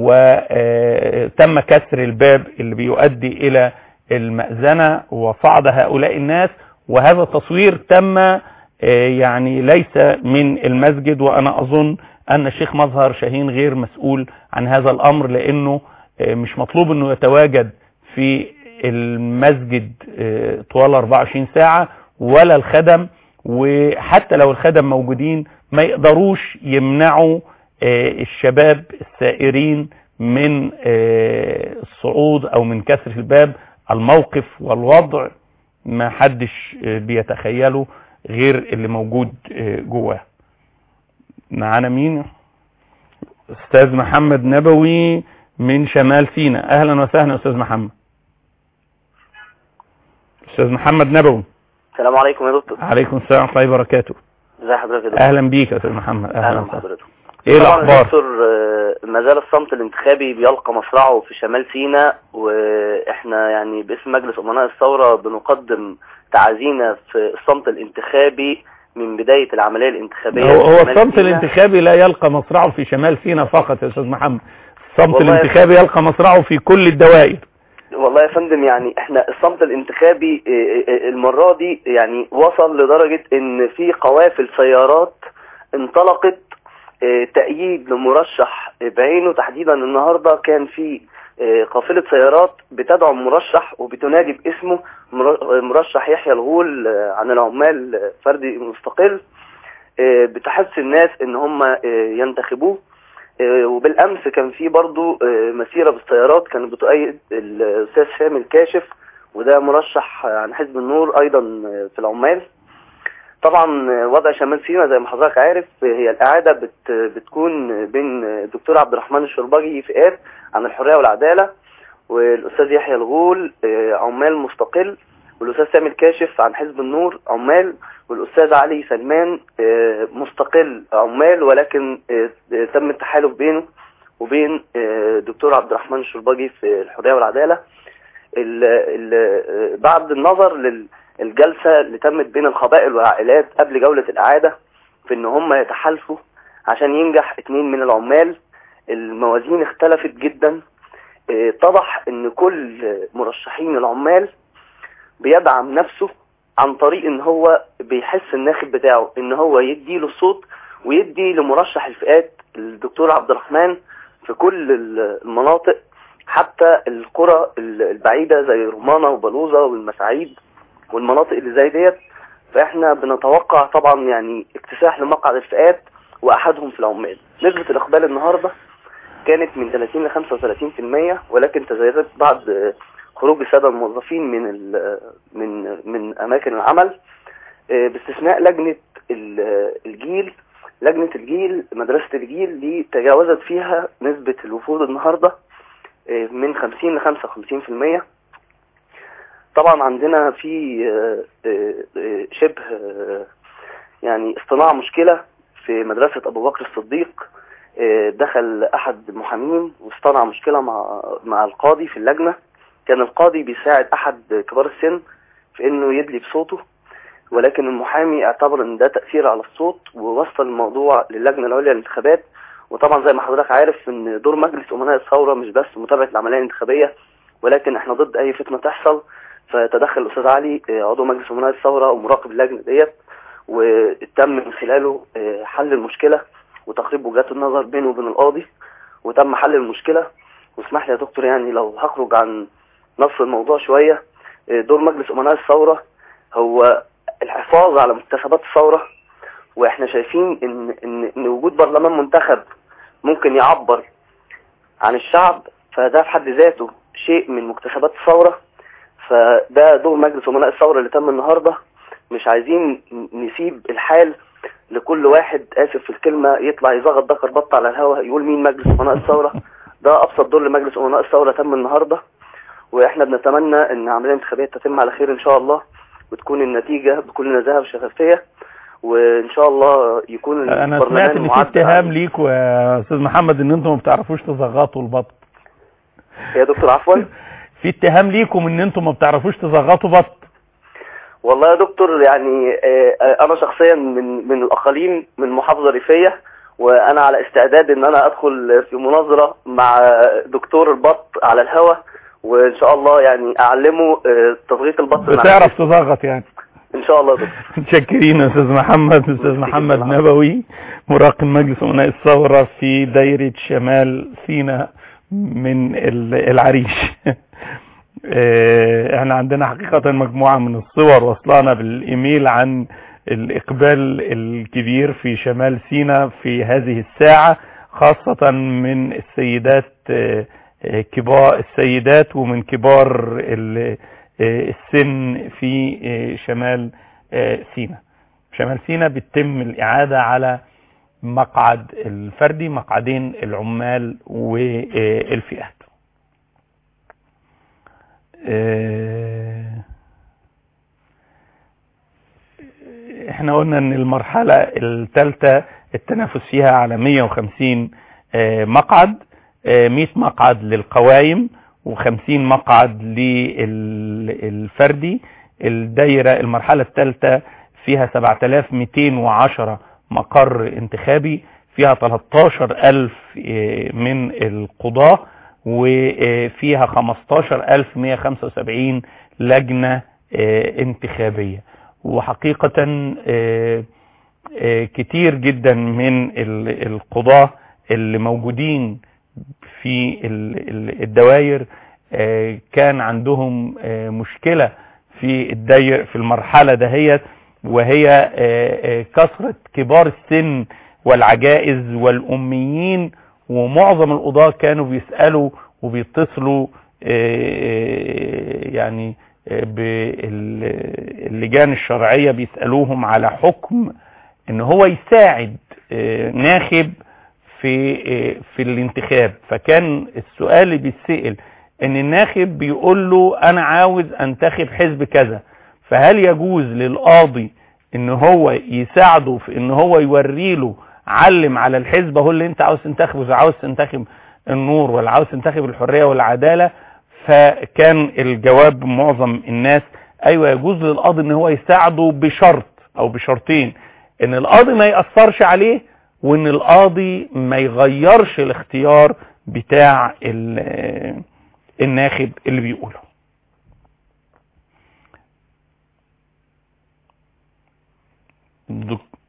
وتم كسر الباب اللي بيؤدي الى المأذنة وصعد هؤلاء الناس وهذا التصوير تم آه، يعني ليس من المسجد وانا اظن ان الشيخ مظهر شاهين غير مسؤول عن هذا الامر لانه آه، مش مطلوب انه يتواجد في المسجد آه، طوال 24 ساعة ولا الخدم وحتى لو الخدم موجودين ما يقدروش يمنعوا آه، الشباب السائرين من آه، الصعود او من كسر الباب الموقف والوضع ما حدش آه، بيتخيله غير اللي موجود آه، جواه معانا مين استاذ محمد نبوي من شمال سيناء اهلا وسهلا استاذ محمد استاذ محمد نبوي السلام عليكم يا دكتور عليكم السلام ورحمه الله وبركاته ازي حضرتك يا دكتور اهلا بيك يا استاذ محمد اهلا اهلا وسهلا بحضرتك ايه طبعا يا الاخبار دكتور آه، ما زال الصمت الانتخابي بيلقى مصرعه في شمال سيناء واحنا يعني باسم مجلس امناء الثوره بنقدم تعازينا في الصمت الانتخابي من بدايه العمليه الانتخابيه هو, في هو شمال الصمت سيناء. الانتخابي لا يلقى مصرعه في شمال سيناء فقط يا استاذ محمد الصمت والله يا الانتخابي يلقى مصرعه في كل الدوائر والله يا فندم يعني احنا الصمت الانتخابي اه، اه، اه، المرة دي يعني وصل لدرجة ان في قوافل سيارات انطلقت اه، تأييد لمرشح بعينه تحديدا النهاردة كان في اه، قافلة سيارات بتدعم مرشح وبتنادي باسمه مر- مرشح يحيى الغول اه، عن العمال اه، فردي مستقل اه، بتحث الناس ان هم اه، ينتخبوه آه، وبالامس كان في برضو آه، مسيره بالسيارات كانت بتؤيد الاستاذ شامل كاشف وده مرشح عن حزب النور ايضا آه، في العمال طبعا آه، وضع شمال سيناء زي ما حضرتك عارف آه، هي الاعاده بت بتكون بين آه، الدكتور عبد الرحمن الشربجي فئات عن الحريه والعداله والاستاذ يحيى الغول آه، عمال مستقل والاستاذ سامي الكاشف عن حزب النور عمال والاستاذ علي سلمان آه، مستقل عمال ولكن آه، آه، تم التحالف بينه وبين آه، دكتور عبد الرحمن الشربجي في الحريه والعداله ال- ال- آه، بعد النظر للجلسه اللي تمت بين القبائل والعائلات قبل جوله الاعاده في ان هم يتحالفوا عشان ينجح اتنين من العمال الموازين اختلفت جدا آه، اتضح ان كل مرشحين العمال بيدعم نفسه عن طريق ان هو بيحس الناخب بتاعه ان هو يدي له الصوت ويدي لمرشح الفئات الدكتور عبد الرحمن في كل المناطق حتى القرى البعيدة زي رمانة وبلوزة والمساعيد والمناطق اللي زي ديت فاحنا بنتوقع طبعا يعني اكتساح لمقعد الفئات واحدهم في العمال نسبة الاقبال النهاردة كانت من 30 ل 35% ولكن تزايدت بعد خروج الساده الموظفين من ال- من من اماكن العمل آه، باستثناء لجنه ال- الجيل لجنه الجيل مدرسه الجيل دي تجاوزت فيها نسبه الوفود النهارده آه، من 50 ل 55% طبعا عندنا في آه، آه، آه، شبه آه، يعني اصطناع مشكله في مدرسه ابو بكر الصديق آه، دخل احد المحامين واصطنع مشكله مع مع القاضي في اللجنه كان القاضي بيساعد احد كبار السن في انه يدلي بصوته ولكن المحامي اعتبر ان ده تاثير على الصوت ووصل الموضوع للجنه العليا للانتخابات وطبعا زي ما حضرتك عارف ان دور مجلس امناء الثوره مش بس متابعه العمليه الانتخابيه ولكن احنا ضد اي فتنه تحصل فتدخل الاستاذ علي آه، عضو مجلس امناء الثوره ومراقب اللجنه ديت وتم من خلاله آه، حل المشكلة وتقريب وجهات النظر بينه وبين القاضي وتم حل المشكلة واسمح لي يا دكتور يعني لو هخرج عن نص الموضوع شوية آه، دور مجلس أمناء الثورة هو الحفاظ على مكتسبات الثورة واحنا شايفين ان ان ان وجود برلمان منتخب ممكن يعبر عن الشعب فده في حد ذاته شيء من مكتسبات الثورة فده دور مجلس أمناء الثورة اللي تم النهاردة مش عايزين نسيب الحال لكل واحد آسف في الكلمة يطلع يزغط دكر بط على الهوا يقول مين مجلس أمناء الثورة ده أبسط دور لمجلس أمناء الثورة تم النهاردة وإحنا بنتمنى إن العملية الانتخابية تتم على خير إن شاء الله وتكون النتيجة بكل نزاهة وشفافية وإن شاء الله يكون انا البرلمان سمعت ان في معد اتهام ليكوا يا استاذ محمد ان انتم ما بتعرفوش تزغطوا البط يا دكتور عفوا في اتهام ليكم ان انتم ما بتعرفوش تزغطوا بط والله يا دكتور يعني آه، آه، انا شخصيا من من الاقاليم من محافظه ريفيه وانا على استعداد ان انا ادخل في مناظره مع دكتور البط على الهوا وان شاء الله يعني اعلمه آه، تضغيط البط من على بتعرف الجسم. تزغط يعني ان شاء الله يا دكتور متشكرين يا استاذ محمد استاذ محمد نبوي مراقب مجلس امناء الثوره في دايره شمال سيناء من ال- العريش آه، احنا عندنا حقيقه مجموعه من الصور وصلنا بالايميل عن الاقبال الكبير في شمال سيناء في هذه الساعه خاصه من السيدات آه، آه، كبار السيدات ومن كبار ال- آه، السن في آه، شمال آه، سيناء شمال سيناء بتتم الإعادة على مقعد الفردي مقعدين العمال والفئات آه، احنا قلنا ان المرحلة الثالثة التنافس فيها على 150 آه، مقعد آه، 100 مقعد للقوائم و50 مقعد للفردي الدايرة المرحلة الثالثة فيها 7210 مقر انتخابي فيها 13000 آه، من القضاة وفيها 15175 لجنة آه، انتخابية وحقيقة آه، آه، كتير جدا من ال- القضاة اللي موجودين في ال- ال- الدوائر آه، كان عندهم آه، مشكلة في الداير في المرحلة دهيت وهي آه، آه، كثرة كبار السن والعجائز والأميين ومعظم القضاة كانوا بيسألوا وبيتصلوا آه، يعني آه، باللجان الشرعية بيسألوهم على حكم ان هو يساعد آه، ناخب في آه، في الانتخاب فكان السؤال اللي بيتسأل ان الناخب بيقول له انا عاوز انتخب حزب كذا فهل يجوز للقاضي ان هو يساعده في ان هو يوري له علم على الحزب هو اللي انت عاوز تنتخبه اذا عاوز تنتخب النور ولا عاوز تنتخب الحرية والعدالة فكان الجواب معظم الناس ايوه يجوز للقاضي ان هو يساعده بشرط او بشرطين ان القاضي ما يأثرش عليه وان القاضي ما يغيرش الاختيار بتاع ال- الناخب اللي بيقوله دك-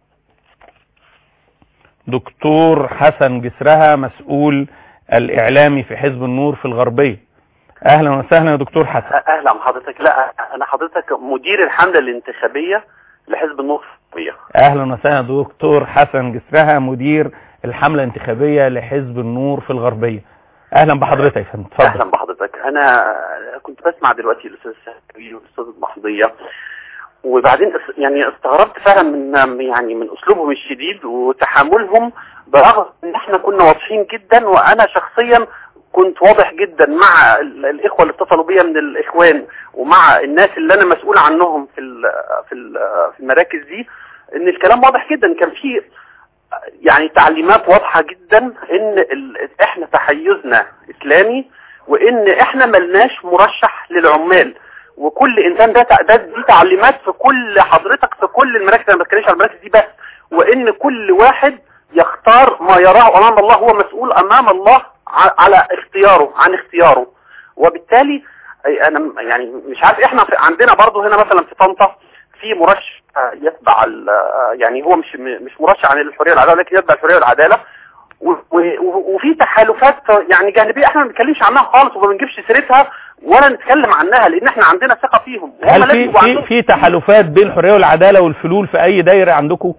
دكتور حسن جسرها مسؤول الاعلامي في حزب النور في الغربية اهلا وسهلا يا دكتور حسن اهلا بحضرتك لا انا حضرتك مدير الحملة الانتخابية لحزب النور الشعبية. اهلا وسهلا دكتور حسن جسرها مدير الحملة الانتخابية لحزب النور في الغربية اهلا بحضرتك يا فندم اتفضل اهلا بحضرتك انا كنت بسمع دلوقتي الاستاذ سهوي والاستاذ المحضية وبعدين اس- يعني استغربت فعلا من يعني من اسلوبهم الشديد وتحاملهم برغم ان احنا كنا واضحين جدا وانا شخصيا كنت واضح جدا مع ال- الاخوه اللي اتصلوا بيا من الاخوان ومع الناس اللي انا مسؤول عنهم في ال في ال في المراكز دي ان الكلام واضح جدا كان في يعني تعليمات واضحة جدا ان ال... احنا تحيزنا اسلامي وان احنا ملناش مرشح للعمال وكل انسان ده ده دي تعليمات في كل حضرتك في كل المراكز انا ما بتكلمش على المراكز دي بس وان كل واحد يختار ما يراه امام الله هو مسؤول امام الله ع- على اختياره عن اختياره وبالتالي أي انا م- يعني مش عارف احنا في عندنا برضو هنا مثلا في طنطا في مرشح آه، يتبع ال- آه، يعني هو مش م- مش مرشح عن الحريه والعداله ولكن يتبع الحريه والعداله و- و- وفي تحالفات يعني جانبيه احنا ما بنتكلمش عنها خالص وما بنجيبش سيرتها ولا نتكلم عنها لان احنا عندنا ثقه فيهم وهم هل لازم في يبقوا في عندهم في تحالفات بين الحريه والعداله والفلول في اي دايره عندكم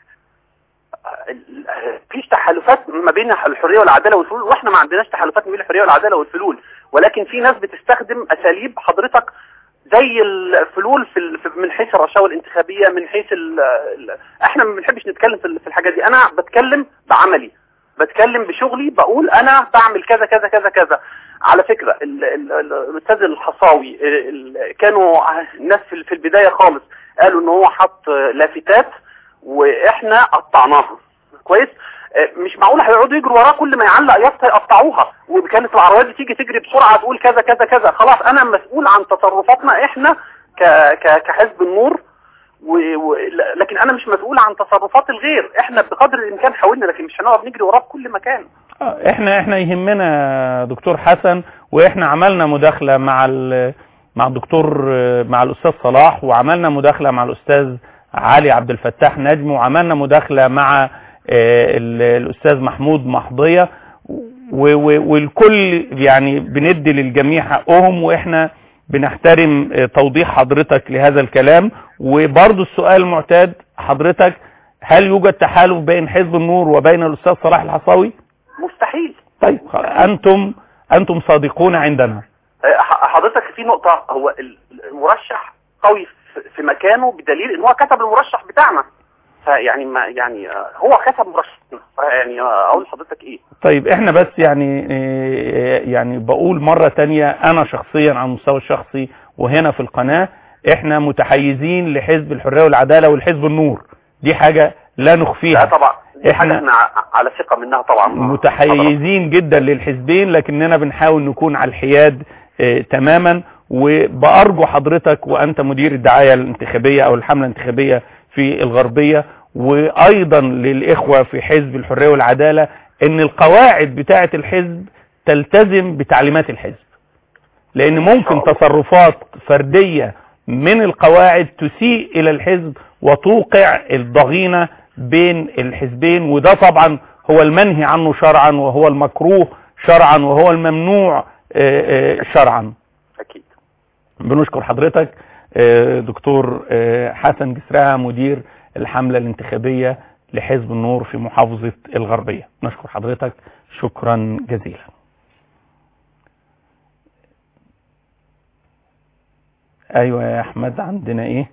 فيش تحالفات ما بين الحريه والعداله والفلول واحنا ما عندناش تحالفات ما بين الحريه والعداله والفلول ولكن في ناس بتستخدم اساليب حضرتك زي الفلول في ال- في- من حيث الرشاوى الانتخابيه من حيث ال ال احنا ما بنحبش نتكلم في ال- في الحاجات دي انا بتكلم بعملي بتكلم بشغلي بقول انا بعمل كذا كذا كذا كذا على فكره ال- ال- ال- الاستاذ الحصاوي ال- ال- كانوا الناس في في البدايه خالص قالوا ان هو حط لافتات واحنا قطعناها كويس آه، مش معقول هيقعدوا يجروا وراه كل ما يعلق يافطه يقطعوها وكانت العربيات دي تيجي تجري بسرعه تقول كذا كذا كذا خلاص انا مسؤول عن تصرفاتنا احنا ك ك كحزب النور و... و... ل- لكن انا مش مسؤول عن تصرفات الغير احنا بقدر الامكان حاولنا لكن مش هنقعد نجري وراه في كل مكان آه، احنا احنا يهمنا دكتور حسن واحنا عملنا مداخله مع ال- مع الدكتور آه، مع الاستاذ صلاح وعملنا مداخله مع الاستاذ علي عبد الفتاح نجم وعملنا مداخله مع آه، ال- الاستاذ محمود محضيه و- و- والكل يعني بندي للجميع حقهم واحنا بنحترم آه، توضيح حضرتك لهذا الكلام وبرضه السؤال المعتاد حضرتك هل يوجد تحالف بين حزب النور وبين الاستاذ صلاح الحصاوي مستحيل طيب خ- انتم انتم صادقون عندنا آه، ح- حضرتك في نقطة هو ال- المرشح قوي في- في مكانه بدليل ان هو كتب المرشح بتاعنا فيعني ما يعني آه، هو كتب مرشحنا يعني آه، اقول لحضرتك ايه طيب احنا بس يعني آه، يعني بقول مرة تانية انا شخصيا على المستوى الشخصي وهنا في القناة احنا متحيزين لحزب الحرية والعدالة والحزب النور دي حاجة لا نخفيها لا طبعا دي حاجة إحنا- احنا ع- على ثقة منها طبعا متحيزين جدا للحزبين لكننا بنحاول نكون على الحياد آه، تماما وبأرجو حضرتك وأنت مدير الدعاية الانتخابية أو الحملة الانتخابية في الغربية وأيضا للإخوة في حزب الحرية والعدالة أن القواعد بتاعة الحزب تلتزم بتعليمات الحزب لأن ممكن تصرفات فردية من القواعد تسيء إلى الحزب وتوقع الضغينة بين الحزبين وده طبعا هو المنهي عنه شرعا وهو المكروه شرعا وهو الممنوع آه، آه، شرعا اكيد بنشكر حضرتك آه، دكتور آه، حسن جسرها مدير الحملة الانتخابية لحزب النور في محافظة الغربية نشكر حضرتك شكرا جزيلا ايوه يا احمد عندنا ايه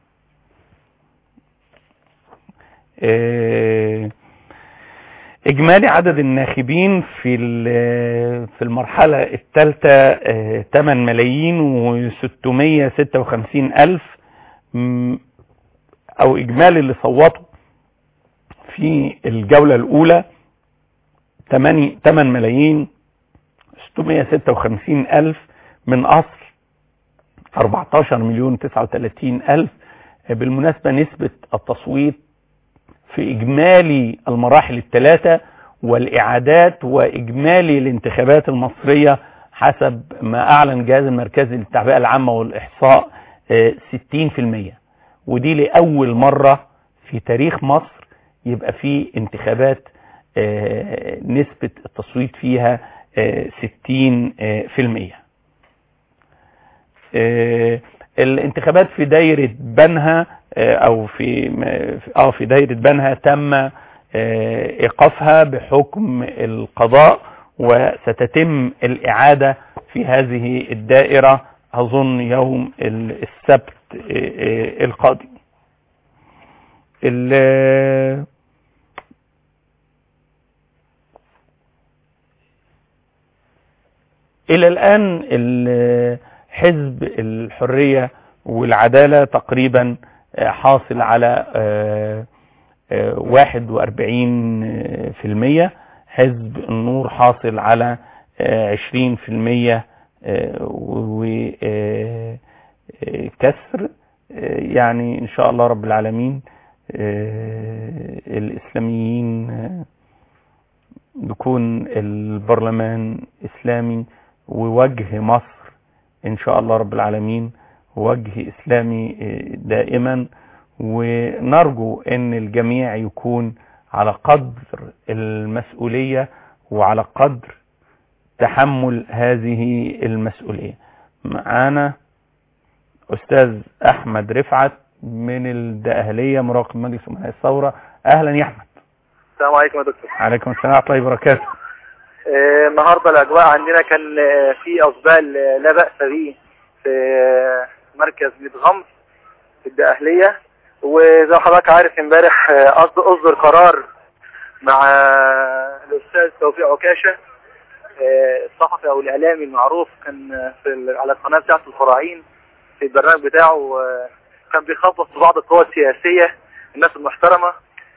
آه، اجمالي عدد الناخبين في ال- في المرحلة الثالثة 8 ملايين و656 الف م، او اجمالي اللي صوتوا في الجولة الاولى 8 8 ملايين 656 الف من اصل 14 مليون 39 الف بالمناسبة نسبة التصويت في إجمالي المراحل الثلاثة والإعادات وإجمالي الانتخابات المصرية حسب ما أعلن الجهاز المركزي للتعبئة العامة والإحصاء آه، 60% ودي لأول مرة في تاريخ مصر يبقى في انتخابات آه، نسبة التصويت فيها آه، 60% آه، الانتخابات في دايرة بنها آه، او في م- اه في دايرة بنها تم آه، ايقافها بحكم القضاء وستتم الاعادة في هذه الدائرة اظن يوم ال- السبت آه، آه، القادم ال- الى الان ال- حزب الحرية والعدالة تقريبا آه، حاصل على آه، آه، 41 في المية حزب النور حاصل على آه، 20 في المية وكسر يعني ان شاء الله رب العالمين آه، الاسلاميين آه، يكون البرلمان اسلامي ووجه مصر ان شاء الله رب العالمين وجه إسلامي آه، دائما ونرجو أن الجميع يكون على قدر المسؤولية وعلى قدر تحمل هذه المسؤولية معانا أستاذ أحمد رفعت من الدقهلية مراقب مجلس أمناء الثورة أهلا يا أحمد السلام عليكم يا دكتور عليكم السلام ورحمة الله وبركاته آه، النهارده الاجواء عندنا كان آه، في اقبال آه، لا باس به في آه، مركز ميت غمر في الدقهليه وزي ما حضرتك عارف امبارح آه، أصد- اصدر قرار مع آه، الاستاذ توفيق عكاشه آه، الصحفي او الاعلامي المعروف كان آه، في ال- على القناه بتاعته الفراعين في البرنامج بتاعه آه، كان بيخبط في بعض القوى السياسيه الناس المحترمه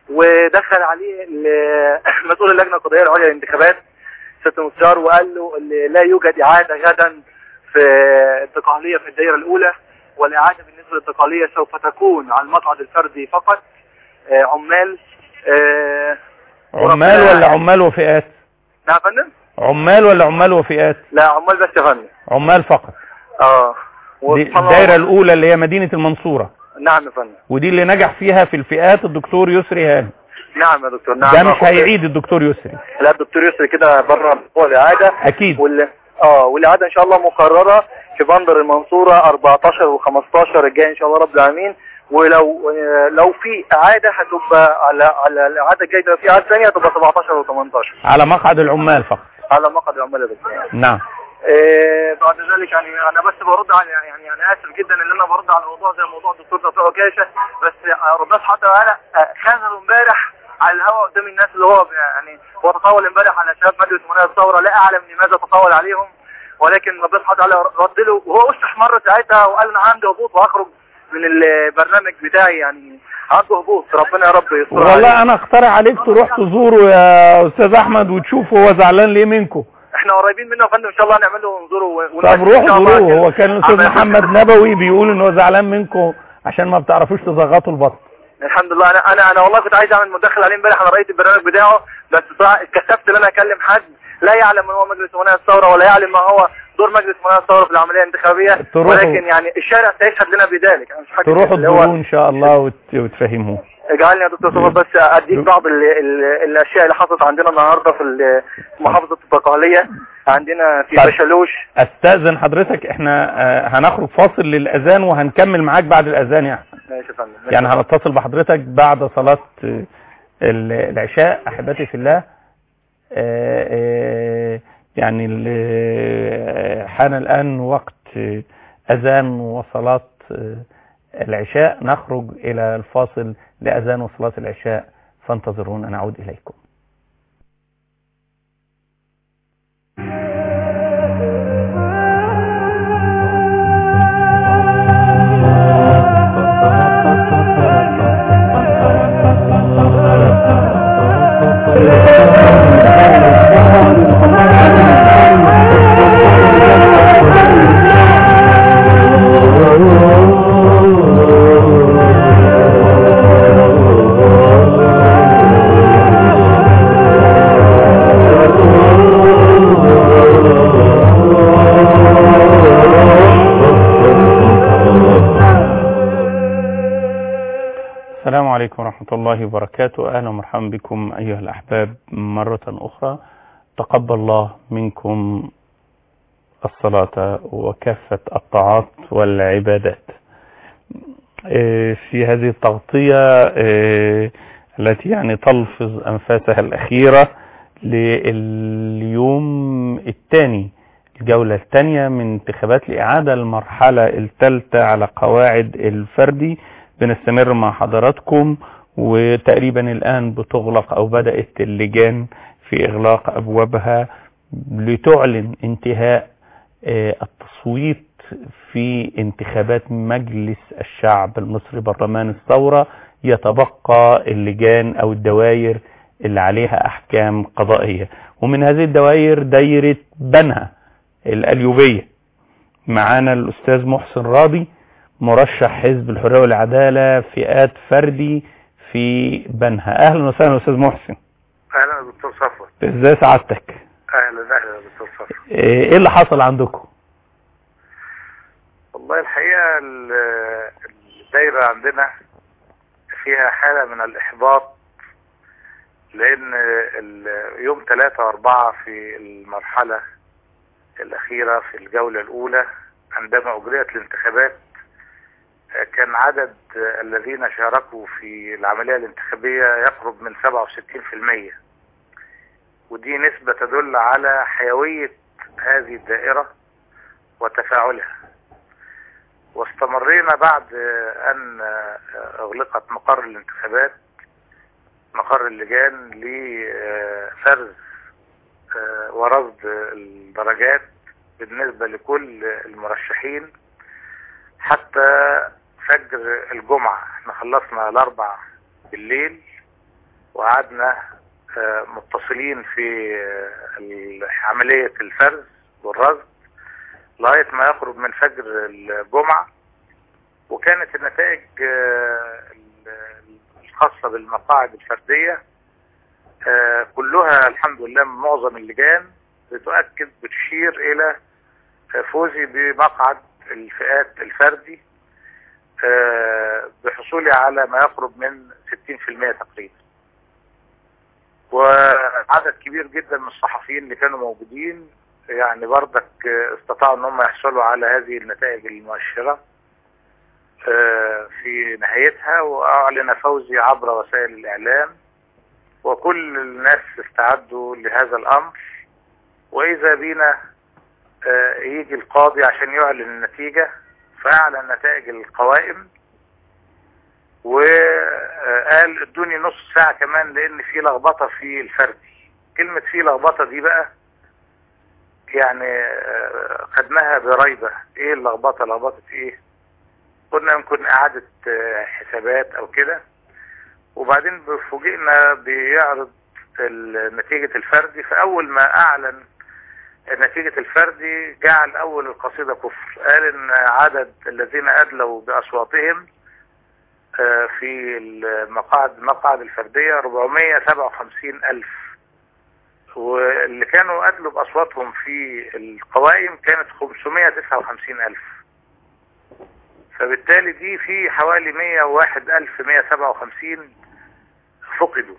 ودخل عليه ال- مسؤول اللجنه القضائيه العليا للانتخابات ست مستشار وقال له اللي لا يوجد إعادة غدا في التقالية في الدائرة الأولى والإعادة بالنسبة للتقالية سوف تكون على المقعد الفردي فقط آه، عمال آه، عمال ولا عمال وفئات نعم يا فندم عمال ولا عمال وفئات لا عمال بس يا فندم عمال فقط اه دي وسبحان الدائرة الله- الأولى اللي هي مدينة المنصورة نعم يا فندم ودي اللي نجح فيها في الفئات الدكتور يسري هاني نعم يا دكتور نعم ده مش أخو- هيعيد الدكتور يسري لا الدكتور يسري كده بره هو الإعادة أكيد وال... اه والإعادة إن شاء الله مقررة في بندر المنصورة 14 و15 الجاي إن شاء الله رب العالمين ولو آه، لو في إعادة هتبقى على على الإعادة الجاية لو في إعادة ثانية هتبقى 17 و18 على مقعد العمال فقط على مقعد العمال يا دكتور نعم آه، بعد ذلك يعني انا بس برد على يعني انا اسف جدا ان انا برد على موضوع زي موضوع الدكتور توفيق عكاشه بس آه، ربنا سبحانه وتعالى آه، خذله امبارح على الهواء قدام الناس اللي هو يعني هو تطاول امبارح على شباب مجلس امناء الثوره لا اعلم لماذا تطاول عليهم ولكن ربنا سبحانه وتعالى رد له وهو وش احمر ساعتها وقال انا عندي هبوط واخرج من البرنامج بتاعي يعني عنده هبوط ربنا يا رب يستر عليه. والله أنا اقترح عليك تروح تزوره يا أستاذ أحمد وتشوف هو زعلان ليه منكم احنا قريبين منه يا فندم ان شاء الله نعمل له نزوره و- طب ونأكد إن روحوا شاء الله زوروه كده. هو كان الأستاذ عمل- محمد نبوي بيقول إن هو زعلان منكم عشان ما بتعرفوش تزغطوا البطن الحمد لله انا انا انا والله كنت عايز اعمل مداخله عليه امبارح انا رأيت البرنامج بتاعه بس بصراحه اتكسفت ان انا اكلم حد لا يعلم من هو مجلس امناء الثوره ولا يعلم ما هو دور مجلس امناء الثوره في العمليه الانتخابيه تروحوا- ولكن يعني الشارع سيشهد لنا بذلك انا مش فاكر تروحوا اللي هو تزوروه إن شاء الله وت- وتفهموه اجعلني يا دكتور صفر بس اديك بعض ال ال الاشياء اللي حصلت عندنا النهارده في ال- محافظه البقاليه عندنا في طيب. بشلوش استاذن حضرتك احنا آه، هنخرج فاصل للاذان وهنكمل معاك بعد الاذان يعني ماشي يا فندم يعني هنتصل بحضرتك بعد صلاة آه، ال- العشاء احبتي في الله آه، آه، يعني ال- آه، حان الان وقت آه، اذان وصلاة آه، العشاء نخرج الى الفاصل لاذان وصلاة العشاء فانتظرونا نعود اليكم السلام عليكم ورحمة الله وبركاته أهلا ومرحبا بكم أيها الأحباب مرة أخرى تقبل الله منكم الصلاة وكافة الطاعات والعبادات آه، في هذه التغطية آه، التي يعني تلفظ أنفاسها الأخيرة لليوم الثاني الجولة الثانية من انتخابات الإعادة المرحلة الثالثة على قواعد الفردي بنستمر مع حضراتكم وتقريبا الآن بتغلق أو بدأت اللجان في إغلاق أبوابها لتعلن انتهاء آه، التصويت في انتخابات مجلس الشعب المصري برلمان الثورة يتبقى اللجان أو الدوائر اللي عليها أحكام قضائية ومن هذه الدوائر دايرة بنها الأليوبية معانا الأستاذ محسن راضي مرشح حزب الحرية والعدالة فئات فردي في بنها أهلا وسهلا أستاذ محسن اهلا يا دكتور صفوت ازاي سعادتك اهلا اهلا يا دكتور صفوت ايه اللي حصل عندكم والله والله الحقيقة ال- الدايرة عندنا فيها حالة من الإحباط لأن ال- يوم ثلاثة وأربعة في المرحلة الأخيرة في الجولة الأولى عندما أجريت الانتخابات آه، كان عدد آه، الذين شاركوا في العملية الانتخابية يقرب من 67% ودي نسبة تدل على حيوية هذه الدائرة وتفاعلها واستمرينا بعد آه، أن آه، أغلقت مقر الانتخابات مقر اللجان لفرز آه، ورصد الدرجات بالنسبة لكل المرشحين حتى فجر الجمعة احنا خلصنا الأربع بالليل وقعدنا آه، متصلين في آه، عملية الفرز والرصد لغاية ما يقرب من فجر الجمعة وكانت النتائج آه، الخاصة بالمقاعد الفردية آه، كلها الحمد لله من معظم اللجان بتؤكد بتشير إلى آه، فوزي بمقعد الفئات الفردي آه، بحصولي على ما يقرب من 60% تقريبا وعدد كبير جدا من الصحفيين اللي كانوا موجودين يعني بردك آه، استطاعوا ان هم يحصلوا على هذه النتائج المؤشرة آه، في نهايتها واعلن فوزي عبر وسائل الاعلام وكل الناس استعدوا لهذا الامر واذا بينا آه، يجي القاضي عشان يعلن النتيجة فاعلن نتائج القوائم وقال ادوني نص ساعة كمان لان في لخبطة في الفردي كلمة في لخبطة دي بقى يعني آه، خدناها بريبة ايه اللخبطة لخبطة ايه قلنا يمكن اعادة آه، حسابات او كده وبعدين فوجئنا بيعرض ال- نتيجة الفردي فاول ما اعلن نتيجة الفردي جعل اول القصيدة كفر قال ان عدد الذين ادلوا باصواتهم آه، في المقاعد المقاعد الفردية 457 ألف واللي كانوا أدلوا بأصواتهم في القوائم كانت 559 ألف فبالتالي دي في حوالي 101 ألف 157 فقدوا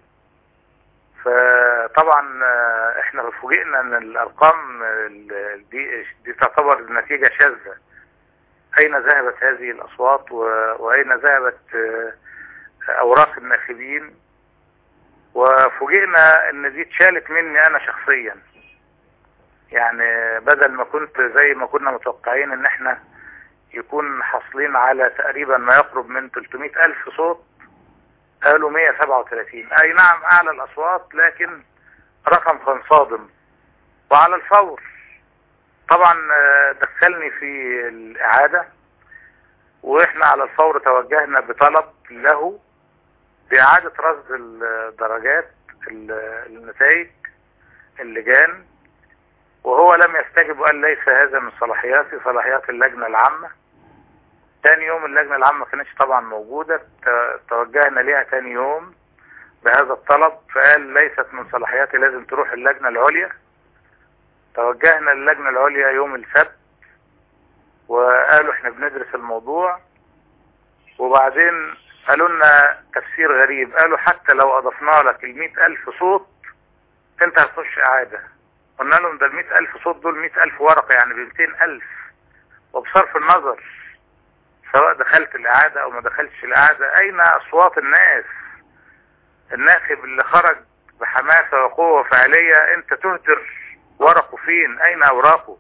فطبعا آه، احنا فوجئنا ان الارقام ال- دي دي تعتبر نتيجة شاذة اين ذهبت هذه الاصوات و- واين ذهبت آه، اوراق الناخبين وفوجئنا ان دي اتشالت مني انا شخصيا يعني بدل ما كنت زي ما كنا متوقعين ان احنا يكون حاصلين على تقريبا ما يقرب من 300 الف صوت قالوا 137 اي نعم اعلى الاصوات لكن رقم كان صادم وعلى الفور طبعا آه، دخلني في الاعادة واحنا على الفور توجهنا بطلب له بإعادة رصد الدرجات ال- النتائج اللجان وهو لم يستجب وقال ليس هذا من صلاحياتي صلاحيات اللجنة العامة تاني يوم اللجنة العامة ما كانتش طبعا موجودة ت- توجهنا ليها تاني يوم بهذا الطلب فقال ليست من صلاحياتي لازم تروح اللجنة العليا توجهنا للجنة العليا يوم السبت وقالوا احنا بندرس الموضوع وبعدين قالوا لنا تفسير غريب قالوا حتى لو اضفنا لك المئة الف صوت انت هتخش اعادة قلنا لهم ده المئة الف صوت دول مئة الف ورقة يعني بمئتين الف وبصرف النظر سواء دخلت الاعادة او ما دخلتش الاعادة اين اصوات الناس الناخب اللي خرج بحماسة وقوة فعلية انت تهدر ورقه فين اين اوراقه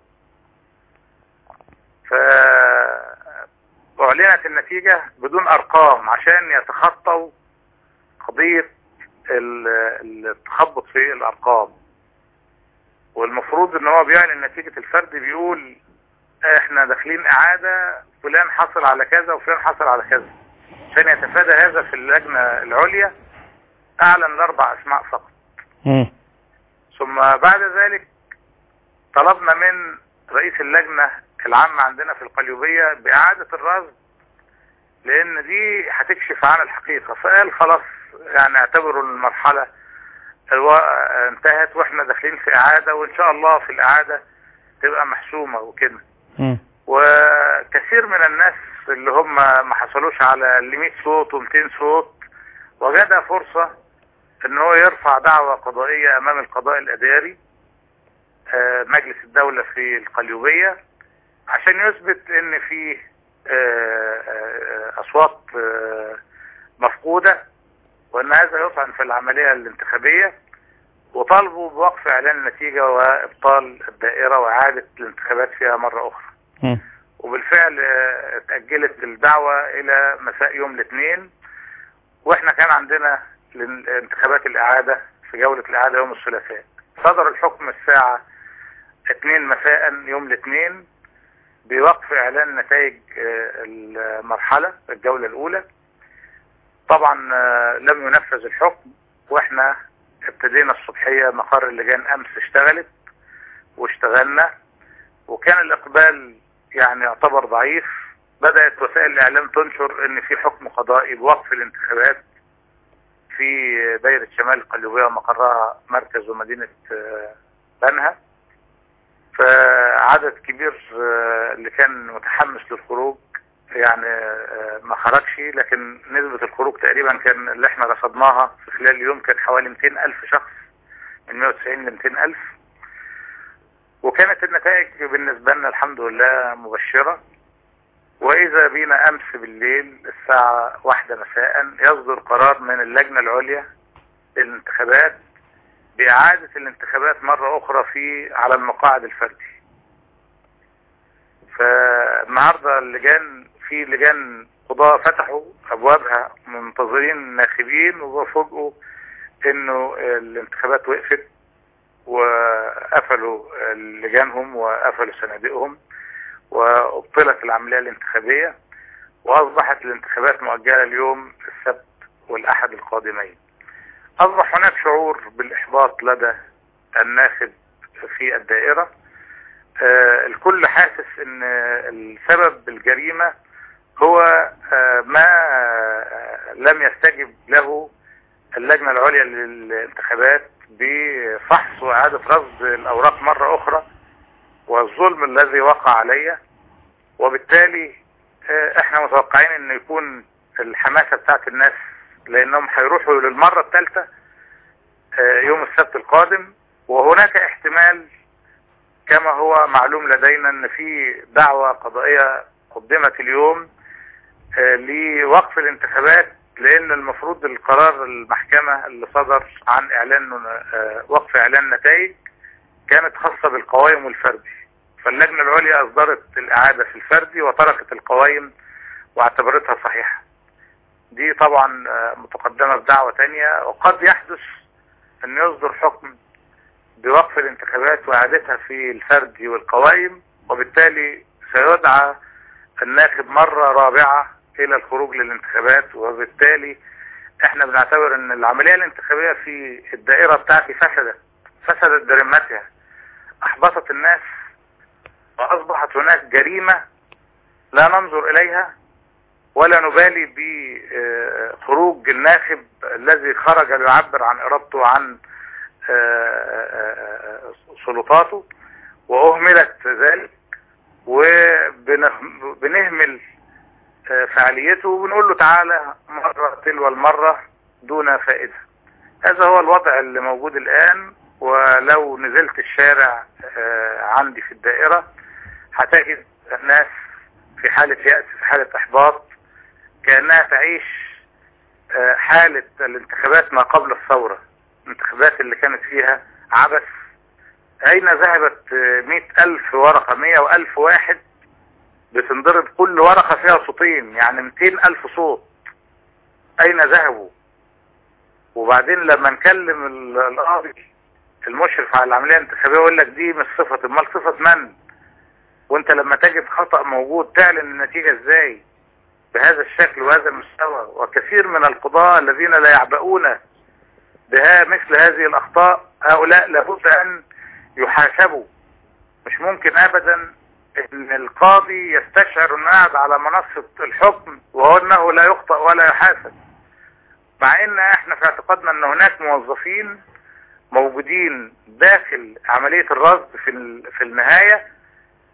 ف اعلنت النتيجة بدون ارقام عشان يتخطوا قضية ال- التخبط في الارقام والمفروض ان هو بيعلن نتيجة الفرد بيقول احنا داخلين اعادة فلان حصل على كذا وفلان حصل على كذا عشان يتفادى هذا في اللجنة العليا اعلن الاربع اسماء فقط مم. ثم بعد ذلك طلبنا من رئيس اللجنة العامة عندنا في القليوبية بإعادة الرصد لأن دي هتكشف عن الحقيقة فقال خلاص يعني اعتبروا المرحلة الو- انتهت واحنا داخلين في إعادة وإن شاء الله في الإعادة تبقى محسومة وكده مم. وكثير من الناس اللي هم ما حصلوش على ال 100 صوت و200 صوت وجد فرصة ان هو يرفع دعوة قضائية امام القضاء الاداري آه، مجلس الدولة في القليوبية عشان يثبت ان في آه، آه، اصوات آه، مفقودة وان هذا يطعن في العملية الانتخابية وطالبوا بوقف اعلان النتيجة وابطال الدائرة واعادة الانتخابات فيها مرة اخرى مم. وبالفعل آه، اتأجلت الدعوة الى مساء يوم الاثنين واحنا كان عندنا الانتخابات الاعادة في جولة الاعادة يوم الثلاثاء صدر الحكم الساعة 2 مساء يوم الاثنين بوقف اعلان نتائج آه، المرحلة الجولة الاولى طبعا آه، لم ينفذ الحكم واحنا ابتدينا الصبحية مقر اللجان امس اشتغلت واشتغلنا وكان الاقبال يعني يعتبر ضعيف بدأت وسائل الاعلام تنشر ان في حكم قضائي بوقف الانتخابات في دايرة شمال القليوبية ومقرها مركز ومدينة آه، بنها فعدد كبير آه، اللي كان متحمس للخروج يعني آه، ما خرجش لكن نسبة الخروج تقريبا كان اللي احنا رصدناها في خلال اليوم كان حوالي 200 ألف شخص من 190 ل 200 ألف وكانت النتائج بالنسبة لنا الحمد لله مبشرة وإذا بينا أمس بالليل الساعة واحدة مساء يصدر قرار من اللجنة العليا للانتخابات بإعادة الانتخابات مرة أخرى في على المقاعد الفردي فالنهاردة اللجان في لجان قضاء فتحوا أبوابها منتظرين ناخبين وفوجئوا إنه الانتخابات وقفت وقفلوا لجانهم وقفلوا صناديقهم وابطلت العملية الانتخابية واصبحت الانتخابات مؤجلة اليوم السبت والاحد القادمين اصبح هناك شعور بالاحباط لدى الناخب في الدائرة آه الكل حاسس ان السبب الجريمة هو آه ما آه لم يستجب له اللجنة العليا للانتخابات بفحص واعادة رصد الاوراق مرة اخرى والظلم الذي وقع عليا وبالتالي احنا متوقعين ان يكون الحماسة بتاعت الناس لانهم هيروحوا للمرة الثالثة يوم السبت القادم وهناك احتمال كما هو معلوم لدينا ان في دعوة قضائية قدمت اليوم لوقف الانتخابات لان المفروض القرار المحكمة اللي صدر عن اعلان وقف اعلان نتائج كانت خاصة بالقوائم والفردي فاللجنة العليا اصدرت الاعادة في الفردي وتركت القوائم واعتبرتها صحيحة دي طبعا متقدمة بدعوة تانية وقد يحدث ان يصدر حكم بوقف الانتخابات واعادتها في الفردي والقوائم وبالتالي سيدعى الناخب مرة رابعة الى الخروج للانتخابات وبالتالي احنا بنعتبر ان العملية الانتخابية في الدائرة بتاعتي فسدت فسدت برمتها احبطت الناس واصبحت هناك جريمة لا ننظر اليها ولا نبالي بخروج الناخب الذي خرج ليعبر عن ارادته وعن سلطاته واهملت ذلك وبنهمل فعاليته وبنقول له تعالى مرة تلو المرة دون فائدة هذا هو الوضع اللي موجود الآن ولو نزلت الشارع عندي في الدائرة هتجد الناس في حالة يأس في حالة إحباط كأنها تعيش حالة الانتخابات ما قبل الثورة الانتخابات اللي كانت فيها عبث أين ذهبت مئة ألف ورقة مئة وألف واحد بتنضرب كل ورقة فيها صوتين يعني 200 ألف صوت أين ذهبوا وبعدين لما نكلم القاضي المشرف على العملية الانتخابية يقول لك دي مش صفة امال صفة من وانت لما تجد خطأ موجود تعلن النتيجة ازاي بهذا الشكل وهذا المستوى وكثير من القضاء الذين لا يعبؤون بها مثل هذه الأخطاء هؤلاء لابد أن يحاسبوا مش ممكن أبدا ان القاضي يستشعر انه قاعد على منصة الحكم وهو انه لا يخطئ ولا يحاسب مع ان احنا في اعتقادنا ان هناك موظفين موجودين داخل عملية الرصد في في النهاية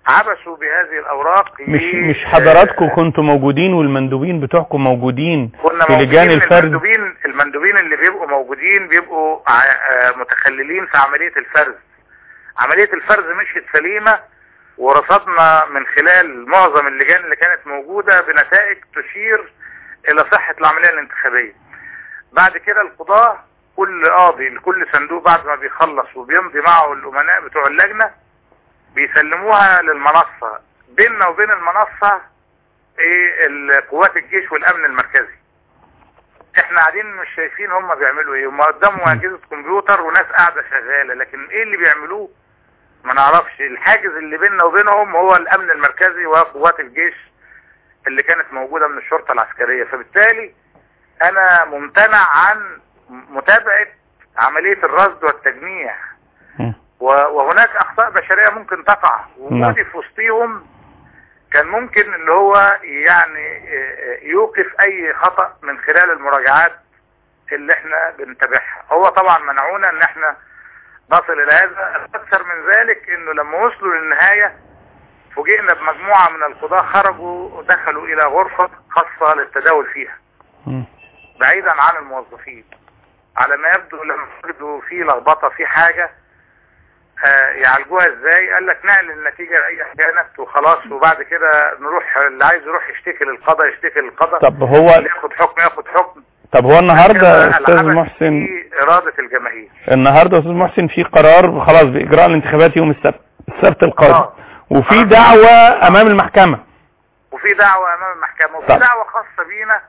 عبثوا بهذه الاوراق مش ل- مش حضراتكم كنتوا موجودين والمندوبين بتوعكم موجودين كنا في لجان موجودين الفرد المندوبين المندوبين اللي بيبقوا موجودين بيبقوا ع- آه، متخللين في عملية الفرز عملية الفرز مشيت سليمة ورصدنا من خلال معظم اللجان اللي كانت موجودة بنتائج تشير الى صحة العملية الانتخابية بعد كده القضاة كل قاضي لكل صندوق بعد ما بيخلص وبيمضي معه الامناء بتوع اللجنة بيسلموها للمنصة بيننا وبين المنصة ايه ال- قوات الجيش والامن المركزي احنا قاعدين مش شايفين هم بيعملوا ايه هم قدامهم اجهزه كمبيوتر وناس قاعده شغاله لكن ايه اللي بيعملوه ما نعرفش الحاجز اللي بيننا وبينهم هو الامن المركزي وقوات الجيش اللي كانت موجوده من الشرطه العسكريه فبالتالي انا ممتنع عن متابعه عمليه الرصد والتجميع و- وهناك اخطاء بشريه ممكن تقع وجودي في وسطيهم كان ممكن اللي هو يعني آه، يوقف اي خطأ من خلال المراجعات اللي احنا بنتابعها هو طبعا منعونا ان احنا نصل الى هذا اكثر من ذلك انه لما وصلوا للنهاية فوجئنا بمجموعة من القضاة خرجوا ودخلوا الى غرفة خاصة للتداول فيها بعيدا عن الموظفين على ما يبدو لما وجدوا في لخبطة في حاجة آه، يعالجوها ازاي قال لك نعلن النتيجة لأي كانت وخلاص وبعد كده نروح اللي عايز يروح يشتكي للقضاء يشتكي للقضاء طب هو- اللي ياخد حكم ياخد حكم طب هو النهارده كده استاذ العمل محسن في إرادة الجماهير النهارده استاذ محسن في قرار خلاص باجراء الانتخابات يوم السبت السبت القادم وفي دعوة امام المحكمة وفي دعوة أمام المحكمة وفي طب. دعوة خاصة بينا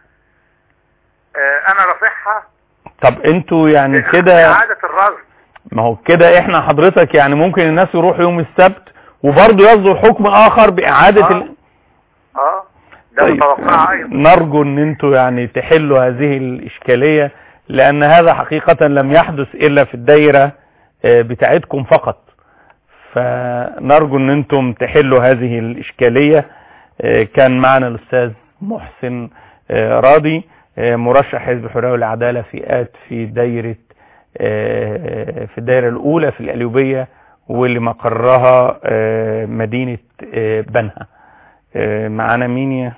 آه، أنا رافعها طب انتوا يعني كده إعادة الرصد ما هو كده احنا حضرتك يعني ممكن الناس يروحوا يوم السبت وبرضه يصدر حكم اخر باعادة ال... اه ده طيب متوقع أيضا نرجو ان انتوا يعني تحلوا هذه الاشكالية لان هذا حقيقة لم يحدث الا في الدايرة آه، بتاعتكم فقط فنرجو ان انتم تحلوا هذه الاشكالية آه، كان معنا الاستاذ محسن آه، راضي آه، مرشح حزب الحرية والعدالة في آت في دايرة آه، في الدايرة الاولى في القليوبية واللي مقرها آه، مدينة آه، بنها آه، معانا مين يا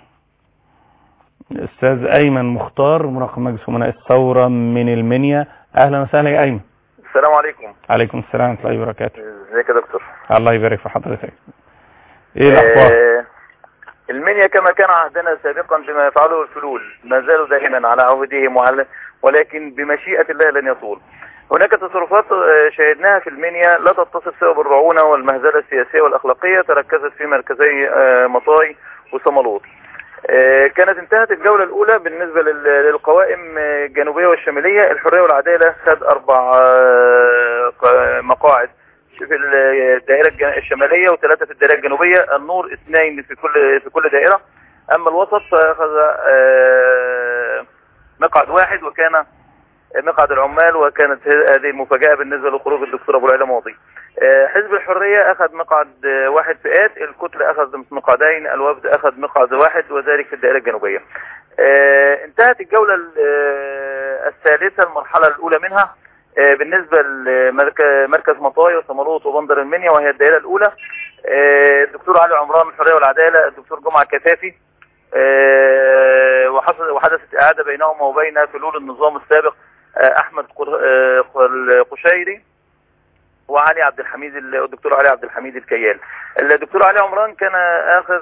استاذ ايمن مختار مراقب مجلس امناء الثوره من المنيا اهلا وسهلا يا ايمن السلام عليكم عليكم السلام ورحمه الله وبركاته ازيك يا دكتور الله يبارك في حضرتك ايه الاخبار آه، المنيا كما كان عهدنا سابقا بما يفعله الفلول ما زالوا دائما على عهدهم وعلى ولكن بمشيئة الله لن يطول هناك تصرفات آه، شاهدناها في المنيا لا تتصف سوى بالرعونة والمهزلة السياسية والأخلاقية تركزت في مركزي آه، مطاي وصمالوط آه، كانت انتهت الجولة الأولى بالنسبة لل- للقوائم آه، الجنوبية والشمالية الحرية والعدالة خد أربع آه، ق- مقاعد في الدائرة الج- الشمالية وثلاثة في الدائرة الجنوبية النور اثنين في كل في كل دائرة أما الوسط فأخذ آه، مقعد واحد وكان مقعد العمال وكانت ه- هذه المفاجأة بالنسبة لخروج الدكتور أبو العلا ماضي آه، حزب الحرية أخذ مقعد آه، واحد فئات الكتل أخذ مقعدين الوفد أخذ مقعد واحد وذلك في الدائرة الجنوبية آه، انتهت الجولة ال- آه، الثالثة المرحلة الأولى منها آه، بالنسبة لمركز مطاي وصمالوط وبندر المنيا وهي الدائرة الأولى آه، الدكتور علي عمران من الحرية والعدالة الدكتور جمعة كفافي آه، وحصل وحدثت إعادة بينهما وبين فلول النظام السابق آه، أحمد قر- آه، القشيري وعلي عبد الحميد ال- الدكتور علي عبد الحميد الكيال الدكتور علي عمران كان اخذ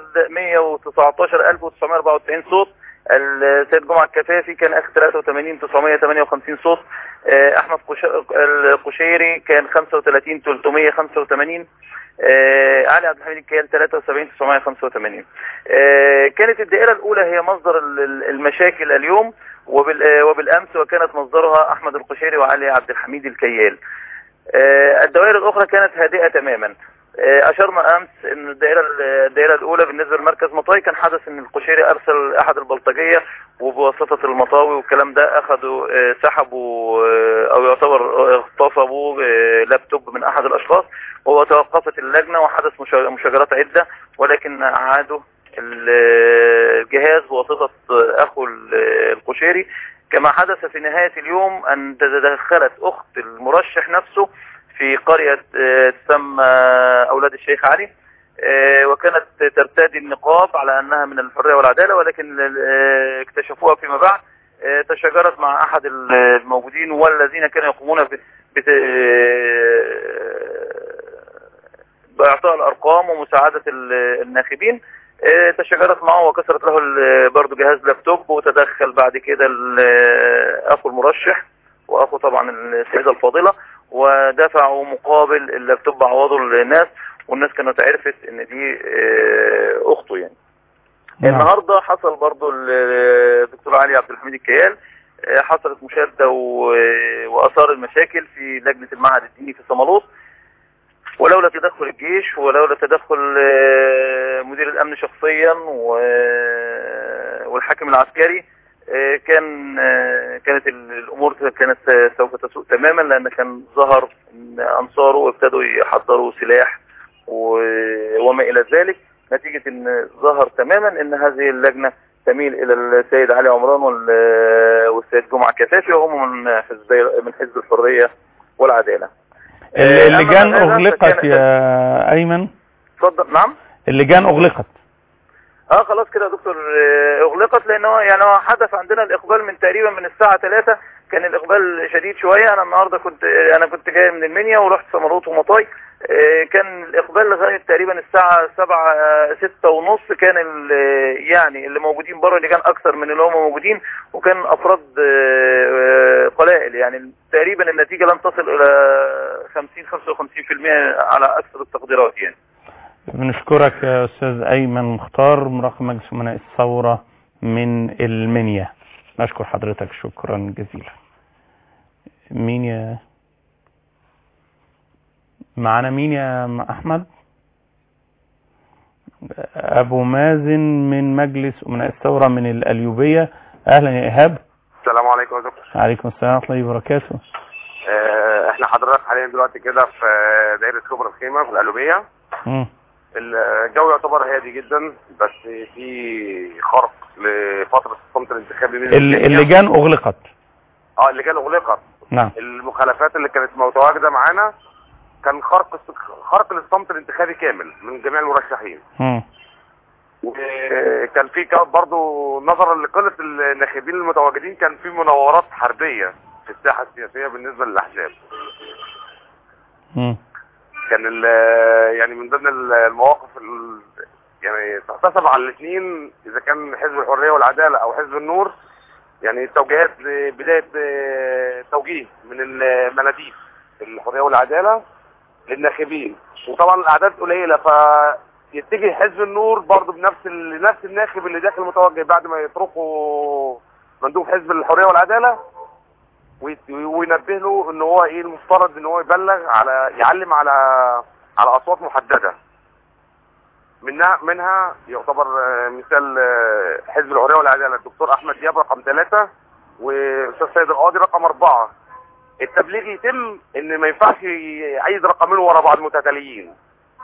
119994 صوت السيد جمعة الكفافي كان اخذ 83958 صوت آه، احمد قش- القشيري كان 35385 آه، علي عبد الحميد الكيال 73985 آه، كانت الدائرة الأولى هي مصدر ال- ال- المشاكل اليوم وبال- آه، وبالأمس وكانت مصدرها أحمد القشيري وعلي عبد الحميد الكيال آه، الدوائر الأخرى كانت هادئة تماما آه، أشرنا أمس أن الدائرة الدائرة الأولى بالنسبة لمركز مطاي كان حدث أن القشيري أرسل أحد البلطجية وبواسطة المطاوي والكلام ده أخذوا آه، سحبوا آه، أو يعتبر اغتصبوا آه، لابتوب من أحد الأشخاص وتوقفت اللجنة وحدث مشا- مشاجرات عدة ولكن عادوا الجهاز بواسطة أخو القشيري كما حدث في نهاية اليوم أن تدخلت أخت المرشح نفسه في قرية آه، تسمى أولاد الشيخ علي آه، وكانت ترتدي النقاب على أنها من الحرية والعدالة ولكن آه، اكتشفوها فيما بعد آه، تشاجرت مع أحد الموجودين والذين كانوا يقومون ب- بت- بإعطاء الأرقام ومساعدة ال- الناخبين آه، تشاجرت معه وكسرت له ال- برضه جهاز لابتوب وتدخل بعد كده ال- أخو المرشح وأخو طبعا السيدة الفاضلة ودفعوا مقابل اللابتوب عوضه للناس والناس كانت عرفت ان دي آه، اخته يعني نعم. النهارده حصل برضو ال- الدكتور علي عبد الحميد الكيال آه، حصلت مشاده و- واثار المشاكل في لجنه المعهد الديني في صمالوط ولولا تدخل الجيش ولولا تدخل آه، مدير الامن شخصيا و- والحاكم العسكري آه، كان آه، كانت ال- الامور كانت آه، سوف تسوء تماما لان كان ظهر ان انصاره ابتدوا يحضروا سلاح و- وما الى ذلك نتيجة ان ظهر تماما ان هذه اللجنة تميل الى السيد علي عمران وال- والسيد جمعة كفافي وهم من حزب من حزب الحرية والعدالة ال- أما اللجان هذا أغلقت فكان- يا أيمن اتفضل نعم اللجان أغلقت اه خلاص كده يا دكتور آه، اغلقت لان هو يعني هو حدث عندنا الاقبال من تقريبا من الساعه 3 كان الاقبال شديد شويه انا النهارده كنت آه، انا كنت جاي من المنيا ورحت سمروت ومطاي آه، كان الاقبال لغايه تقريبا الساعه 7 6 ونص كان ال- يعني اللي موجودين بره اللي كان اكثر من اللي هم موجودين وكان افراد آه، آه، قلائل يعني تقريبا النتيجه لن تصل الى 50 55% على اكثر التقديرات يعني بنشكرك يا أستاذ أيمن مختار مراقب مجلس أمناء الثورة من المنيا نشكر حضرتك شكرا جزيلا مين يا معنا مين يا م- أحمد أبو مازن من مجلس أمناء الثورة من الأليوبية أهلا يا إيهاب السلام عليكم يا دكتور عليكم السلام ورحمة الله وبركاته آه، احنا حضرتك حاليا دلوقتي كده في دايرة كبر الخيمة في القلوبية مم. الجو يعتبر هادي جدا بس في خرق لفترة الصمت الانتخابي من ال- المنيا. اللجان أغلقت اه اللجان اغلقت نعم المخالفات اللي كانت متواجدة معانا كان خرق خرق للصمت الانتخابي كامل من جميع المرشحين مم. وكان في كا- برضو نظرا لقلة الناخبين المتواجدين كان في مناورات حربية في الساحة السياسية بالنسبة للأحزاب مم. كان ال- يعني من ضمن ال- المواقف ال- يعني تحتسب على الاثنين اذا كان حزب الحريه والعداله او حزب النور يعني توجيهات بدايه توجيه من المناديب الحريه والعداله للناخبين وطبعا الاعداد قليله فيتجه حزب النور برضه بنفس ال- نفس الناخب اللي داخل متوجه بعد ما يتركوا مندوب حزب الحريه والعداله ويت- وينبه له ان هو ايه المفترض ان هو يبلغ على يعلم على على اصوات محدده منها منها يعتبر آه، مثال آه، حزب الحريه والعداله الدكتور احمد دياب رقم ثلاثة واستاذ سيد القاضي رقم أربعة التبليغ يتم ان ما ينفعش يعيد رقمين ورا بعض متتاليين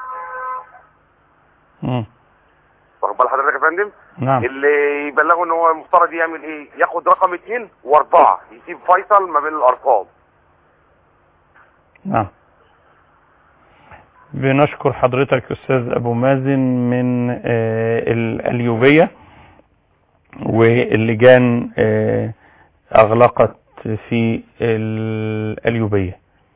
مم. واخد بال حضرتك يا فندم نعم اللي يبلغوا ان هو المفترض يعمل ايه ياخد رقم اثنين واربعة يسيب فيصل ما بين الارقام نعم بنشكر حضرتك أستاذ أبو مازن من آه، الأليوبية واللجان آه، أغلقت في الأليوبية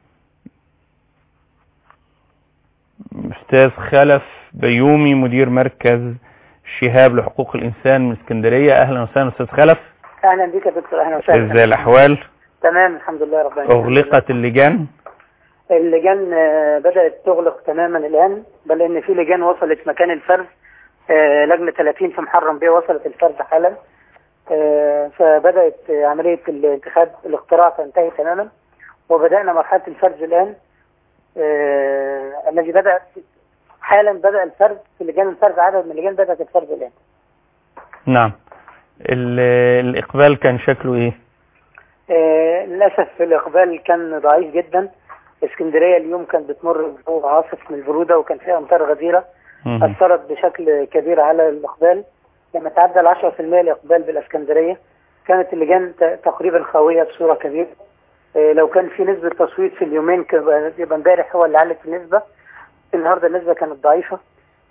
أستاذ خلف بيومي مدير مركز شهاب لحقوق الإنسان من اسكندرية أهلا وسهلا أستاذ خلف اهلا بك يا دكتور اهلا وسهلا ازاي الأحوال تمام الحمد لله رب العالمين أغلقت اللجان اللجان آه، بدأت تغلق تماما الآن بل إن في لجان وصلت مكان الفرز آه، لجنة 30 في محرم بيه وصلت الفرز حالا آه، فبدأت آه، عملية الانتخاب الاقتراع تنتهي تماما وبدأنا مرحلة الفرز الآن آه، الذي بدأ حالا بدأ الفرز في لجان الفرز عدد من اللجان بدأت الفرز الآن نعم ال- الإقبال كان شكله إيه آه، للأسف الإقبال كان ضعيف جدا اسكندرية اليوم كانت بتمر بجو عاصف من البرودة وكان فيها أمطار غزيرة مم. أثرت بشكل كبير على الإقبال لما تعدى ال 10% الإقبال بالإسكندرية كانت اللجان ت- تقريبا خاوية بصورة كبيرة آه، لو كان في نسبة تصويت في اليومين كان- يبقى امبارح هو اللي علت النسبة النهارده النسبة كانت ضعيفة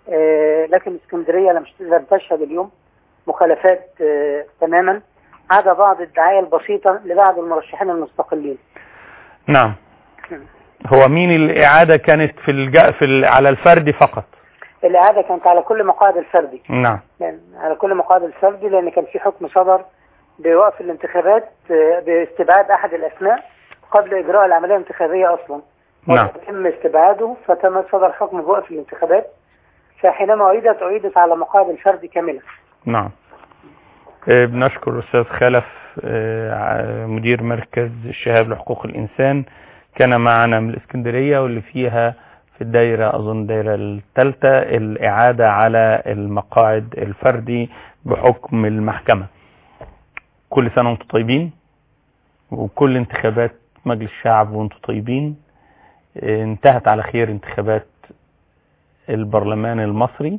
آه، لكن اسكندريه لم تقدر تشهد اليوم مخالفات آه، تماما عدا بعض الدعايه البسيطه لبعض المرشحين المستقلين نعم هو مين الإعادة كانت في الج... في ال... على الفرد فقط الاعاده كانت على كل مقاعد الفردي نعم يعني على كل مقاعد الفردي لان كان في حكم صدر بوقف الانتخابات آه، باستبعاد احد الاسماء قبل اجراء العمليه الانتخابيه اصلا نعم تم استبعاده فتم صدر حكم بوقف الانتخابات فحينما أعيدت أعيدت على مقاعد الفرد كاملة نعم آه، بنشكر الأستاذ خلف آه، ع- مدير مركز الشهاب لحقوق الإنسان كان معنا من الإسكندرية واللي فيها في الدايرة أظن الدايرة الثالثة الإعادة على المقاعد الفردي بحكم المحكمة كل سنة وانتم طيبين وكل انتخابات مجلس الشعب وانتم طيبين آه، انتهت على خير انتخابات البرلمان المصري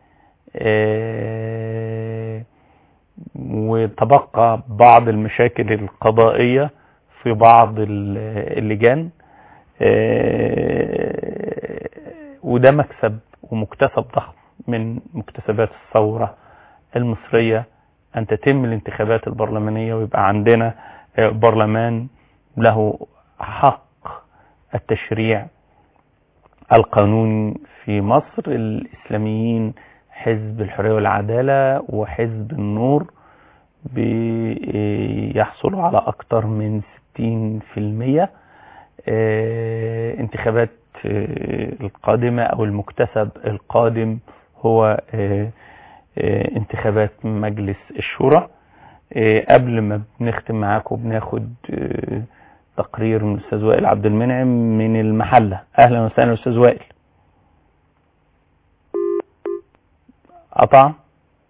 آه، وتبقى بعض المشاكل القضائية في بعض ال- اللجان آه، وده مكسب ومكتسب ضخم من مكتسبات الثورة المصرية أن تتم الانتخابات البرلمانية ويبقى عندنا آه، برلمان له حق التشريع القانوني في مصر الإسلاميين حزب الحرية والعدالة وحزب النور بيحصلوا على أكثر من 60% آه، انتخابات آه، القادمة أو المكتسب القادم هو آه، آه، انتخابات مجلس الشورى آه، قبل ما بنختم معاكم بناخد آه، تقرير من الأستاذ وائل عبد المنعم من المحلة أهلا وسهلا أستاذ وائل قطع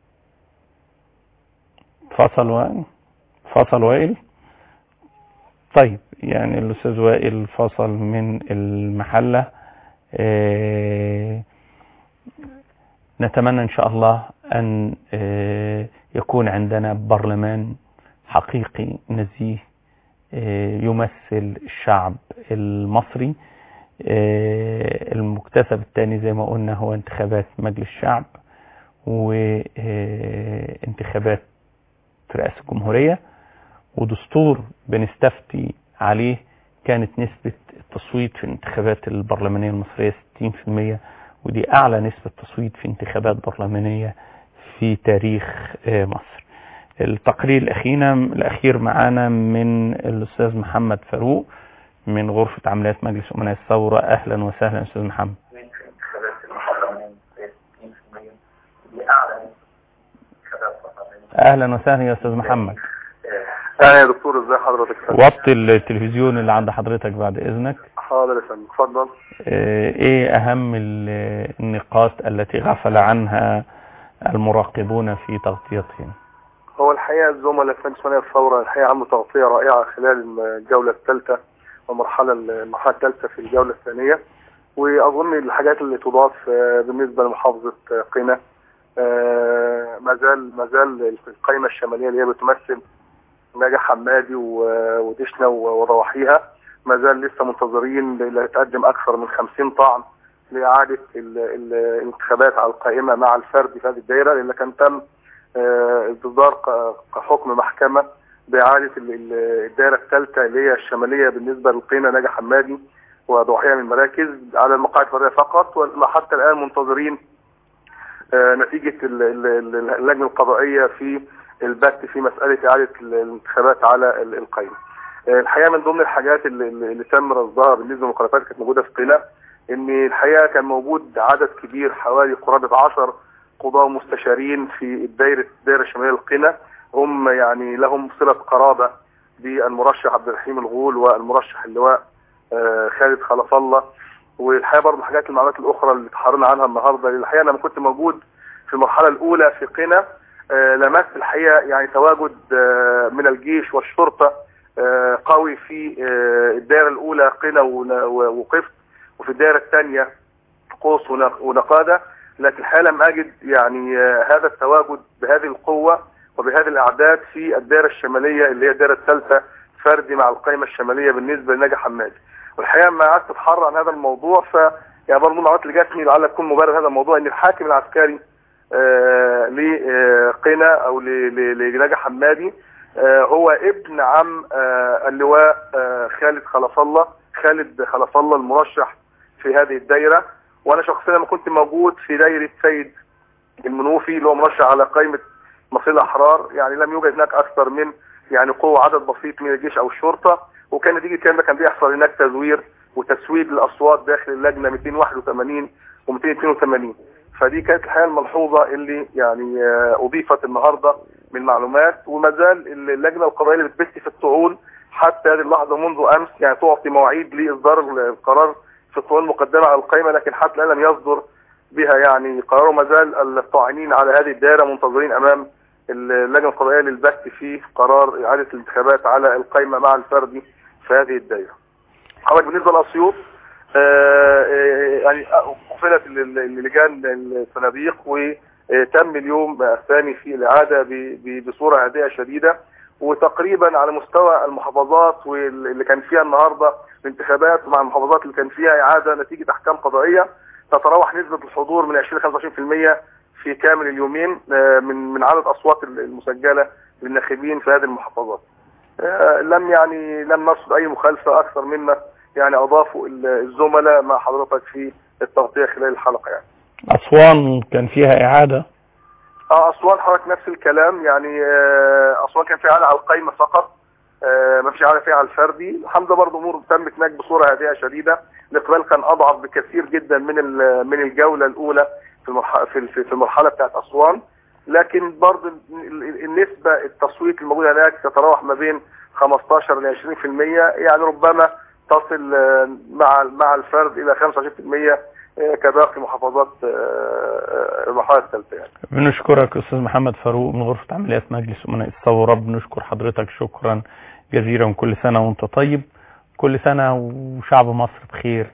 فصل وائل فصل وائل طيب يعني الأستاذ وائل فصل من المحلة آه، نتمنى إن شاء الله أن آه، يكون عندنا برلمان حقيقي نزيه آه، يمثل الشعب المصري آه، المكتسب الثاني زي ما قلنا هو انتخابات مجلس الشعب وانتخابات رئاسة الجمهورية ودستور بنستفتي عليه كانت نسبة التصويت في الانتخابات البرلمانية المصرية 60% ودي أعلى نسبة تصويت في انتخابات برلمانية في تاريخ آه، مصر التقرير الأخير الأخير معانا من الأستاذ محمد فاروق من غرفة عمليات مجلس أمناء الثورة أهلا وسهلا أستاذ محمد أهلا وسهلا يا أستاذ محمد اهلا يا دكتور ازي حضرتك وطي التلفزيون اللي عند حضرتك بعد إذنك حاضر يا فندم اتفضل آه، إيه أهم ال- النقاط التي غفل عنها المراقبون في تغطيتهم هو الحقيقه الزملاء في مجلس أمناء الثوره الحقيقه عملوا تغطيه رائعه خلال الجوله الثالثه والمرحله المرحله الثالثه في الجوله الثانيه واظن الحاجات اللي تضاف آه، بالنسبه لمحافظه آه، قنا آه، ما زال ما زال القائمه الشماليه اللي هي بتمثل نجا حمادي و- ودشنا و- وضواحيها ما زال لسه منتظرين ل- تقدم اكثر من 50 طعن لاعاده ال- ال- الانتخابات على القائمه مع الفرد في هذه الدائره لان كان تم آه، اصدار ق- كحكم محكمه باعاده ال- ال- الدائره الثالثه اللي هي الشماليه بالنسبه للقينا نجا حمادي وضواحيها من المراكز على المقاعد الحريه فقط وحتى الان منتظرين آه، نتيجه ال- ال- ال- اللجنه القضائيه في البت في مساله اعاده ال- الانتخابات على ال- القائمه. آه، الحقيقه من ضمن الحاجات اللي, اللي اللي تم رصدها بالنسبه للمخالفات كانت موجوده في قنا ان الحقيقه كان موجود عدد كبير حوالي قرابه 10 قضاه ومستشارين في الدائره الدائره الشماليه للقنا هم يعني لهم صله قرابه بالمرشح عبد الرحيم الغول والمرشح اللواء آه، خالد خلف الله والحقيقه برضه حاجات المعلومات الاخرى اللي تحررنا عنها النهارده الحقيقه لما كنت موجود في المرحله الاولى في قنا آه، لمست الحقيقه يعني تواجد آه، من الجيش والشرطه آه، قوي في آه، الدائره الاولى قنا ون- و- وقفت وفي الدائره الثانيه قوس ونق- ونقاده لكن الحقيقه لم اجد يعني آه، هذا التواجد بهذه القوه وبهذه الاعداد في الدائره الشماليه اللي هي الدائره الثالثه فردي مع القائمه الشماليه بالنسبه لنجا حمادي والحقيقه لما قعدت اتحرى عن هذا الموضوع يعني برضه المعلومات اللي جاتني لعل تكون مبرر هذا الموضوع ان الحاكم العسكري آه لقنا او ل- ل- لنجا حمادي آه هو ابن عم آه اللواء آه خالد خلف الله خالد خلف الله المرشح في هذه الدايره وانا شخصيا لما كنت موجود في دايره سيد المنوفي اللي هو مرشح على قائمه مصير الاحرار يعني لم يوجد هناك اكثر من يعني قوه عدد بسيط من الجيش او الشرطه وكان نتيجه الكلام ده كان بيحصل هناك تزوير وتسويد الاصوات داخل اللجنه 281 و282 فدي كانت الحقيقه الملحوظه اللي يعني آه، اضيفت النهارده من معلومات وما زال اللجنه القضائيه اللي بتبث في الطعون حتى هذه اللحظه منذ امس يعني تعطي مواعيد لاصدار القرار في الطعون المقدمه على القائمه لكن حتى الان لم يصدر بها يعني قرار وما زال الطاعنين على هذه الدائره منتظرين امام اللجنه القضائيه للبث في قرار اعاده الانتخابات على القائمه مع الفردي في هذه الدائره. حضرتك بالنسبه لاسيوط آه، آه، يعني قفلت ال- ال- اللجان الصناديق وتم اليوم الثاني في الاعاده ب- ب- بصوره هادئه شديده وتقريبا على مستوى المحافظات واللي كان فيها النهارده الانتخابات مع المحافظات اللي كان فيها اعاده نتيجه احكام قضائيه تتراوح نسبه الحضور من 20 ل 25% في كامل اليومين آه، من من عدد اصوات المسجله للناخبين في هذه المحافظات. آه، لم يعني لم نرصد اي مخالفه اكثر مما يعني اضافوا ال- الزملاء مع حضرتك في التغطيه خلال الحلقه يعني. أسوان كان فيها إعادة اه اسوان حضرتك نفس الكلام يعني آه، اسوان كان فيها على القايمه فقط آه، ما فيش على فيها على الفردي الحمد لله برضه امور تمت هناك بصوره هادئه شديده الاقبال كان اضعف بكثير جدا من ال- من الجوله الاولى في المرحله في في المرحله بتاعت اسوان لكن برضه ال- ال- النسبه التصويت الموجوده هناك تتراوح ما بين 15 ل 20% يعني ربما تصل آه، مع مع الفرد الى 25% آه، كباقي محافظات آه، آه، المرحله الثالثه يعني. بنشكرك أستاذ محمد فاروق من غرفة عمليات مجلس أمناء الثورة بنشكر حضرتك شكرا جزيلا وكل سنة وأنت طيب كل سنة وشعب مصر بخير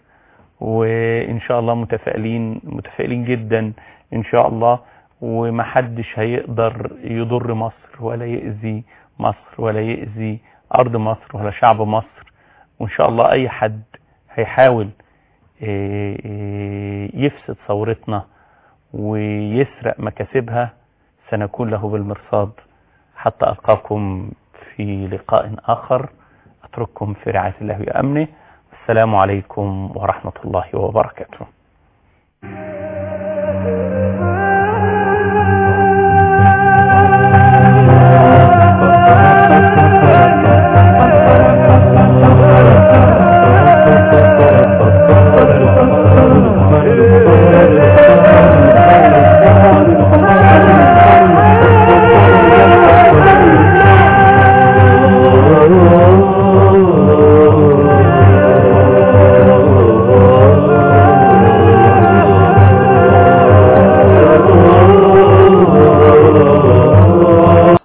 وإن شاء الله متفائلين متفائلين جدا إن شاء الله ومحدش هيقدر يضر مصر ولا يأذي مصر ولا يأذي أرض مصر ولا شعب مصر وإن شاء الله أي حد هيحاول إيه، إيه، يفسد ثورتنا ويسرق مكاسبها سنكون له بالمرصاد حتى ألقاكم في لقاء آخر أترككم في رعاية الله وأمنه السلام عليكم ورحمة الله وبركاته